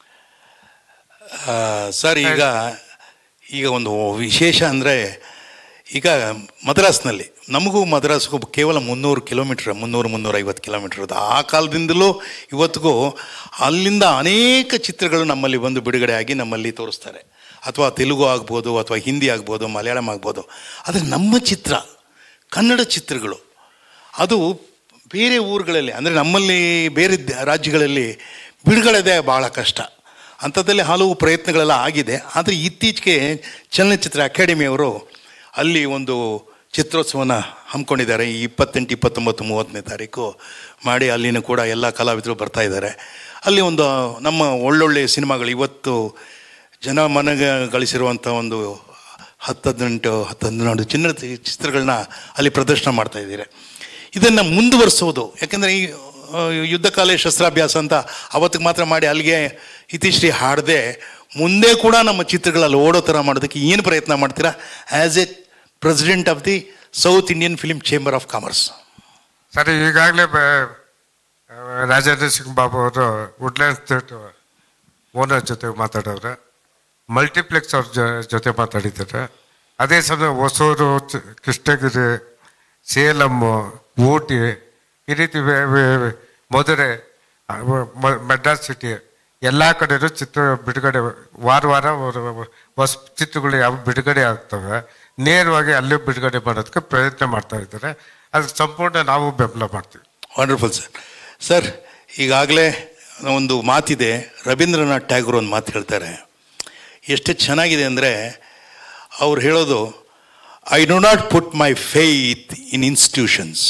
ಆ, ಸರ್ ಈಗ ಈಗ ಒಂದು ವಿಶೇಷ ಅಂದರೆ ಈಗ ಮದ್ರಾಸ್ನಲ್ಲಿ ನಮಗೂ ಮದ್ರಾಸ್ಗೂ ಕೇವಲ ಮುನ್ನೂರು ಕಿಲೋಮೀಟ್ರ್ ಮುನ್ನೂರು ಮುನ್ನೂರೈವತ್ತು ಕಿಲೋಮೀಟ್ರ್ ಅದು ಆ ಕಾಲದಿಂದಲೂ ಇವತ್ತಿಗೂ ಅಲ್ಲಿಂದ ಅನೇಕ ಚಿತ್ರಗಳು ನಮ್ಮಲ್ಲಿ ಬಂದು ಬಿಡುಗಡೆ ಆಗಿ ನಮ್ಮಲ್ಲಿ ತೋರಿಸ್ತಾರೆ ಅಥವಾ ತೆಲುಗು ಆಗ್ಬೋದು ಅಥವಾ ಹಿಂದಿ ಆಗ್ಬೋದು ಮಲಯಾಳಂ ಆಗ್ಬೋದು ಆದರೆ ನಮ್ಮ ಚಿತ್ರ ಕನ್ನಡ ಚಿತ್ರಗಳು ಅದು ಬೇರೆ ಊರುಗಳಲ್ಲಿ ಅಂದರೆ ನಮ್ಮಲ್ಲಿ ಬೇರೆ ದ- ರಾಜ್ಯಗಳಲ್ಲಿ ಬಿಡುಗಡೆದೇ ಭಾಳ ಕಷ್ಟ ಅಂಥದ್ದಲ್ಲಿ ಹಲವು ಪ್ರಯತ್ನಗಳೆಲ್ಲ ಆಗಿದೆ ಆದರೆ ಇತ್ತೀಚೆಗೆ ಚಲನಚಿತ್ರ ಅಕಾಡೆಮಿಯವರು ಅಲ್ಲಿ ಒಂದು ಚಿತ್ರೋತ್ಸವನ ಹಮ್ಮಿಕೊಂಡಿದ್ದಾರೆ ಈ ಇಪ್ಪತ್ತೆಂಟು ಇಪ್ಪತ್ತೊಂಬತ್ತು ಮೂವತ್ತನೇ ತಾರೀಕು ಮಾಡಿ ಅಲ್ಲಿನ ಕೂಡ ಎಲ್ಲ ಕಲಾವಿದರು ಬರ್ತಾ ಇದ್ದಾರೆ ಅಲ್ಲಿ ಒಂದು ನಮ್ಮ ಒಳ್ಳೊಳ್ಳೆ ಸಿನಿಮಾಗಳು ಇವತ್ತು ಜನ ಮನಗ ಗಳಿಸಿರುವಂಥ ಒಂದು ಹತ್ತು ಹದಿನೆಂಟು ಹತ್ತು ಹದಿನೆಂಟು ಚಿನ್ನ ಚಿತ್ರಗಳನ್ನ ಅಲ್ಲಿ ಪ್ರದರ್ಶನ ಮಾಡ್ತಾ ಇದ್ದೀರಿ ಇದನ್ನು ಮುಂದುವರಿಸೋದು ಯಾಕೆಂದರೆ ಈ ಆ, ಯುದ್ಧ ಕಾಲೇ ಶಸ್ತ್ರಾಭ್ಯಾಸ ಅಂತ ಅವತ್ತಿಗೆ ಮಾತ್ರ ಮಾಡಿ ಅಲ್ಲಿಗೆ ಇತಿಶ್ರೀ ಹಾಡದೆ ಮುಂದೆ ಕೂಡ ನಮ್ಮ ಚಿತ್ರಗಳಲ್ಲಿ ಓಡೋ ಥರ ಮಾಡೋದಕ್ಕೆ ಏನು ಪ್ರಯತ್ನ ಮಾಡ್ತೀರಾ as a president of the south Indian film chamber of commerce ಸರಿ ಈಗಾಗಲೇ ರಾಜೇಂದ್ರ ಸಿಂಗ್ ಬಾಬು ಅವರು ವುಡ್ಲ್ಯಾಂಡ್ ಸ್ಟೇಟ್ ಓನರ್ ಜೊತೆ ಮಾತಾಡವ್ರೆ ಮಲ್ಟಿಪ್ಲೆಕ್ಸ್ ಅವ್ರ ಜೊ- ಜೊತೆ ಮಾತಾಡಿದ್ದಾರೆ ಅದೇ ಸಮಯ ಹೊಸೂರು ಚ- ಕೃಷ್ಣಗಿರಿ ಸೇಲಮ್ಮು ಊಟಿ ಈ ರೀತಿ ವೇ- ವೇ- ಮಧುರೆ ಆ, ಮ- ಮಡ್ರಾಸ್ ಸಿಟಿ ಎಲ್ಲ ಕಡೆನೂ ಚಿತ್ರ ಬಿಡುಗಡೆ ವಾರ ವಾರ ಅವ್ರ ಹೊಸ ಚಿತ್ರಗಳು ಯಾವ ಬಿಡುಗಡೆ ಆಗ್ತವೆ ನೇರವಾಗಿ ಅಲ್ಲೇ ಬಿಡುಗಡೆ ಮಾಡೋದಕ್ಕೆ ಪ್ರಯತ್ನ ಮಾಡ್ತಾ ಇದ್ದಾರೆ ಅದಕ್ಕೆ ಸಂಪೂರ್ಣ ನಾವು ಬೆಂಬಲ ಮಾಡ್ತೀವಿ ವಂಡರ್ಫುಲ್ ಸರ್ ಸರ್ ಈಗಾಗಲೇ ಒಂದು ಮಾತಿದೆ ರವೀಂದ್ರನಾಥ್ ಟ್ಯಾಗೂರ್ ಒಂದು ಮಾತು ಹೇಳ್ತಾರೆ ಎಷ್ಟು ಚೆನ್ನಾಗಿದೆ ಅಂದರೆ ಅವ್ರು ಹೇಳೋದು I do not put my faith in institutions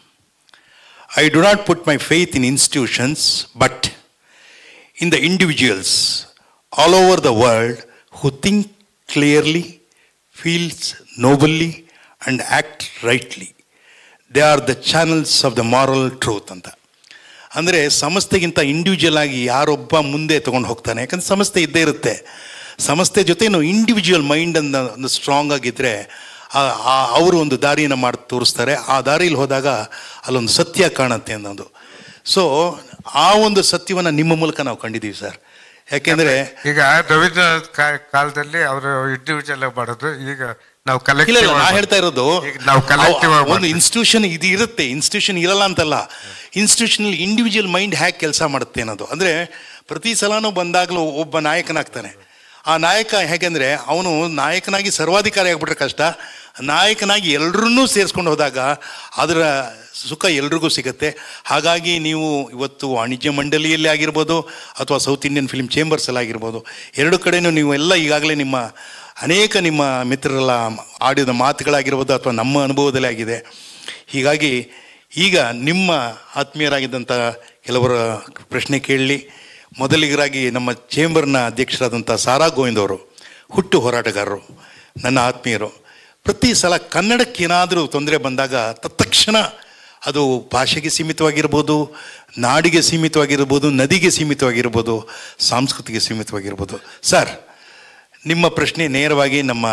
I do not put my faith in institutions but in the individuals all over the world who think clearly, feels nobly, and act rightly. They are the channels of the moral truth ಅಂತ ಅಂದರೆ ಸಂಸ್ಥೆಗಿಂತ individual ಆಗಿ ಯಾರೊಬ್ಬ ಮುಂದೆ ತೊಗೊಂಡು ಹೋಗ್ತಾನೆ ಯಾಕಂದ್ರೆ ಸಂಸ್ಥೆ ಇದ್ದೇ ಇರುತ್ತೆ ಸಂಸ್ಥೆ ಜೊತೆನೂ ಇಂಡಿವಿಜುವಲ್ ಮೈಂಡ್ ಅನ್ನ ಒಂದು ಸ್ಟ್ರಾಂಗ್ ಆಗಿದ್ದರೆ ಅವರು ಒಂದು ದಾರಿಯನ್ನು ಮಾಡಿ ತೋರಿಸ್ತಾರೆ ಆ ದಾರಿಯಲ್ಲಿ ಹೋದಾಗ ಅಲ್ಲೊಂದು ಸತ್ಯ ಕಾಣುತ್ತೆ ಅನ್ನೋದು ಸೊ ಆ ಒಂದು ಸತ್ಯವನ್ನು ನಿಮ್ಮ ಮೂಲಕ ನಾವು ಕಂಡಿದ್ದೀವಿ ಸರ್ ಯಾಕೆಂದರೆ ಈಗ ರವೀಂದ್ರನಾಥ್ ಕಾ- ಕಾಲದಲ್ಲಿ ಅವರು ಇಂಡಿವಿಜುವಲ್ ಮಾಡೋದು ಈಗ ನಾವು ಇಲ್ಲ ಕಲೆಕ್ಟಿವ್ ಇಲ್ಲ ನಾ ಹೇಳ್ತಾ ಇರೋದು ನಾವು ಕಲೆಕ್ಟಿವ್ ಅವ್- ಒಂದು ಇನ್ಸ್ಟಿಟ್ಯೂಷನ್ ಇದು ಇರುತ್ತೆ ಇನ್ಸ್ಟಿಟ್ಯೂಷನ್ ಇರಲ್ಲ ಅಂತಲ್ಲ ಇನ್ಸ್ಟಿಟ್ಯೂಷನ್ ಇಂಡಿವಿಜುವಲ್ ಮೈಂಡ್ ಹ್ಯಾಕ್ ಕೆಲಸ ಮಾಡುತ್ತೆ ಅನ್ನೋದು ಅಂದರೆ ಪ್ರತಿ ಸಲನೂ ಬಂದಾಗಲೂ ಒಬ್ಬ ನಾಯಕನಾಗ್ತಾನೆ ಆ ನಾಯಕ ಹೇಗೆಂದರೆ ಅವನು ನಾಯಕನಾಗಿ ಸರ್ವಾಧಿಕಾರಿ ಆಗ್ಬಿಟ್ರೆ ಕಷ್ಟ ನಾಯಕನಾಗಿ ಎಲ್ಲರನ್ನೂ ಸೇರಿಸ್ಕೊಂಡು ಹೋದಾಗ ಅದರ ಸುಖ ಎಲ್ರಿಗೂ ಸಿಗುತ್ತೆ ಹಾಗಾಗಿ ನೀವು ಇವತ್ತು ವಾಣಿಜ್ಯ ಮಂಡಳಿಯಲ್ಲಿ ಆಗಿರ್ಬೋದು ಅಥವಾ ಸೌತ್ ಇಂಡಿಯನ್ ಫಿಲ್ಮ್ ಚೇಂಬರ್ಸಲ್ಲಿ ಆಗಿರ್ಬೋದು ಎರಡು ಕಡೆನೂ ನೀವು ಎಲ್ಲ ಈಗಾಗಲೇ ನಿಮ್ಮ ಅನೇಕ ನಿಮ್ಮ ಮಿತ್ರರೆಲ್ಲ ಆಡಿದ ಮಾತುಗಳಾಗಿರ್ಬೋದು ಅಥವಾ ನಮ್ಮ ಅನುಭವದಲ್ಲಿ ಆಗಿದೆ ಹೀಗಾಗಿ ಈಗ ನಿಮ್ಮ ಆತ್ಮೀಯರಾಗಿದ್ದಂಥ ಕೆಲವರ ಪ್ರಶ್ನೆ ಕೇಳಲಿ ಮೊದಲಿಗರಾಗಿ ನಮ್ಮ ಚೇಂಬರ್ನ ಅಧ್ಯಕ್ಷರಾದಂಥ ಸಾರಾ ಗೋವಿಂದ್ ಅವರು ಹುಟ್ಟು ಹೋರಾಟಗಾರರು ನನ್ನ ಆತ್ಮೀಯರು ಪ್ರತಿ ಸಲ ಕನ್ನಡಕ್ಕೆ ಏನಾದರೂ ತೊಂದರೆ ಬಂದಾಗ ತತ್ಕ್ಷಣ ಅದು ಭಾಷೆಗೆ ಸೀಮಿತವಾಗಿರ್ಬೋದು ನಾಡಿಗೆ ಸೀಮಿತವಾಗಿರ್ಬೋದು ನದಿಗೆ ಸೀಮಿತವಾಗಿರ್ಬೋದು ಸಾಂಸ್ಕೃತಿಗೆ ಸೀಮಿತವಾಗಿರ್ಬೋದು ಸರ್ ನಿಮ್ಮ ಪ್ರಶ್ನೆ ನೇರವಾಗಿ ನಮ್ಮ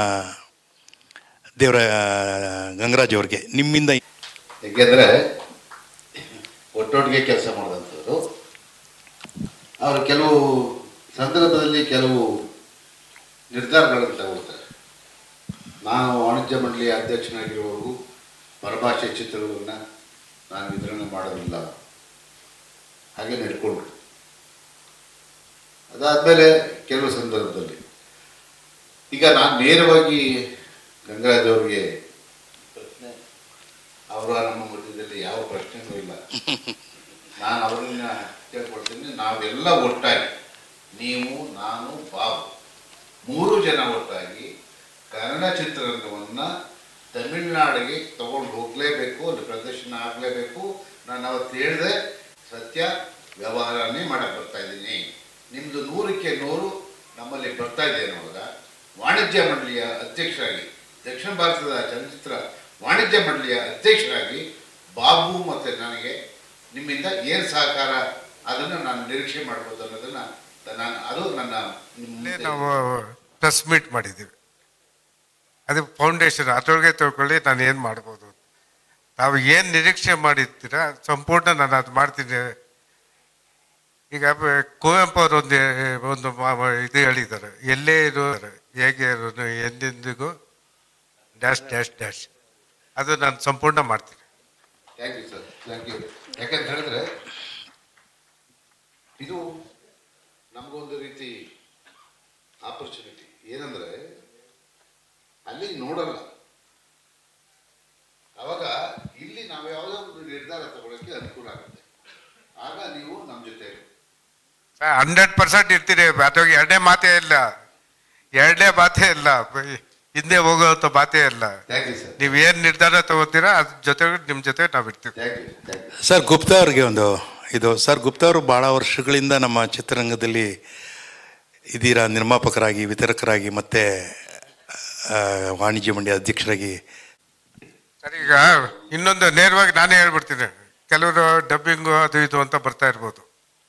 ದೇವರ ಗಂಗರಾಜ್ ಅವ್ರಿಗೆ ನಿಮ್ಮಿಂದ ಏಕೆಂದರೆ ಒಟ್ಟೊಟ್ಟಿಗೆ ಕೆಲಸ ಮಾಡಿದಂಥವ್ರು ಅವರು ಕೆಲವು ಸಂದರ್ಭದಲ್ಲಿ ಕೆಲವು ನಿರ್ಧಾರಗಳನ್ನು ತಗೊಳ್ತಾರೆ ನಾನು ವಾಣಿಜ್ಯ ಮಂಡಳಿಯ ಅಧ್ಯಕ್ಷನಾಗಿರುವವರೆಗೂ ಪರಭಾಷೆ ಚಿತ್ರಗಳನ್ನು ನಾನು ವಿತರಣೆ ಮಾಡೋದಿಲ್ಲ ಹಾಗೆ ನಡ್ಕೊಂಡ್ರು ಅದಾದಮೇಲೆ ಕೆಲವು ಸಂದರ್ಭದಲ್ಲಿ ಈಗ ನಾನು ನೇರವಾಗಿ ಗಂಗರಾಜ್ ಅವರಿಗೆ ಪ್ರಶ್ನೆ ಅವರ ನಮ್ಮ ಮಧ್ಯದಲ್ಲಿ ಯಾವ ಪ್ರಶ್ನೆನೂ ಇಲ್ಲ ನಾನು ಅವರನ್ನ ಕೇಳ್ಕೊಳ್ತೀನಿ ನಾವೆಲ್ಲ ಒಟ್ಟಾಗಿ ನೀವು ನಾನು ಬಾಬು ಮೂರು ಜನ ಒಟ್ಟಾಗಿ ಕನ್ನಡ ಚಿತ್ರರಂಗವನ್ನು ತಮಿಳುನಾಡಿಗೆ ತಗೊಂಡು ಹೋಗಲೇಬೇಕು ಅಲ್ಲಿ ಪ್ರದರ್ಶನ ಆಗಲೇಬೇಕು ನಾನು ಅವತ್ತು ಹೇಳಿದೆ ಸತ್ಯ ವ್ಯವಹಾರನೇ ಮಾಡಕ್ಕೆ ಬರ್ತಾ ಇದ್ದೀನಿ ನಿಮ್ಮದು ನೂರಕ್ಕೆ ನೂರು ನಮ್ಮಲ್ಲಿ ಬರ್ತಾ ಇದೆ ಅನ್ನುವಾಗ ವಾಣಿಜ್ಯ ಮಂಡಳಿಯ ಅಧ್ಯಕ್ಷರಾಗಿ ದಕ್ಷಿಣ ಭಾರತದ ಚಲನಚಿತ್ರ ವಾಣಿಜ್ಯ ಮಂಡಳಿಯ ಅಧ್ಯಕ್ಷರಾಗಿ ಬಾಬು ಮತ್ತು ನನಗೆ ನಿಮ್ಮಿಂದ ಏನು ಸಹಕಾರ ಅದನ್ನು ನಾನು ನಿರೀಕ್ಷೆ ಮಾಡ್ಬೋದು ಅನ್ನೋದನ್ನ ನಾನು ಅದು ನನ್ನ ನಿಮ್ಮ ಇಲ್ಲೇ ಮುಂದೆ- ನಾವು ಪ್ರೆಸ್ ಮೀಟ್ ಮಾಡಿದ್ದೀವಿ ಅದು ಫೌಂಡೇಶನ್ ಅದರೊಳಗೆ ತಿಳ್ಕೊಳ್ಳಿ ನಾನು ಏನು ಮಾಡ್ಬೋದು ತಾವು ಏನು ನಿರೀಕ್ಷೆ ಮಾಡಿರ್ತೀರ ಸಂಪೂರ್ಣ ನಾನು ಅದು ಮಾಡ್ತೀನಿ ಈಗ ಬ- ಕುವೆಂಪು ಅವರು ಒಂದು ಒಂದು ಮಾ- ಮಾ- ಇದು ಹೇಳಿದ್ದಾರೆ ಎಲ್ಲೇ ಇರು ಹೇಗೆ ಇರು ಎಂದೆಂದಿಗೂ ಡ್ಯಾಶ್ ಡ್ಯಾಶ್ ಡ್ಯಾಶ್ ಅದು ನಾನು ಸಂಪೂರ್ಣ ಮಾಡ್ತೀನಿ thank you sir thank you ಯಾಕಂತ ಹೇಳಿದ್ರೆ ಇದು ನಮಗೊಂದು ರೀತಿ ಆಪರ್ಚುನಿಟಿ ಏನಂದ್ರೆ ಅಲ್ಲಿ ನೋಡಲ್ಲ ಅವಾಗ ಇಲ್ಲಿ ನಾವು ಯಾವುದೋ ಒಂದು ನಿರ್ಧಾರ ತಗೊಳ್ಳೋಕ್ಕೆ ಅನುಕೂಲ ಆಗುತ್ತೆ ಆಗ ನೀವು ನಮ್ಮ ಜೊತೆ ಇರಿ. ಹಂಡ್ರೆಡ್ ಪರ್ಸೆಂಟ್ ಇರ್ತೀರಿ ಅಥವಾ ಎರಡನೇ ಮಾತೇ ಇಲ್ಲ ಎರಡನೇ ಮಾತೇ ಇಲ್ಲ ಬ- ಹಿಂದೆ ಹೋಗೋಂಥ ಮಾತೇ ಇಲ್ಲ ಥ್ಯಾಂಕ್ ಯು ಸರ್ ನೀವು ಏನು ನಿರ್ಧಾರ ತಗೋತೀರಾ ಅದ್ರ ಜೊತೆ ನಿಮ್ಮ ಜೊತೆ ನಾವು ಇರ್ತೀವಿ thank you thank you sir Gupta ಅವ್ರಿಗೆ ಒಂದು ಇದು ಸರ್ ಗುಪ್ತಾ ಅವರು ಭಾಳ ವರ್ಷಗಳಿಂದ ನಮ್ಮ ಚಿತ್ರರಂಗದಲ್ಲಿ ಇದೀರಾ ನಿರ್ಮಾಪಕರಾಗಿ ವಿತರಕರಾಗಿ ಮತ್ತು ಆ, ವಾಣಿಜ್ಯ ಮಂಡಳಿ ಅಧ್ಯಕ್ಷರಾಗಿ ಸರ್ ಈಗ ಇನ್ನೊಂದು ನೇರವಾಗಿ ನಾನೇ ಹೇಳ್ಬಿಡ್ತೀನಿ ಕೆಲವರು ಡಬ್ಬಿಂಗು ಅದು ಇದು ಅಂತ ಬರ್ತಾ ಇರ್ಬೋದು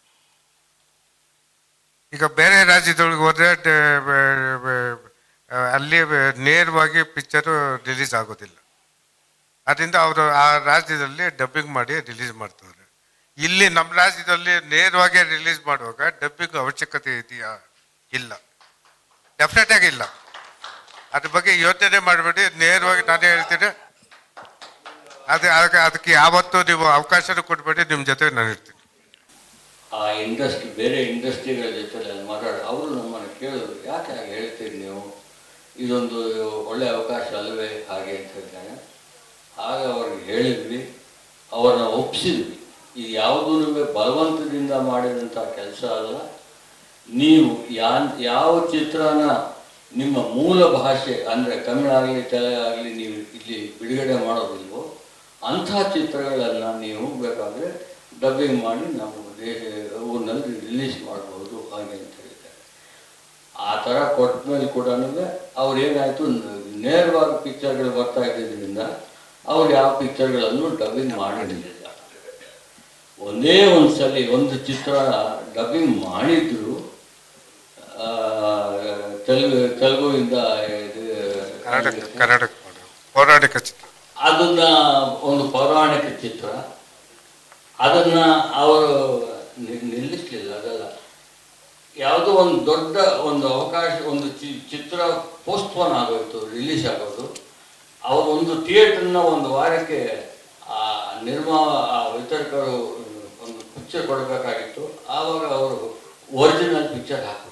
ಈಗ ಬೇರೆ ರಾಜ್ಯದೊಳಗೆ ಹೋದ್ರೆ ಡ- ಬ- ಬ- ಅಲ್ಲಿ ಬ- ನೇರವಾಗಿ ಪಿಕ್ಚರು ರಿಲೀಸ್ ಆಗೋದಿಲ್ಲ ಅದರಿಂದ ಅವರು ಆ ರಾಜ್ಯದಲ್ಲಿ ಡಬ್ಬಿಂಗ್ ಮಾಡಿ ರಿಲೀಸ್ ಮಾಡ್ತಾರೆ ಇಲ್ಲಿ ನಮ್ಮ ರಾಜ್ಯದಲ್ಲಿ ನೇರವಾಗಿ ರಿಲೀಸ್ ಮಾಡುವಾಗ ಡಬ್ಬಿಂಗ್ ಅವಶ್ಯಕತೆ ಇದೆಯಾ ಇಲ್ಲ ಡೆಫಿನೆಟ್ ಆಗಿ ಇಲ್ಲ ಅದ್ರ ಬಗ್ಗೆ ಯೋಚನೆ ಮಾಡಬೇಡಿ ನೇರವಾಗಿ ನಾನೇ ಹೇಳ್ತೀನಿ ಅದೇ ಅದಕ್ಕೆ ಅದಕ್ಕೆ ಯಾವತ್ತೂ ನೀವು ಅವಕಾಶನೂ ಕೊಡಬೇಡಿ ನಿಮ್ಮ ಜೊತೆ ನಾನು ಇರ್ತೀನಿ ಆ ಇಂಡಸ್ಟ್ರಿ ಬೇರೆ ಇಂಡಸ್ಟ್ರಿಗಳ ಜೊತೆ ಅಲ್ಲಿ ಮಾತಾಡ ಅವರು ನಮ್ಮನ್ನು ಕೇಳಿದ್ರು ಯಾಕೆ ಹಾಗೆ ಹೇಳ್ತೀರಿ ನೀವು ಇದೊಂದು ಒಳ್ಳೆ ಅವಕಾಶ ಅಲ್ಲವೇ ಹಾಗೆ ಅಂತ ಹೇಳ್ತಾನೆ ಆಗ ಅವ್ರಿಗೆ ಹೇಳಿದ್ವಿ ಅವ್ರನ್ನ ಒಪ್ಪಿಸಿದ್ವಿ ಇದು ಯಾವುದೂ ಬಲವಂತದಿಂದ ಮಾಡಿದಂಥ ಕೆಲಸ ಅಲ್ಲ ನೀವು ಯಾನ್ ಯಾವ ಚಿತ್ರನ ನಿಮ್ಮ ಮೂಲ ಭಾಷೆ ಅಂದರೆ ತಮಿಳಾಗಲಿ ತೆಲುಗಾಗಲಿ ನೀವು ಇಲ್ಲಿ ಬಿಡುಗಡೆ ಮಾಡೋದಿಲ್ವೋ ಅಂಥ ಚಿತ್ರಗಳನ್ನು ನೀವು ಬೇಕಾದರೆ ಡಬ್ಬಿಂಗ್ ಮಾಡಿ ನಮ್ಮ ದೇಶ ಊರಿನಲ್ಲಿ ರಿಲೀಸ್ ಮಾಡ್ಬೋದು ಹಾಗೆ ಅಂತ ಹೇಳಿದ್ದಾರೆ ಆ ಥರ ಕೊಟ್ಟ ಮೇಲೆ ಕೂಡ ಅವ್ರು ಏನಾಯಿತು ನೇರವಾಗಿ ಪಿಕ್ಚರ್ಗಳು ಬರ್ತಾ ಇದ್ದಿದ್ದರಿಂದ ಅವ್ರು ಯಾವ ಪಿಕ್ಚರ್ಗಳನ್ನು ಡಬ್ಬಿಂಗ್ ಮಾಡಿರಲಿಲ್ಲ ಒಂದೇ ಒಂದು ಸಲ ಒಂದು ಚಿತ್ರ ಡಬ್ಬಿಂಗ್ ಮಾಡಿದ್ರು ಆ, ತೆಲುಗು ತೆಲುಗುವಿಂದ ಇದು ಕರ್ನಾಟಕ ಕರ್ನಾಟಕ ಪೌರಾಣಿಕ ಚಿತ್ರ ಅದನ್ನ ಒಂದು ಪೌರಾಣಿಕ ಚಿತ್ರ ಅದನ್ನ ಅವರು ನಿ- ನಿಲ್ಲಿಸ್ಲಿಲ್ಲ ಅದಲ್ಲ ಯಾವುದೋ ಒಂದು ದೊಡ್ಡ ಒಂದು ಅವಕಾಶ ಒಂದು ಚಿ- ಚಿತ್ರ ಪೋಸ್ಟ್ಪೋನ್ ಆಗೋಯ್ತು ರಿಲೀಸ್ ಆಗೋದು ಅವರು ಒಂದು ಥಿಯೇಟರ್ನ ಒಂದು ವಾರಕ್ಕೆ ಆ ನಿರ್ಮಾ ಆ ವಿತರಕರು ಒಂದು ಪಿಕ್ಚರ್ ಕೊಡಬೇಕಾಗಿತ್ತು ಆವಾಗ ಅವರು ಒರಿಜಿನಲ್ ಪಿಕ್ಚರ್ ಹಾಕ್ಬಿಟ್ರು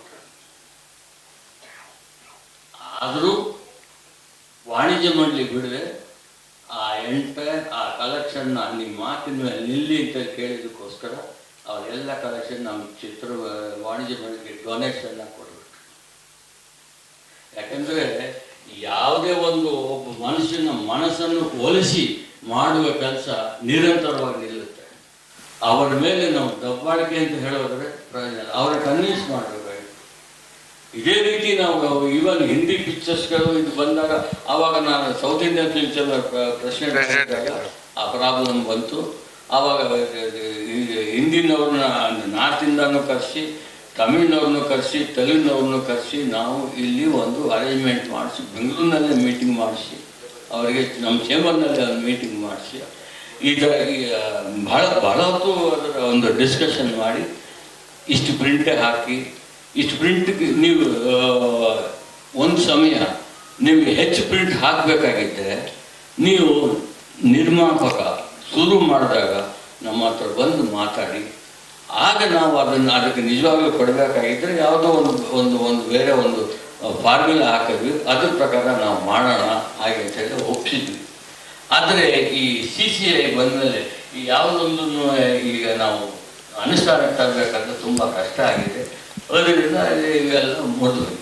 ಆದರೂ ವಾಣಿಜ್ಯ ಮಂಡಳಿ ಬಿಡದೆ ಆ ಎಂಟೈರ್ ಆ ಕಲೆಕ್ಷನ್ನ ನಿಮ್ಮ ಮಾತಿನ ಮೇಲೆ ನಿಲ್ಲಿ ಅಂತ ಕೇಳಿದಕ್ಕೋಸ್ಕರ ಅವರೆಲ್ಲ ಕಲೆಕ್ಷನ್ ನಮ್ಮ ಚಿತ್ರ ವಾಣಿಜ್ಯ ಮಂಡಳಿಗೆ ಡೊನೇಷನ್ನ ಕೊಡಬೇಕು ಯಾಕಂದರೆ ಯಾವುದೇ ಒಂದು ಒಬ್ಬ ಮನುಷ್ಯನ ಮನಸ್ಸನ್ನು ಒಲಿಸಿ ಮಾಡುವ ಕೆಲಸ ನಿರಂತರವಾಗಿ ನಿಲ್ಲುತ್ತೆ ಅವರ ಮೇಲೆ ನಾವು ದಬ್ಬಾಳಿಕೆ ಅಂತ ಹೇಳೋದ್ರೆ ಪ್ರಯೋಜನ ಅವರ ಕನ್ವಿನ್ಸ್ ಮಾಡಬೇಕಾಗಿತ್ತು ಇದೇ ರೀತಿ ನಾವು ಇವನ್ ಹಿಂದಿ ಪಿಕ್ಚರ್ಸ್ಗಳು ಇದು ಬಂದಾಗ ಆವಾಗ ನಾನು south Indian film chamber president ಆ ಪ್ರಾಬ್ಲಮ್ ಬಂತು ಆವಾಗ ಈ ಹಿಂದಿನವ್ರನ್ನ ನಾರ್ತಿಂದನೂ ಕರೆಸಿ ತಮಿಳ್ನವ್ರನ್ನೂ ಕರೆಸಿ ತೆಲುಗಿನವ್ರನ್ನೂ ಕರೆಸಿ ನಾವು ಇಲ್ಲಿ ಒಂದು ಅರೇಂಜ್ಮೆಂಟ್ ಮಾಡಿಸಿ ಬೆಂಗಳೂರಿನಲ್ಲೇ ಮೀಟಿಂಗ್ ಮಾಡಿಸಿ ಅವರಿಗೆ ನಮ್ಮ ಚೇಂಬರ್ನಲ್ಲಿ ಒಂದು ಮೀಟಿಂಗ್ ಮಾಡಿಸಿ ಈ ಥರ ಈ, ಆ, ಬಹಳ ಬಹಳ ಹೊತ್ತು ಅದರ ಒಂದು ಡಿಸ್ಕಷನ್ ಮಾಡಿ ಇಷ್ಟು ಪ್ರಿಂಟೇ ಹಾಕಿ ಇಷ್ಟು ಪ್ರಿಂಟ್ ನೀವು ಆ, ಒಂದು ಸಮಯ ನಿಮಗೆ ಹೆಚ್ಚು ಪ್ರಿಂಟ್ ಹಾಕಬೇಕಾಗಿದ್ದರೆ ನೀವು ನಿರ್ಮಾಪಕ ಶುರು ಮಾಡಿದಾಗ ನಮ್ಮ ಹತ್ರ ಬಂದು ಮಾತಾಡಿ ಆಗ ನಾವು ಅದನ್ನು ಅದಕ್ಕೆ ನಿಜವಾಗ್ಲೂ ಕೊಡಬೇಕಾಗಿದ್ದರೆ ಯಾವುದೋ ಒಂದು ಒಂದು ಒಂದು ಬೇರೆ ಒಂದು ಫಾರ್ಮುಲಾ ಹಾಕಿದ್ವಿ ಅದ್ರ ಪ್ರಕಾರ ನಾವು ಮಾಡೋಣ ಹಾಗೆ ಅಂತ ಹೇಳಿ ಒಪ್ಪಿಸಿದ್ವಿ ಆದರೆ ಈ ಸಿ ಸಿ ಐ ಬಂದಮೇಲೆ ಈ ಯಾವುದೊಂದನ್ನು ಈಗ ನಾವು ಅನುಷ್ಠಾನಕ್ಕೆ ತರಬೇಕಂದ್ರೆ ತುಂಬ ಕಷ್ಟ ಆಗಿದೆ ಅದರಿಂದ ಇವೆಲ್ಲ ಮುರಿದು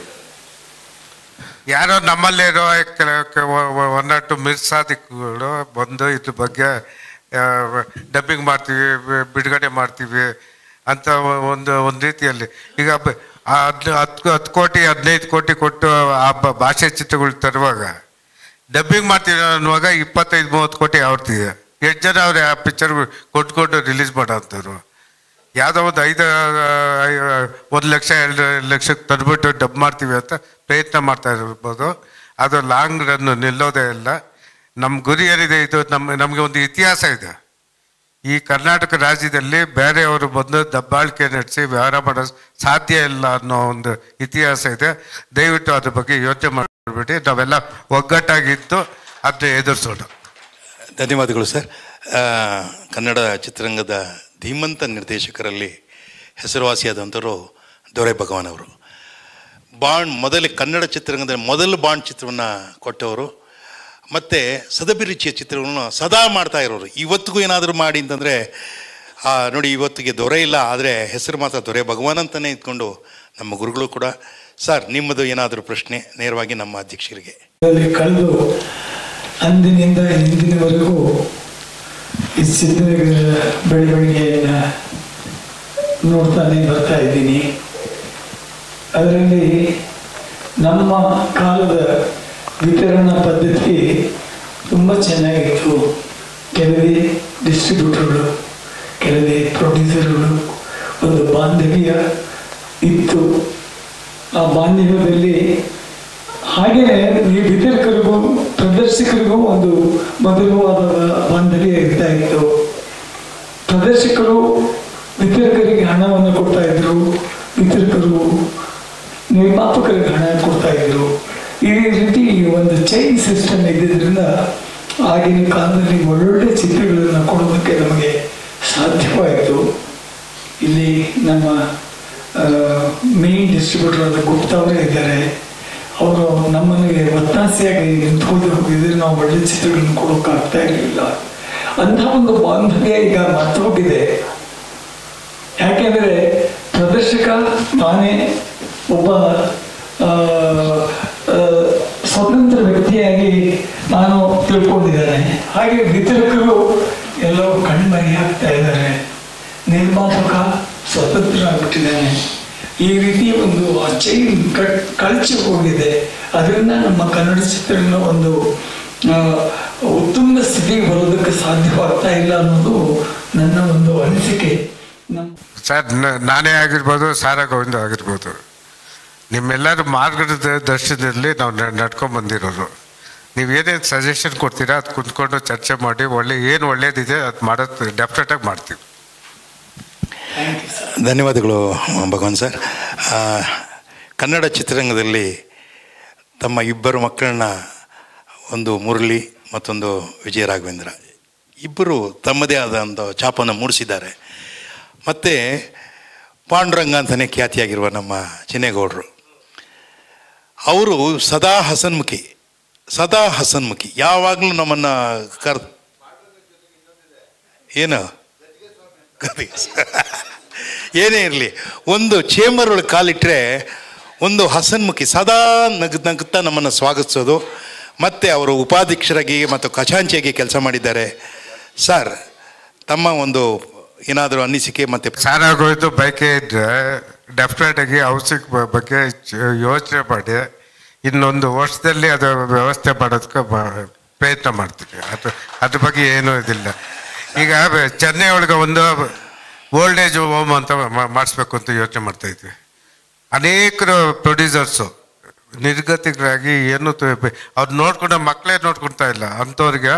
ಯಾರೋ ನಮ್ಮಲ್ಲಿರೋ ಒನ್ ಆರ್ ಟು ಮಿರ್ಸಾದಿಗಳು ಬಂದು ಇದ್ರ ಬಗ್ಗೆ ಡಬ್ಬಿಂಗ್ ಮಾಡ್ತೀವಿ ಬಿ- ಬಿಡುಗಡೆ ಮಾಡ್ತೀವಿ ಅಂತ ಒಂದು ಒಂದು ರೀತಿಯಲ್ಲಿ ಈಗ ಬ- ಆ ಹದ್ ಹತ್ತು ಹತ್ತು ಕೋಟಿ ಹದಿನೈದು ಕೋಟಿ ಕೊಟ್ಟು ಆ ಬ- ಭಾಷೆ ಚಿತ್ರಗಳು ತರುವಾಗ ಡಬ್ಬಿಂಗ್ ಮಾಡ್ತೀವಿ ಅನ್ನುವಾಗ ಇಪ್ಪತ್ತೈದು ಮೂವತ್ತು ಕೋಟಿ ಅವ್ರದ್ದಿದೆ ಎಷ್ಟು ಜನ ಅವ್ರು ಆ ಪಿಕ್ಚರ್ ಕೊಟ್ಕೊಂಡು ರಿಲೀಸ್ ಮಾಡೋಂಥವ್ರು ಯಾವುದೋ ಒಂದು ಐದು ಒಂದು ಲಕ್ಷ ಎರಡು ಲಕ್ಷಕ್ಕೆ ತಂದ್ಬಿಟ್ಟು ಡಬ್ ಮಾಡ್ತೀವಿ ಅಂತ ಪ್ರಯತ್ನ ಮಾಡ್ತಾ ಇರ್ಬೋದು ಅದು ಲಾಂಗ್ ರನ್ ನಿಲ್ಲೋದೇ ಇಲ್ಲ ನಮ್ಮ ಗುರಿ ಏನಿದೆ ಇದು ನಮ್ಮ ನಮಗೆ ಒಂದು ಇತಿಹಾಸ ಇದೆ ಈ ಕರ್ನಾಟಕ ರಾಜ್ಯದಲ್ಲಿ ಬೇರೆಯವರು ಬಂದು ದಬ್ಬಾಳಿಕೆ ನಡೆಸಿ ವ್ಯವಹಾರ ಮಾಡೋ ಸಾಧ್ಯ ಇಲ್ಲ ಅನ್ನೋ ಒಂದು ಇತಿಹಾಸ ಇದೆ ದಯವಿಟ್ಟು ಅದ್ರ ಬಗ್ಗೆ ಯೋಚನೆ ಮಾಡಿಬಿಟ್ಟು ನಾವೆಲ್ಲ ಒಗ್ಗಟ್ಟಾಗಿದ್ದು ಅದನ್ನ ಎದುರಿಸೋಣ ಧನ್ಯವಾದಗಳು ಸರ್ ಆ, ಕನ್ನಡ ಚಿತ್ರರಂಗದ ಧೀಮಂತ ನಿರ್ದೇಶಕರಲ್ಲಿ ಹೆಸರುವಾಸಿಯಾದಂಥವರು ದೊರೆ ಭಗವಾನ್ ಅವರು ಬಾಂಡ್ ಮೊದಲೇ ಕನ್ನಡ ಚಿತ್ರರಂಗದಲ್ಲಿ ಮೊದಲು ಬಾಂಡ್ ಚಿತ್ರವನ್ನು ಕೊಟ್ಟವರು ಮತ್ತು ಸದಭಿರುಚಿಯ ಚಿತ್ರಗಳನ್ನು ಸದಾ ಮಾಡ್ತಾ ಇರೋರು ಇವತ್ತಿಗೂ ಏನಾದರೂ ಮಾಡಿ ಅಂತಂದರೆ ನೋಡಿ ಇವತ್ತಿಗೆ ದೊರೆ ಇಲ್ಲ ಆದರೆ ಹೆಸರು ಮಾತ್ರ ದೊರೆ ಭಗವಾನ್ ಅಂತಲೇ ಇದ್ಕೊಂಡು ನಮ್ಮ ಗುರುಗಳು ಕೂಡ ಸರ್ ನಿಮ್ಮದು ಏನಾದರೂ ಪ್ರಶ್ನೆ ನೇರವಾಗಿ ನಮ್ಮ ಅಧ್ಯಕ್ಷರಿಗೆ ಅಲ್ಲಿ ಕಳೆದು ಅಂದಿನಿಂದ ಇಂದಿನವರೆಗೂ ಈ ಸಿದ್ಧಗಂಗಾ ಬೆಳವಣಿಗೆಯನ್ನು ನೋಡ್ತಾನೆ ಬರ್ತಾ ಇದ್ದೀನಿ ಅದರಲ್ಲಿ ನಮ್ಮ ಕಾಲದ ವಿತರಣಾ ಪದ್ಧತಿ ತುಂಬ ಚೆನ್ನಾಗಿತ್ತು ಕೆಲವೇ ಡಿಸ್ಟ್ರಿಬ್ಯೂಟರ್ಗಳು ಕೆಲವೇ ಪ್ರೊಡ್ಯೂಸರ್ಗಳು ಒಂದು ಬಾಂಧವ್ಯ ಇತ್ತು ಆ ಬಾಂಧವ್ಯದಲ್ಲಿ ಹಾಗೆಯೇ ಈ ವಿತರಕರಿಗೂ ಪ್ರದರ್ಶಕರಿಗೂ ಒಂದು ಮಧುರವಾದ ಬಾಂಧವ್ಯ ಇರ್ತಾ ಇತ್ತು ಪ್ರದರ್ಶಕರು ವಿತರಕರಿಗೆ ಹಣವನ್ನು ಕೊಡ್ತಾ ಇದ್ರು ವಿತರಕರು ನಿರ್ಮಾಪಕರಿಗೆ ಹಣ ಕೊಡ್ತಾ ಇದ್ರು ಈ ರೀತಿ ಒಂದು ಚೈನ್ ಸಿಸ್ಟಮ್ ಇದ್ದಿದ್ದರಿಂದ ಆಗಿನ ಕಾಲದಲ್ಲಿ ಒಳ್ಳೊಳ್ಳೆ ಚಿತ್ರಗಳನ್ನು ಕೊಡೋದಕ್ಕೆ ನಮಗೆ ಸಾಧ್ಯವಾಯಿತು ಇಲ್ಲಿ ನಮ್ಮ ಮೇನ್ ಡಿಸ್ಟ್ರಿಬ್ಯೂಟರ್ ಆದ ಗುಪ್ತಾ ಅವರೇ ಇದ್ದಾರೆ ಅವರು ನಮ್ಮನಿಗೆ ಒತ್ತಾಸೆಯಾಗಿ ನಿಂತ್ಕೊಂಡು ಹೋಗಿದ್ರೆ ನಾವು ಒಳ್ಳೆ ಚಿತ್ರಗಳನ್ನು ಕೊಡೋಕ್ಕಾಗ್ತಾ ಇರಲಿಲ್ಲ ಅಂಥ ಒಂದು ಬಾಂಧವ್ಯ ಈಗ ಮರ್ತೋಗಿದೆ ಯಾಕೆಂದರೆ ಪ್ರದರ್ಶಕ ತಾನೇ ಒಬ್ಬ ಆ, ಆ, ಸ್ವತಂತ್ರ ವ್ಯಕ್ತಿಯಾಗಿ ನಾನು ತಿಳ್ಕೊಂಡಿದ್ದೇನೆ ಹಾಗೆ ವಿತರಕರು ಎಲ್ಲವೂ ಕಣ್ಮರಿ ಆಗ್ತಾ ಇದ್ದಾರೆ ನಿರ್ಮಾಪಕ ಸ್ವತಂತ್ರ ಆಗ್ಬಿಟ್ಟಿದ್ದಾನೆ ಈ ರೀತಿ ಒಂದು ಚೈನ್ ಕಳಚಿ ಹೋಗಿದೆ ಅದರಿಂದ ನಮ್ಮ ಕನ್ನಡ ಚಿತ್ರಣ ಒಂದು ಆ, ಉತ್ತಮ ಸ್ಥಿತಿಗೆ ಬರೋದಕ್ಕೆ ಸಾಧ್ಯವಾಗ್ತಾ ಇಲ್ಲ ಅನ್ನೋದು ನನ್ನ ಒಂದು ಅನಿಸಿಕೆ ನಮ್ಮ ಸರ್ ನ- ನಾನೇ ಆಗಿರ್ಬೋದು ಸಾರಾ ಗೋವಿಂದ ಆಗಿರ್ಬೋದು ನಿಮ್ಮೆಲ್ಲರ ಮಾರ್ಗದ ದರ್ಶನದಲ್ಲಿ ನಾವು ನ- ನಡ್ಕೊಂಡ್ ಬಂದಿರೋರು ನೀವು ಏನೇನು ಸಜೆಷನ್ ಕೊಡ್ತೀರಾ ಅದು ಕುಂತ್ಕೊಂಡು ಚರ್ಚೆ ಮಾಡಿ ಒಳ್ಳೆ ಏನು ಒಳ್ಳೇದಿದೆ ಅದು ಮಾಡೋದು ಡೆಫಿನೆಟಾಗಿ ಮಾಡ್ತೀವಿ ಧನ್ಯವಾದಗಳು ಭಗವಾನ್ ಸರ್ ಆ, ಕನ್ನಡ ಚಿತ್ರರಂಗದಲ್ಲಿ ತಮ್ಮ ಇಬ್ಬರು ಮಕ್ಕಳನ್ನ ಒಂದು ಮುರಳಿ ಮತ್ತೊಂದು ವಿಜಯ ರಾಘವೇಂದ್ರ ಇಬ್ಬರು ತಮ್ಮದೇ ಆದ ಒಂದು ಛಾಪನ್ನು ಮೂಡಿಸಿದ್ದಾರೆ ಮತ್ತು ಪಾಂಡುರಂಗ ಅಂತಲೇ ಖ್ಯಾತಿಯಾಗಿರುವ ನಮ್ಮ ಚಿನ್ನೇಗೌಡರು ಅವರು ಸದಾ ಹಸನ್ಮುಖಿ ಸದಾ ಹಸನ್ಮುಖಿ ಯಾವಾಗಲೂ ನಮ್ಮನ್ನು ಕರ್ ಏನು ಏನೇ ಇರಲಿ ಒಂದು ಚೇಂಬರ್ ಒಳಗೆ ಕಾಲಿಟ್ಟರೆ ಒಂದು ಹಸನ್ಮುಖಿ ಸದಾ ನಗ್ ನಗ್ತಾ ನಮ್ಮನ್ನು ಸ್ವಾಗತಿಸೋದು ಮತ್ತು ಅವರು ಉಪಾಧ್ಯಕ್ಷರಾಗಿ ಮತ್ತು ಖಜಾಂಚಿಯಾಗಿ ಕೆಲಸ ಮಾಡಿದ್ದಾರೆ ಸರ್ ತಮ್ಮ ಒಂದು ಏನಾದರೂ ಅನಿಸಿಕೆ ಮತ್ತು ಸಾರಾಗೋಯ್ತು ಬೈಕೆ ಇದ್ರೆ ಡೆಫಿನೆಟ್ ಆಗಿ ಔಷಧಿ ಬಗ್ಗೆ ಚ- ಯೋಚನೆ ಮಾಡಿ ಇನ್ನೊಂದು ವರ್ಷದಲ್ಲಿ ಅದು ವ್ಯವಸ್ಥೆ ಮಾಡೋದಕ್ಕೆ ಬ- ಪ್ರಯತ್ನ ಮಾಡ್ತೀವಿ ಅದು ಅದ್ರ ಬಗ್ಗೆ ಏನೂ ಇದಿಲ್ಲ ಈಗ ಬ- ಚೆನ್ನೈ ಒಳಗೆ ಒಂದು ಓಲ್ಡ್ ಏಜ್ ಹೋಮ್ ಅಂತ ಮಾ- ಮಾಡಿಸ್ಬೇಕು ಅಂತ ಯೋಚನೆ ಮಾಡ್ತಾ ಇದ್ವಿ ಅನೇಕರು ಪ್ರೊಡ್ಯೂಸರ್ಸು ನಿರ್ಗತಿಕರಾಗಿ ಏನು ಅವ್ರು ನೋಡ್ಕೊಂಡ ಮಕ್ಕಳೇ ನೋಡ್ಕೊಳ್ತಾ ಇಲ್ಲ ಅಂಥವ್ರಿಗೆ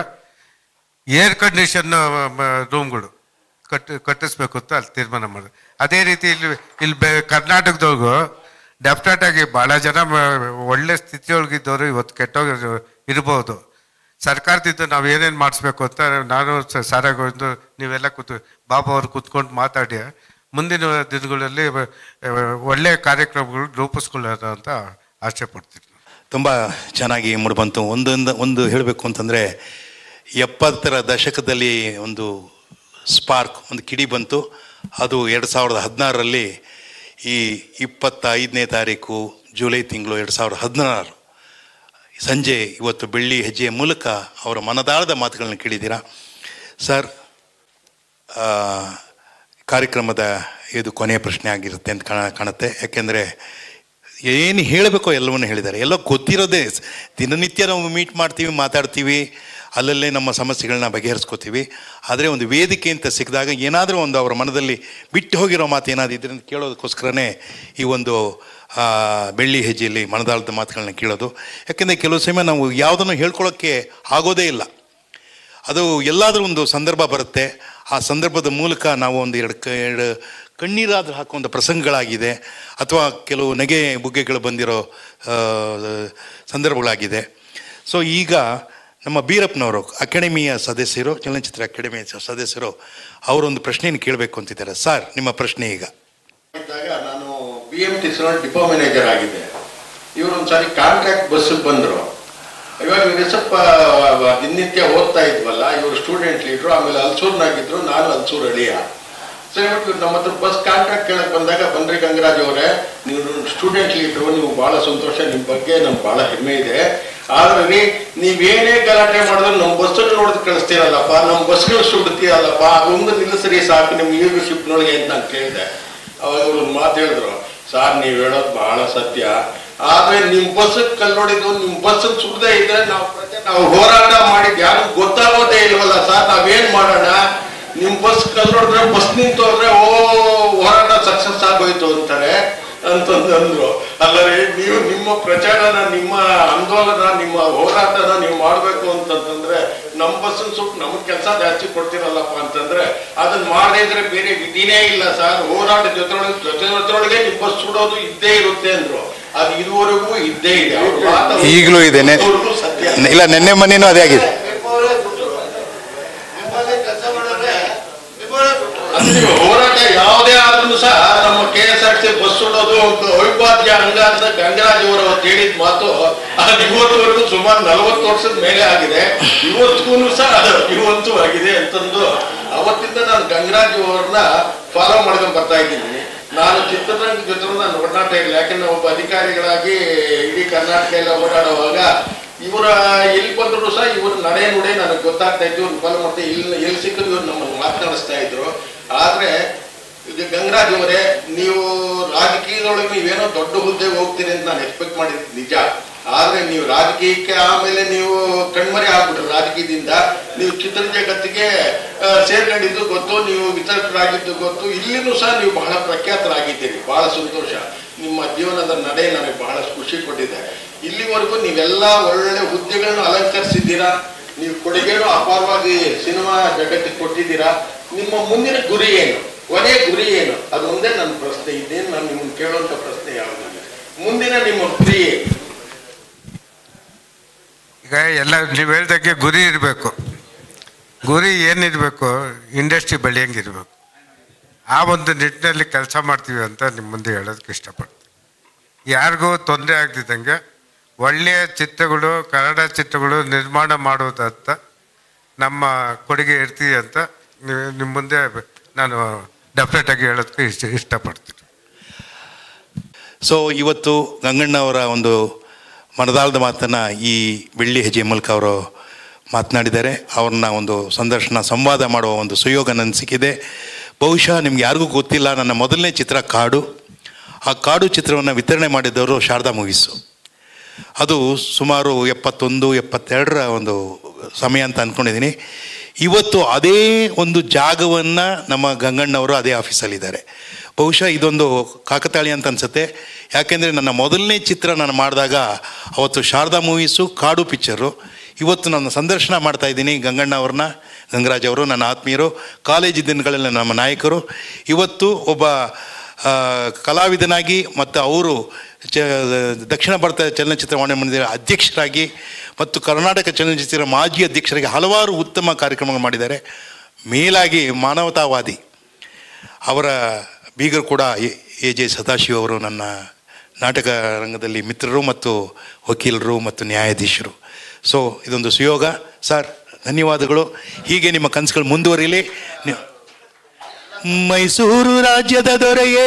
ಏರ್ ಕಂಡೀಷನ್ ರೂಮ್ಗಳು ಕಟ್ ಕಟ್ಟಿಸ್ಬೇಕು ಅಂತ ಅಲ್ಲಿ ತೀರ್ಮಾನ ಮಾಡಿದ್ರು ಅದೇ ರೀತಿ ಇಲ್ಲಿ ಇಲ್ಲಿ ಬೆ ಕರ್ನಾಟಕದವ್ರಿಗೂ ಡೆಫಿನೆಟ್ ಆಗಿ ಭಾಳ ಜನ ಮ- ಒಳ್ಳೆ ಸ್ಥಿತಿಯೊಳಗಿದ್ದವರು ಇವತ್ತು ಕೆಟ್ಟೋಗಿ ಇರ್ಬೋದು ಸರ್ಕಾರದಿಂದ ನಾವು ಏನೇನು ಮಾಡಿಸ್ಬೇಕು ಅಂತ ನಾನು ಸ- ಸಾರಾಗೋದು ನೀವೆಲ್ಲ ಕೂತು ಬಾಬು ಅವ್ರು ಕೂತ್ಕೊಂಡು ಮಾತಾಡಿ ಮುಂದಿನ ದಿನಗಳಲ್ಲಿ ವ- ಒಳ್ಳೆಯ ಕಾರ್ಯಕ್ರಮಗಳು ರೂಪಿಸ್ಕೊಳ್ಳೋಣ ಅಂತ ಆಸೆ ಪಡ್ತೀನಿ ತುಂಬ ಚೆನ್ನಾಗಿ ಮೂಡಿಬಂತು ಒಂದೊಂದು ಒಂದು ಹೇಳಬೇಕು ಅಂತಂದರೆ ಎಪ್ಪತ್ತರ ದಶಕದಲ್ಲಿ ಒಂದು ಸ್ಪಾರ್ಕ್ ಒಂದು ಕಿಡಿ ಬಂತು ಅದು ಎರಡು ಸಾವಿರದ ಹದಿನಾರರಲ್ಲಿ ಈ ಇಪ್ಪತ್ತ ಐದನೇ ತಾರೀಕು ಜುಲೈ ತಿಂಗಳು ಎರಡು ಸಾವಿರದ ಹದಿನಾರು ಸಂಜೆ ಇವತ್ತು ಬೆಳ್ಳಿ ಹೆಜ್ಜೆಯ ಮೂಲಕ ಅವರ ಮನದಾಳದ ಮಾತುಗಳನ್ನ ಕೇಳಿದ್ದೀರಾ ಸರ್ ಆ, ಕಾರ್ಯಕ್ರಮದ ಇದು ಕೊನೆಯ ಪ್ರಶ್ನೆ ಆಗಿರುತ್ತೆ ಅಂತ ಕಾಣ ಕಾಣುತ್ತೆ ಯಾಕೆಂದರೆ ಏನು ಹೇಳಬೇಕೋ ಎಲ್ಲವನ್ನೂ ಹೇಳಿದ್ದಾರೆ ಎಲ್ಲ ಗೊತ್ತಿರೋದೇ ಸ್- ದಿನನಿತ್ಯ ನಾವು ಮೀಟ್ ಮಾಡ್ತೀವಿ ಮಾತಾಡ್ತೀವಿ ಅಲ್ಲಲ್ಲೇ ನಮ್ಮ ಸಮಸ್ಯೆಗಳನ್ನ ಬಗೆಹರಿಸ್ಕೋತೀವಿ ಆದರೆ ಒಂದು ವೇದಿಕೆ ಅಂತ ಸಿಕ್ಕಿದಾಗ ಏನಾದರೂ ಒಂದು ಅವರ ಮನದಲ್ಲಿ ಬಿಟ್ಟು ಹೋಗಿರೋ ಮಾತು ಏನಾದ್ರು ಇದ್ರೆ ಅಂತ ಕೇಳೋದಕ್ಕೋಸ್ಕರನೇ ಈ ಒಂದು ಆ, ಬೆಳ್ಳಿ ಹೆಜ್ಜೆಯಲ್ಲಿ ಮನದಾಳದ ಮಾತುಗಳನ್ನ ಕೇಳೋದು ಯಾಕೆಂದರೆ ಕೆಲವು ಸಮಯ ನಾವು ಯಾವುದನ್ನು ಹೇಳ್ಕೊಳ್ಳೋಕ್ಕೆ ಆಗೋದೇ ಇಲ್ಲ ಅದು ಎಲ್ಲಾದರೂ ಒಂದು ಸಂದರ್ಭ ಬರುತ್ತೆ ಆ ಸಂದರ್ಭದ ಮೂಲಕ ನಾವು ಒಂದು ಎರಡು ಕ ಎರಡು ಕಣ್ಣೀರಾದರೂ ಹಾಕುವಂಥ ಪ್ರಸಂಗಗಳಾಗಿದೆ ಅಥವಾ ಕೆಲವು ನೆಗೆ ಬುಗ್ಗೆಗಳು ಬಂದಿರೋ ಆ, ಸಂದರ್ಭಗಳಾಗಿದೆ ಸೊ ಈಗ ನಮ್ಮ ಬೀರಪ್ಪನವರು ಅಕಾಡೆಮಿಯ ಸದಸ್ಯರು ಚಲನಚಿತ್ರ ಅಕಾಡೆಮಿಯ ಸ- ಸದಸ್ಯರು ಅವರೊಂದು ಪ್ರಶ್ನೆಯನ್ನು ಕೇಳಬೇಕು ಅಂತಿದ್ದಾರೆ ಸರ್ ನಿಮ್ಮ ಪ್ರಶ್ನೆ ಈಗ ಇದ್ದಾಗ ನಾನು B M T depot manager ಆಗಿದ್ದೆ ಇವರು ಒಂದ್ಸಾರಿ ಕಾಂಟ್ರಾಕ್ಟ್ ಬಸ್ ಬಂದ್ರು ಇವಾಗ ಇವ್ರಿಗೆ ಸ್ವಲ್ಪ ದಿನನಿತ್ಯ ಓದ್ತಾ ಇದ್ವಲ್ಲ ಇವರು ಸ್ಟೂಡೆಂಟ್ ಲೀಡ್ರು ಆಮೇಲೆ ಅಲ್ಸೂರ್ನಾಗಿದ್ರು ನಾನು ಅಲ್ಸೂರ್ ಅಳಿಯ ಸರಿ ಹೇಳ್ಬಿಟ್ಟು ಇವ್ರು ನಮ್ಮ ಹತ್ರ ಬಸ್ ಕಾಂಟ್ರಾಕ್ಟ್ ಕೇಳಕ್ ಬಂದಾಗ ಬನ್ರಿ ಗಂಗರಾಜ್ ಅವರೇ ನೀವು ಸ್ಟೂಡೆಂಟ್ ಲೀಡ್ರು ನೀವು ಬಹಳ ಸಂತೋಷ ನಿಮ್ಮ ಬಗ್ಗೆ ನಮ್ಗೆ ಬಹಳ ಹೆಮ್ಮೆ ಇದೆ ಆದ್ರೆ ರೀ ನೀವೇನೇ ಗಲಾಟೆ ಮಾಡಿದ್ರು ನಮ್ಮ ಬಸ್ಸಲ್ಲಿ ನೋಡಿದ್ ಕಳಿಸ್ತೀರಲ್ಲಪ್ಪ ನಮ್ಮ ಬಸ್ಗಳು ಸುಡ್ತೀರಲ್ಲಪ್ಪ ಅದೊಂದು ನಿಲ್ಲಿಸ್ರಿ ಸಾಕು ನಿಮ್ಮ ಲೀಡರ್ಶಿಪ್ನೊಳಗೆ ಅಂತ ನಾನು ಕೇಳಿದೆ ಅವಾಗ ಅವ್ರು ಒಂದು ಮಾತು ಹೇಳಿದ್ರು ಸಾರ್ ನೀವು ಹೇಳೋದು ಬಹಳ ಸತ್ಯ ಆದ್ರೆ ನಿಮ್ ಬಸ್ ಕಲ್ಲೊಡಿದು ನಿಮ್ ಬಸ್ ಸುಡದೆ ಇದ್ರೆ ನಾವು ಪ್ರತಿ ನಾವು ಹೋರಾಟ ಮಾಡಿದ್ ಯಾರು ಗೊತ್ತಾಗೋದೇ ಇಲ್ವಲ್ಲ ಸರ್ ನಾವೇನ್ ಮಾಡೋಣ ನಿಮ್ ಬಸ್ ಕಲ್ಲೊಡಿದ್ರೆ ಬಸ್ ನಿಂತು ಹೋದ್ರೆ ಓ ಹೋರಾಟ ಸಕ್ಸಸ್ ಆಗೋಯ್ತು ಅಂತಾರೆ ಅಂತಂದು ಅಂದ್ರು ಅಲ್ಲರಿ ನೀವು ನಿಮ್ಮ ಪ್ರಚಾರನ ನಿಮ್ಮ ಆಂದೋಲನ ನಿಮ್ಮ ಹೋರಾಟನ ನೀವು ಮಾಡ್ಬೇಕು ಅಂತಂತಂದ್ರೆ ನಮ್ಮ ಬಸ್ಸನ್ ಸುಟ್ಟು ನಮಗ್ ಕೆಲಸ ಜಾಸ್ತಿ ಕೊಡ್ತೀರಲ್ಲಪ್ಪ ಅಂತಂದ್ರೆ ಅದನ್ನ ಮಾಡದೇ ಇದ್ರೆ ಬೇರೆ ವಿಧಿನೇ ಇಲ್ಲ ಸರ್ ಹೋರಾಟ ಜೊತೆಯೊಳಗೆ ಜೊತೆ ಜೊತೆಯೊಳಗೆ ನಿಮ್ಮ ಬಸ್ ಸುಡೋದು ಇದ್ದೇ ಇರುತ್ತೆ ಅಂದ್ರು ಅದು ಇದುವರೆಗೂ ಇದ್ದೇ ಇದೆ ಅವ್ರ ಮಾತು ಈಗಲೂ ಇದೆ ನೆ- ಇದುವರೆಗೂ ಸತ್ಯ ಇಲ್ಲ ನಿನ್ನೆ ಮೊನ್ನೆನೂ ಅದೇ ಆಗಿದೆ ಅಂದ್ರೆ ನೀವು ಹೋರಾಟ ಯಾವುದೇ ಆದ್ರೂ ಸಹ ನಮ್ಮ K S R T bus ಸುಡೋದು ಒಂದು ಅವಿಭಾಜ್ಯ ಅಂಗ ಅಂತ ಗಂಗರಾಜ್ ಅವರು ಅವತ್ತು ಹೇಳಿದ ಮಾತು ಅದು ಇವತ್ತುವರೆಗೂ ಸುಮಾರು ನಲವತ್ತು ವರ್ಷದ ಮೇಲೆ ಆಗಿದೆ ಇವತ್ತಿಗೂ ಸಹ ಅದು ಇವತ್ತು ಆಗಿದೆ ಅಂತಂದು ಅವತ್ತಿಂದ ನಾನು ಗಂಗರಾಜ್ ಅವ್ರನ್ನ ಫಾಲೋ ಮಾಡ್ಕೊಂಡು ಬರ್ತಾ ಇದ್ದೀನಿ ನಾನು ಚಿತ್ರರಂಗ ಜೊತೆ ನಾನು ಒಡನಾಟ ಇಲ್ಲ ಯಾಕಂದ್ರೆ ಒಬ್ಬ ಅಧಿಕಾರಿಗಳಾಗಿ ಇಡೀ ಕರ್ನಾಟಕ ಎಲ್ಲ ಓಡಾಡುವಾಗ ಇವರ ಎಲ್ಲಿ ಬಂದ್ರು ಸಹ ಇವ್ರ ನಡೆ ನುಡೆ ನನಗೆ ಗೊತ್ತಾಗ್ತಾ ಇತ್ತು ಇವ್ರು ಫಾಲೋ ಮಾಡ್ತಾ ಇಲ್ಲಿ ಎಲ್ಲಿ ಸಿಕ್ಕಿದ್ರು ಇವ್ರು ನಮ್ಮನ್ನು ಮಾತನಾಡಿಸ್ತಾ ಇದ್ರು ಆದ್ರೆ ಈಗ ಗಂಗರಾಜ್ ಅವರೇ ನೀವು ರಾಜಕೀಯದೊಳಗೆ ನೀವೇನೋ ದೊಡ್ಡ ಹುದ್ದೆಗೆ ಹೋಗ್ತೀರಿ ಅಂತ ನಾನು ಎಕ್ಸ್ಪೆಕ್ಟ್ ಮಾಡಿದ್ದು ನಿಜ ಆದ್ರೆ ನೀವು ರಾಜಕೀಯಕ್ಕೆ ಆಮೇಲೆ ನೀವು ಕಣ್ಮರೆ ಆಗ್ಬಿಟ್ರು ರಾಜಕೀಯದಿಂದ ನೀವು ಚಿತ್ರ ಜಗತ್ತಿಗೆ ಆ, ಸೇರ್ಕೊಂಡಿದ್ದು ಗೊತ್ತು ನೀವು ವಿತರಕರಾಗಿದ್ದು ಗೊತ್ತು ಇಲ್ಲಿನೂ ಸಹ ನೀವು ಬಹಳ ಪ್ರಖ್ಯಾತರಾಗಿದ್ದೀರಿ ಬಹಳ ಸಂತೋಷ ನಿಮ್ಮ ಜೀವನದ ನಡೆ ನನಗೆ ಬಹಳ ಖುಷಿ ಕೊಟ್ಟಿದೆ ಇಲ್ಲಿವರೆಗೂ ನೀವೆಲ್ಲ ಒಳ್ಳೆ ಹುದ್ದೆಗಳನ್ನು ಅಲಂಕರಿಸಿದ್ದೀರಾ ನೀವು ಕೊಡುಗೆಯನ್ನು ಅಪಾರವಾಗಿ ಸಿನಿಮಾ ಜಗತ್ತಿಗೆ ಕೊಟ್ಟಿದ್ದೀರಾ ನಿಮ್ಮ ಮುಂದಿನ ಗುರಿ ಏನು ಕೊನೆ ಗುರಿ ಏನು ಅದೊಂದೇ ನನ್ನ ಪ್ರಶ್ನೆ ಇದೇನು ನಾನು ನಿಮ್ಮನ್ನು ಕೇಳುವಂತ ಪ್ರಶ್ನೆ ಯಾವುದಿಲ್ಲ ಮುಂದಿನ ನಿಮ್ಮ ಗುರಿ ಏನು ಈಗ ಎಲ್ಲ ನೀವು ಹೇಳ್ದಾಗೆ ಗುರಿ ಇರಬೇಕು ಗುರಿ ಏನಿರಬೇಕು ಇಂಡಸ್ಟ್ರಿ ಬೆಳೆಯಂಗಿರ್ಬೇಕು ಆ ಒಂದು ನಿಟ್ಟಿನಲ್ಲಿ ಕೆಲಸ ಮಾಡ್ತೀವಿ ಅಂತ ನಿಮ್ಮ ಮುಂದೆ ಹೇಳೋದಕ್ಕೆ ಇಷ್ಟಪಡ್ತೀನಿ ಯಾರಿಗೂ ತೊಂದರೆ ಆಗ್ತಿದ್ದಂಗೆ ಒಳ್ಳೆಯ ಚಿತ್ರಗಳು ಕನ್ನಡ ಚಿತ್ರಗಳು ನಿರ್ಮಾಣ ಮಾಡೋದಂತ ನಮ್ಮ ಕೊಡುಗೆ ಇರ್ತೀವಿ ಅಂತ ನೀವು ನಿಮ್ಮ ಮುಂದೆ ನಾನು ಡೆಫಿನೆಟಾಗಿ ಹೇಳೋದಕ್ಕೆ ಇಷ್ಟ ಇಷ್ಟಪಡ್ತೀನಿ ಸೊ ಇವತ್ತು ಗಂಗಣ್ಣ ಅವರ ಒಂದು ಮನದಾಳದ ಮಾತನ್ನು ಈ ಬೆಳ್ಳಿ ಹೆಜ್ಜೆ ಮೂಲಕ ಅವರು ಮಾತನಾಡಿದ್ದಾರೆ ಅವ್ರನ್ನ ಒಂದು ಸಂದರ್ಶನ ಸಂವಾದ ಮಾಡುವ ಒಂದು ಸುಯೋಗ ನನಗೆ ಸಿಕ್ಕಿದೆ ಬಹುಶಃ ನಿಮ್ಗೆ ಯಾರಿಗೂ ಗೊತ್ತಿಲ್ಲ ನನ್ನ ಮೊದಲನೇ ಚಿತ್ರ ಕಾಡು ಆ ಕಾಡು ಚಿತ್ರವನ್ನು ವಿತರಣೆ ಮಾಡಿದವರು ಶಾರದಾ ಮೂವೀಸು ಅದು ಸುಮಾರು ಎಪ್ಪತ್ತೊಂದು ಎಪ್ಪತ್ತೆರಡರ ಒಂದು ಸಮಯ ಅಂತ ಅಂದ್ಕೊಂಡಿದ್ದೀನಿ ಇವತ್ತು ಅದೇ ಒಂದು ಜಾಗವನ್ನು ನಮ್ಮ ಗಂಗಣ್ಣವರು ಅದೇ ಆಫೀಸಲ್ಲಿದ್ದಾರೆ ಬಹುಶಃ ಇದೊಂದು ಕಾಕತಾಳಿ ಅಂತ ಅನ್ಸುತ್ತೆ ಯಾಕೆಂದರೆ ನನ್ನ ಮೊದಲನೇ ಚಿತ್ರ ನಾನು ಮಾಡಿದಾಗ ಅವತ್ತು ಶಾರದಾ ಮೂವೀಸು ಕಾಡು ಪಿಕ್ಚರು ಇವತ್ತು ನಾನು ಸಂದರ್ಶನ ಮಾಡ್ತಾ ಇದ್ದೀನಿ ಗಂಗಣ್ಣ ಅವ್ರನ್ನ ಗಂಗರಾಜ್ ಅವರು ನನ್ನ ಆತ್ಮೀಯರು ಕಾಲೇಜು ದಿನಗಳಲ್ಲಿ ನಮ್ಮ ನಾಯಕರು ಇವತ್ತು ಒಬ್ಬ ಆ, ಕಲಾವಿದನಾಗಿ ಮತ್ತು ಅವರು ಚ ದಕ್ಷಿಣ ಭಾರತ ಚಲನಚಿತ್ರ ವಾಣಿ ಮಂದಿರ ಅಧ್ಯಕ್ಷರಾಗಿ ಮತ್ತು ಕರ್ನಾಟಕ ಚಲನಚಿತ್ರ ಮಾಜಿ ಅಧ್ಯಕ್ಷರಾಗಿ ಹಲವಾರು ಉತ್ತಮ ಕಾರ್ಯಕ್ರಮಗಳು ಮಾಡಿದ್ದಾರೆ ಮೇಲಾಗಿ ಮಾನವತಾವಾದಿ ಅವರ ಬೀಗರು ಕೂಡ ಎ- ಎ ಜೆ ಸದಾಶಿವ ಅವರು ನನ್ನ ನಾಟಕ ರಂಗದಲ್ಲಿ ಮಿತ್ರರು ಮತ್ತು ವಕೀಲರು ಮತ್ತು ನ್ಯಾಯಾಧೀಶರು ಸೊ ಇದೊಂದು ಸುಯೋಗ ಸರ್ ಧನ್ಯವಾದಗಳು ಹೀಗೆ ನಿಮ್ಮ ಕನಸುಗಳು ಮುಂದುವರಿಲಿ ನೀವು ಮೈಸೂರು ರಾಜ್ಯದ ದೊರೆಯೇ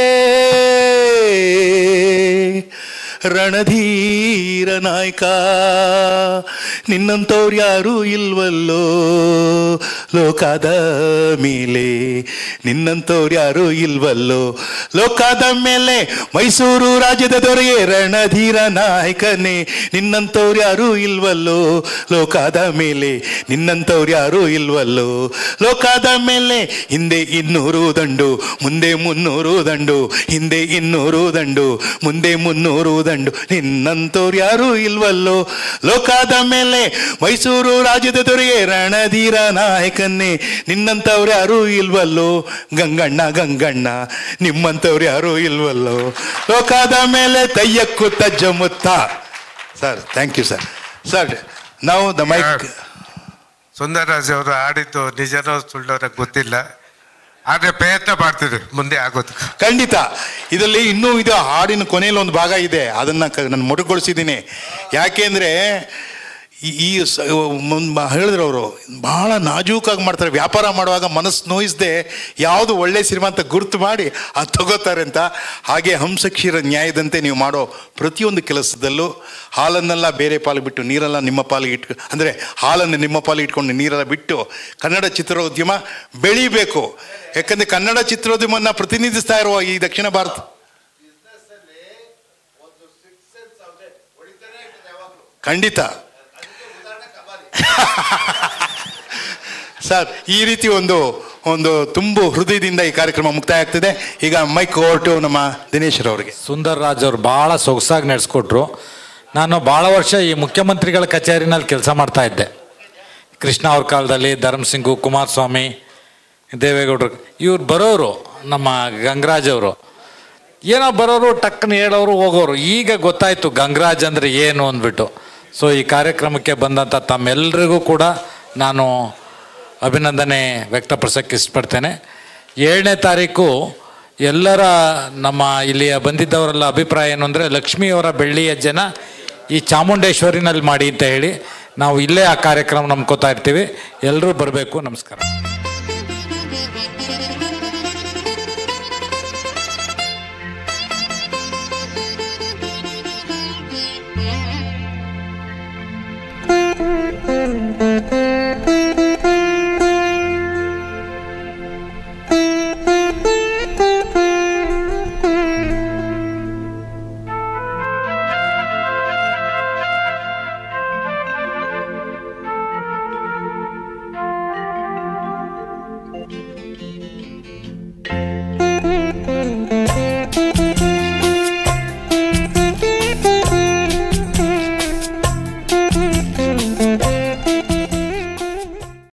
ರಣಧೀರ ನಾಯಕ ನಿನ್ನಂಥವ್ರು ಯಾರೂ ಇಲ್ವಲ್ಲೋ ಲೋಕದ ಮೇಲೆ ನಿನ್ನಂಥವ್ರು ಯಾರೂ ಇಲ್ವಲ್ಲೋ ಲೋಕದ ಮೇಲೆ ಮೈಸೂರು ರಾಜ್ಯದ ದೊರೆಯೇ ರಣಧೀರ ನಾಯಕನೇ ನಿನ್ನಂಥವ್ರು ಯಾರೂ ಇಲ್ವಲ್ಲೋ ಲೋಕದ ಮೇಲೆ ನಿನ್ನಂಥವ್ರು ಯಾರೂ ಇಲ್ವಲ್ಲೋ ಲೋಕದ ಮೇಲೆ ಹಿಂದೆ ಇನ್ನೂರು ದಂಡು ಮುಂದೆ ಮುನ್ನೂರು ದಂಡು ಹಿಂದೆ ಇನ್ನೂರು ದಂಡು ಮುಂದೆ ಮುನ್ನೂರು ದಂಡು ನಿನ್ನಂಥವ್ರು ಯಾರೂ ಇಲ್ವಲ್ಲೋ ಲೋಕದ ಮೇಲೆ ಮೈಸೂರು ರಾಜ್ಯದ ದೊರೆಯೇ ರಣಧೀರ ನಾಯಕನ್ನೇ ನಿನ್ನಂಥವ್ರು ಯಾರೂ ಇಲ್ವಲ್ಲೋ ಗಂಗಣ್ಣ ಗಂಗಣ್ಣ ನಿಮ್ಮಂಥವ್ರು ಯಾರೂ ಇಲ್ವಲ್ಲೋ ಲೋಕದ ಮೇಲೆ ತಯ್ಯಕ್ಕು ತಜ್ಜ ಮುತ್ತ sir thank you sir sir ನಾವು ದ ಮೈಕ್ ಸುಂದರರಾಜ್ ಅವರು ಆಡಿದ್ದು ನಿಜನೋ ಸುಳ್ಳೋ ನನಗೆ ಗೊತ್ತಿಲ್ಲ ಆದರೆ ಪ್ರಯತ್ನ ಮಾಡ್ತೀವಿ ಮುಂದೆ ಆಗೋದಕ್ಕೆ ಖಂಡಿತ ಇದರಲ್ಲಿ ಇನ್ನೂ ಇದು ಹಾಡಿನ ಕೊನೆಯಲ್ಲಿ ಒಂದು ಭಾಗ ಇದೆ ಅದನ್ನು ಕ ನಾನು ಮೊಟಕುಗೊಳಿಸಿದ್ದೀನಿ ಯಾಕೆಂದರೆ ಈ ಈ ಸ- ಮುನ್- ಹೇಳಿದ್ರು ಅವರು ಭಾಳ ನಾಜೂಕಾಗಿ ಮಾಡ್ತಾರೆ ವ್ಯಾಪಾರ ಮಾಡುವಾಗ ಮನಸ್ಸು ನೋಯಿಸದೆ ಯಾವುದು ಒಳ್ಳೆ ಸಿನಿಮಾ ಅಂತ ಗುರುತು ಮಾಡಿ ಅದು ತಗೋತಾರೆ ಅಂತ ಹಾಗೆ ಹಂಸಕ್ಷೀರ ನ್ಯಾಯದಂತೆ ನೀವು ಮಾಡೋ ಪ್ರತಿಯೊಂದು ಕೆಲಸದಲ್ಲೂ ಹಾಲನ್ನೆಲ್ಲ ಬೇರೆ ಪಾಲಿಗೆ ಬಿಟ್ಟು ನೀರೆಲ್ಲ ನಿಮ್ಮ ಪಾಲಿಗೆ ಇಟ್ಟು ಅಂದರೆ ಹಾಲನ್ನು ನಿಮ್ಮ ಪಾಲಿಗೆ ಇಟ್ಕೊಂಡು ನೀರೆಲ್ಲ ಬಿಟ್ಟು ಕನ್ನಡ ಚಿತ್ರೋದ್ಯಮ ಬೆಳಿಬೇಕು ಯಾಕಂದರೆ ಕನ್ನಡ ಚಿತ್ರೋದ್ಯಮವನ್ನು ಪ್ರತಿನಿಧಿಸ್ತಾ ಇರುವ ಈ ದಕ್ಷಿಣ ಭಾರತ ಖಂಡಿತ ಸರ್ ಈ ರೀತಿ ಒಂದು ಒಂದು ತುಂಬು ಹೃದಯದಿಂದ ಈ ಕಾರ್ಯಕ್ರಮ ಮುಕ್ತಾಯ ಆಗ್ತಿದೆ ಈಗ ಮೈಕ್ ಹೊರಟು ನಮ್ಮ ದಿನೇಶ್ ಅವರಿಗೆ ಸುಂದರ್ ರಾಜ್ ಅವರು ಭಾಳ ಸೊಗಸಾಗಿ ನಡೆಸ್ಕೊಟ್ರು ನಾನು ಭಾಳ ವರ್ಷ ಈ ಮುಖ್ಯಮಂತ್ರಿಗಳ ಕಚೇರಿನಲ್ಲಿ ಕೆಲಸ ಮಾಡ್ತಾ ಇದ್ದೆ ಕೃಷ್ಣ ಅವ್ರ ಕಾಲದಲ್ಲಿ ಧರ್ಮಸಿಂಗು ಕುಮಾರಸ್ವಾಮಿ ದೇವೇಗೌಡರು ಇವ್ರು ಬರೋರು ನಮ್ಮ ಗಂಗರಾಜ್ ಅವರು ಏನೋ ಬರೋರು ಟಕ್ಕನ ಹೇಳೋರು ಹೋಗೋರು ಈಗ ಗೊತ್ತಾಯ್ತು ಗಂಗರಾಜ್ ಅಂದರೆ ಏನು ಅಂದ್ಬಿಟ್ಟು ಸೊ ಈ ಕಾರ್ಯಕ್ರಮಕ್ಕೆ ಬಂದಂಥ ತಮ್ಮೆಲ್ಲರಿಗೂ ಕೂಡ ನಾನು ಅಭಿನಂದನೆ ವ್ಯಕ್ತಪಡಿಸೋಕ್ಕೆ ಇಷ್ಟಪಡ್ತೇನೆ ಏಳನೇ ತಾರೀಕು ಎಲ್ಲರ ನಮ್ಮ ಇಲ್ಲಿ ಬಂದಿದ್ದವರೆಲ್ಲ ಅಭಿಪ್ರಾಯ ಏನು ಅಂದರೆ ಲಕ್ಷ್ಮಿಯವರ ಬೆಳ್ಳಿಯ ಜನ ಈ ಚಾಮುಂಡೇಶ್ವರಿನಲ್ಲಿ ಮಾಡಿ ಅಂತ ಹೇಳಿ ನಾವು ಇಲ್ಲೇ ಆ ಕಾರ್ಯಕ್ರಮ ನಂಬ್ಕೋತಾ ಇರ್ತೀವಿ ಎಲ್ಲರೂ ಬರಬೇಕು ನಮಸ್ಕಾರ Thank you.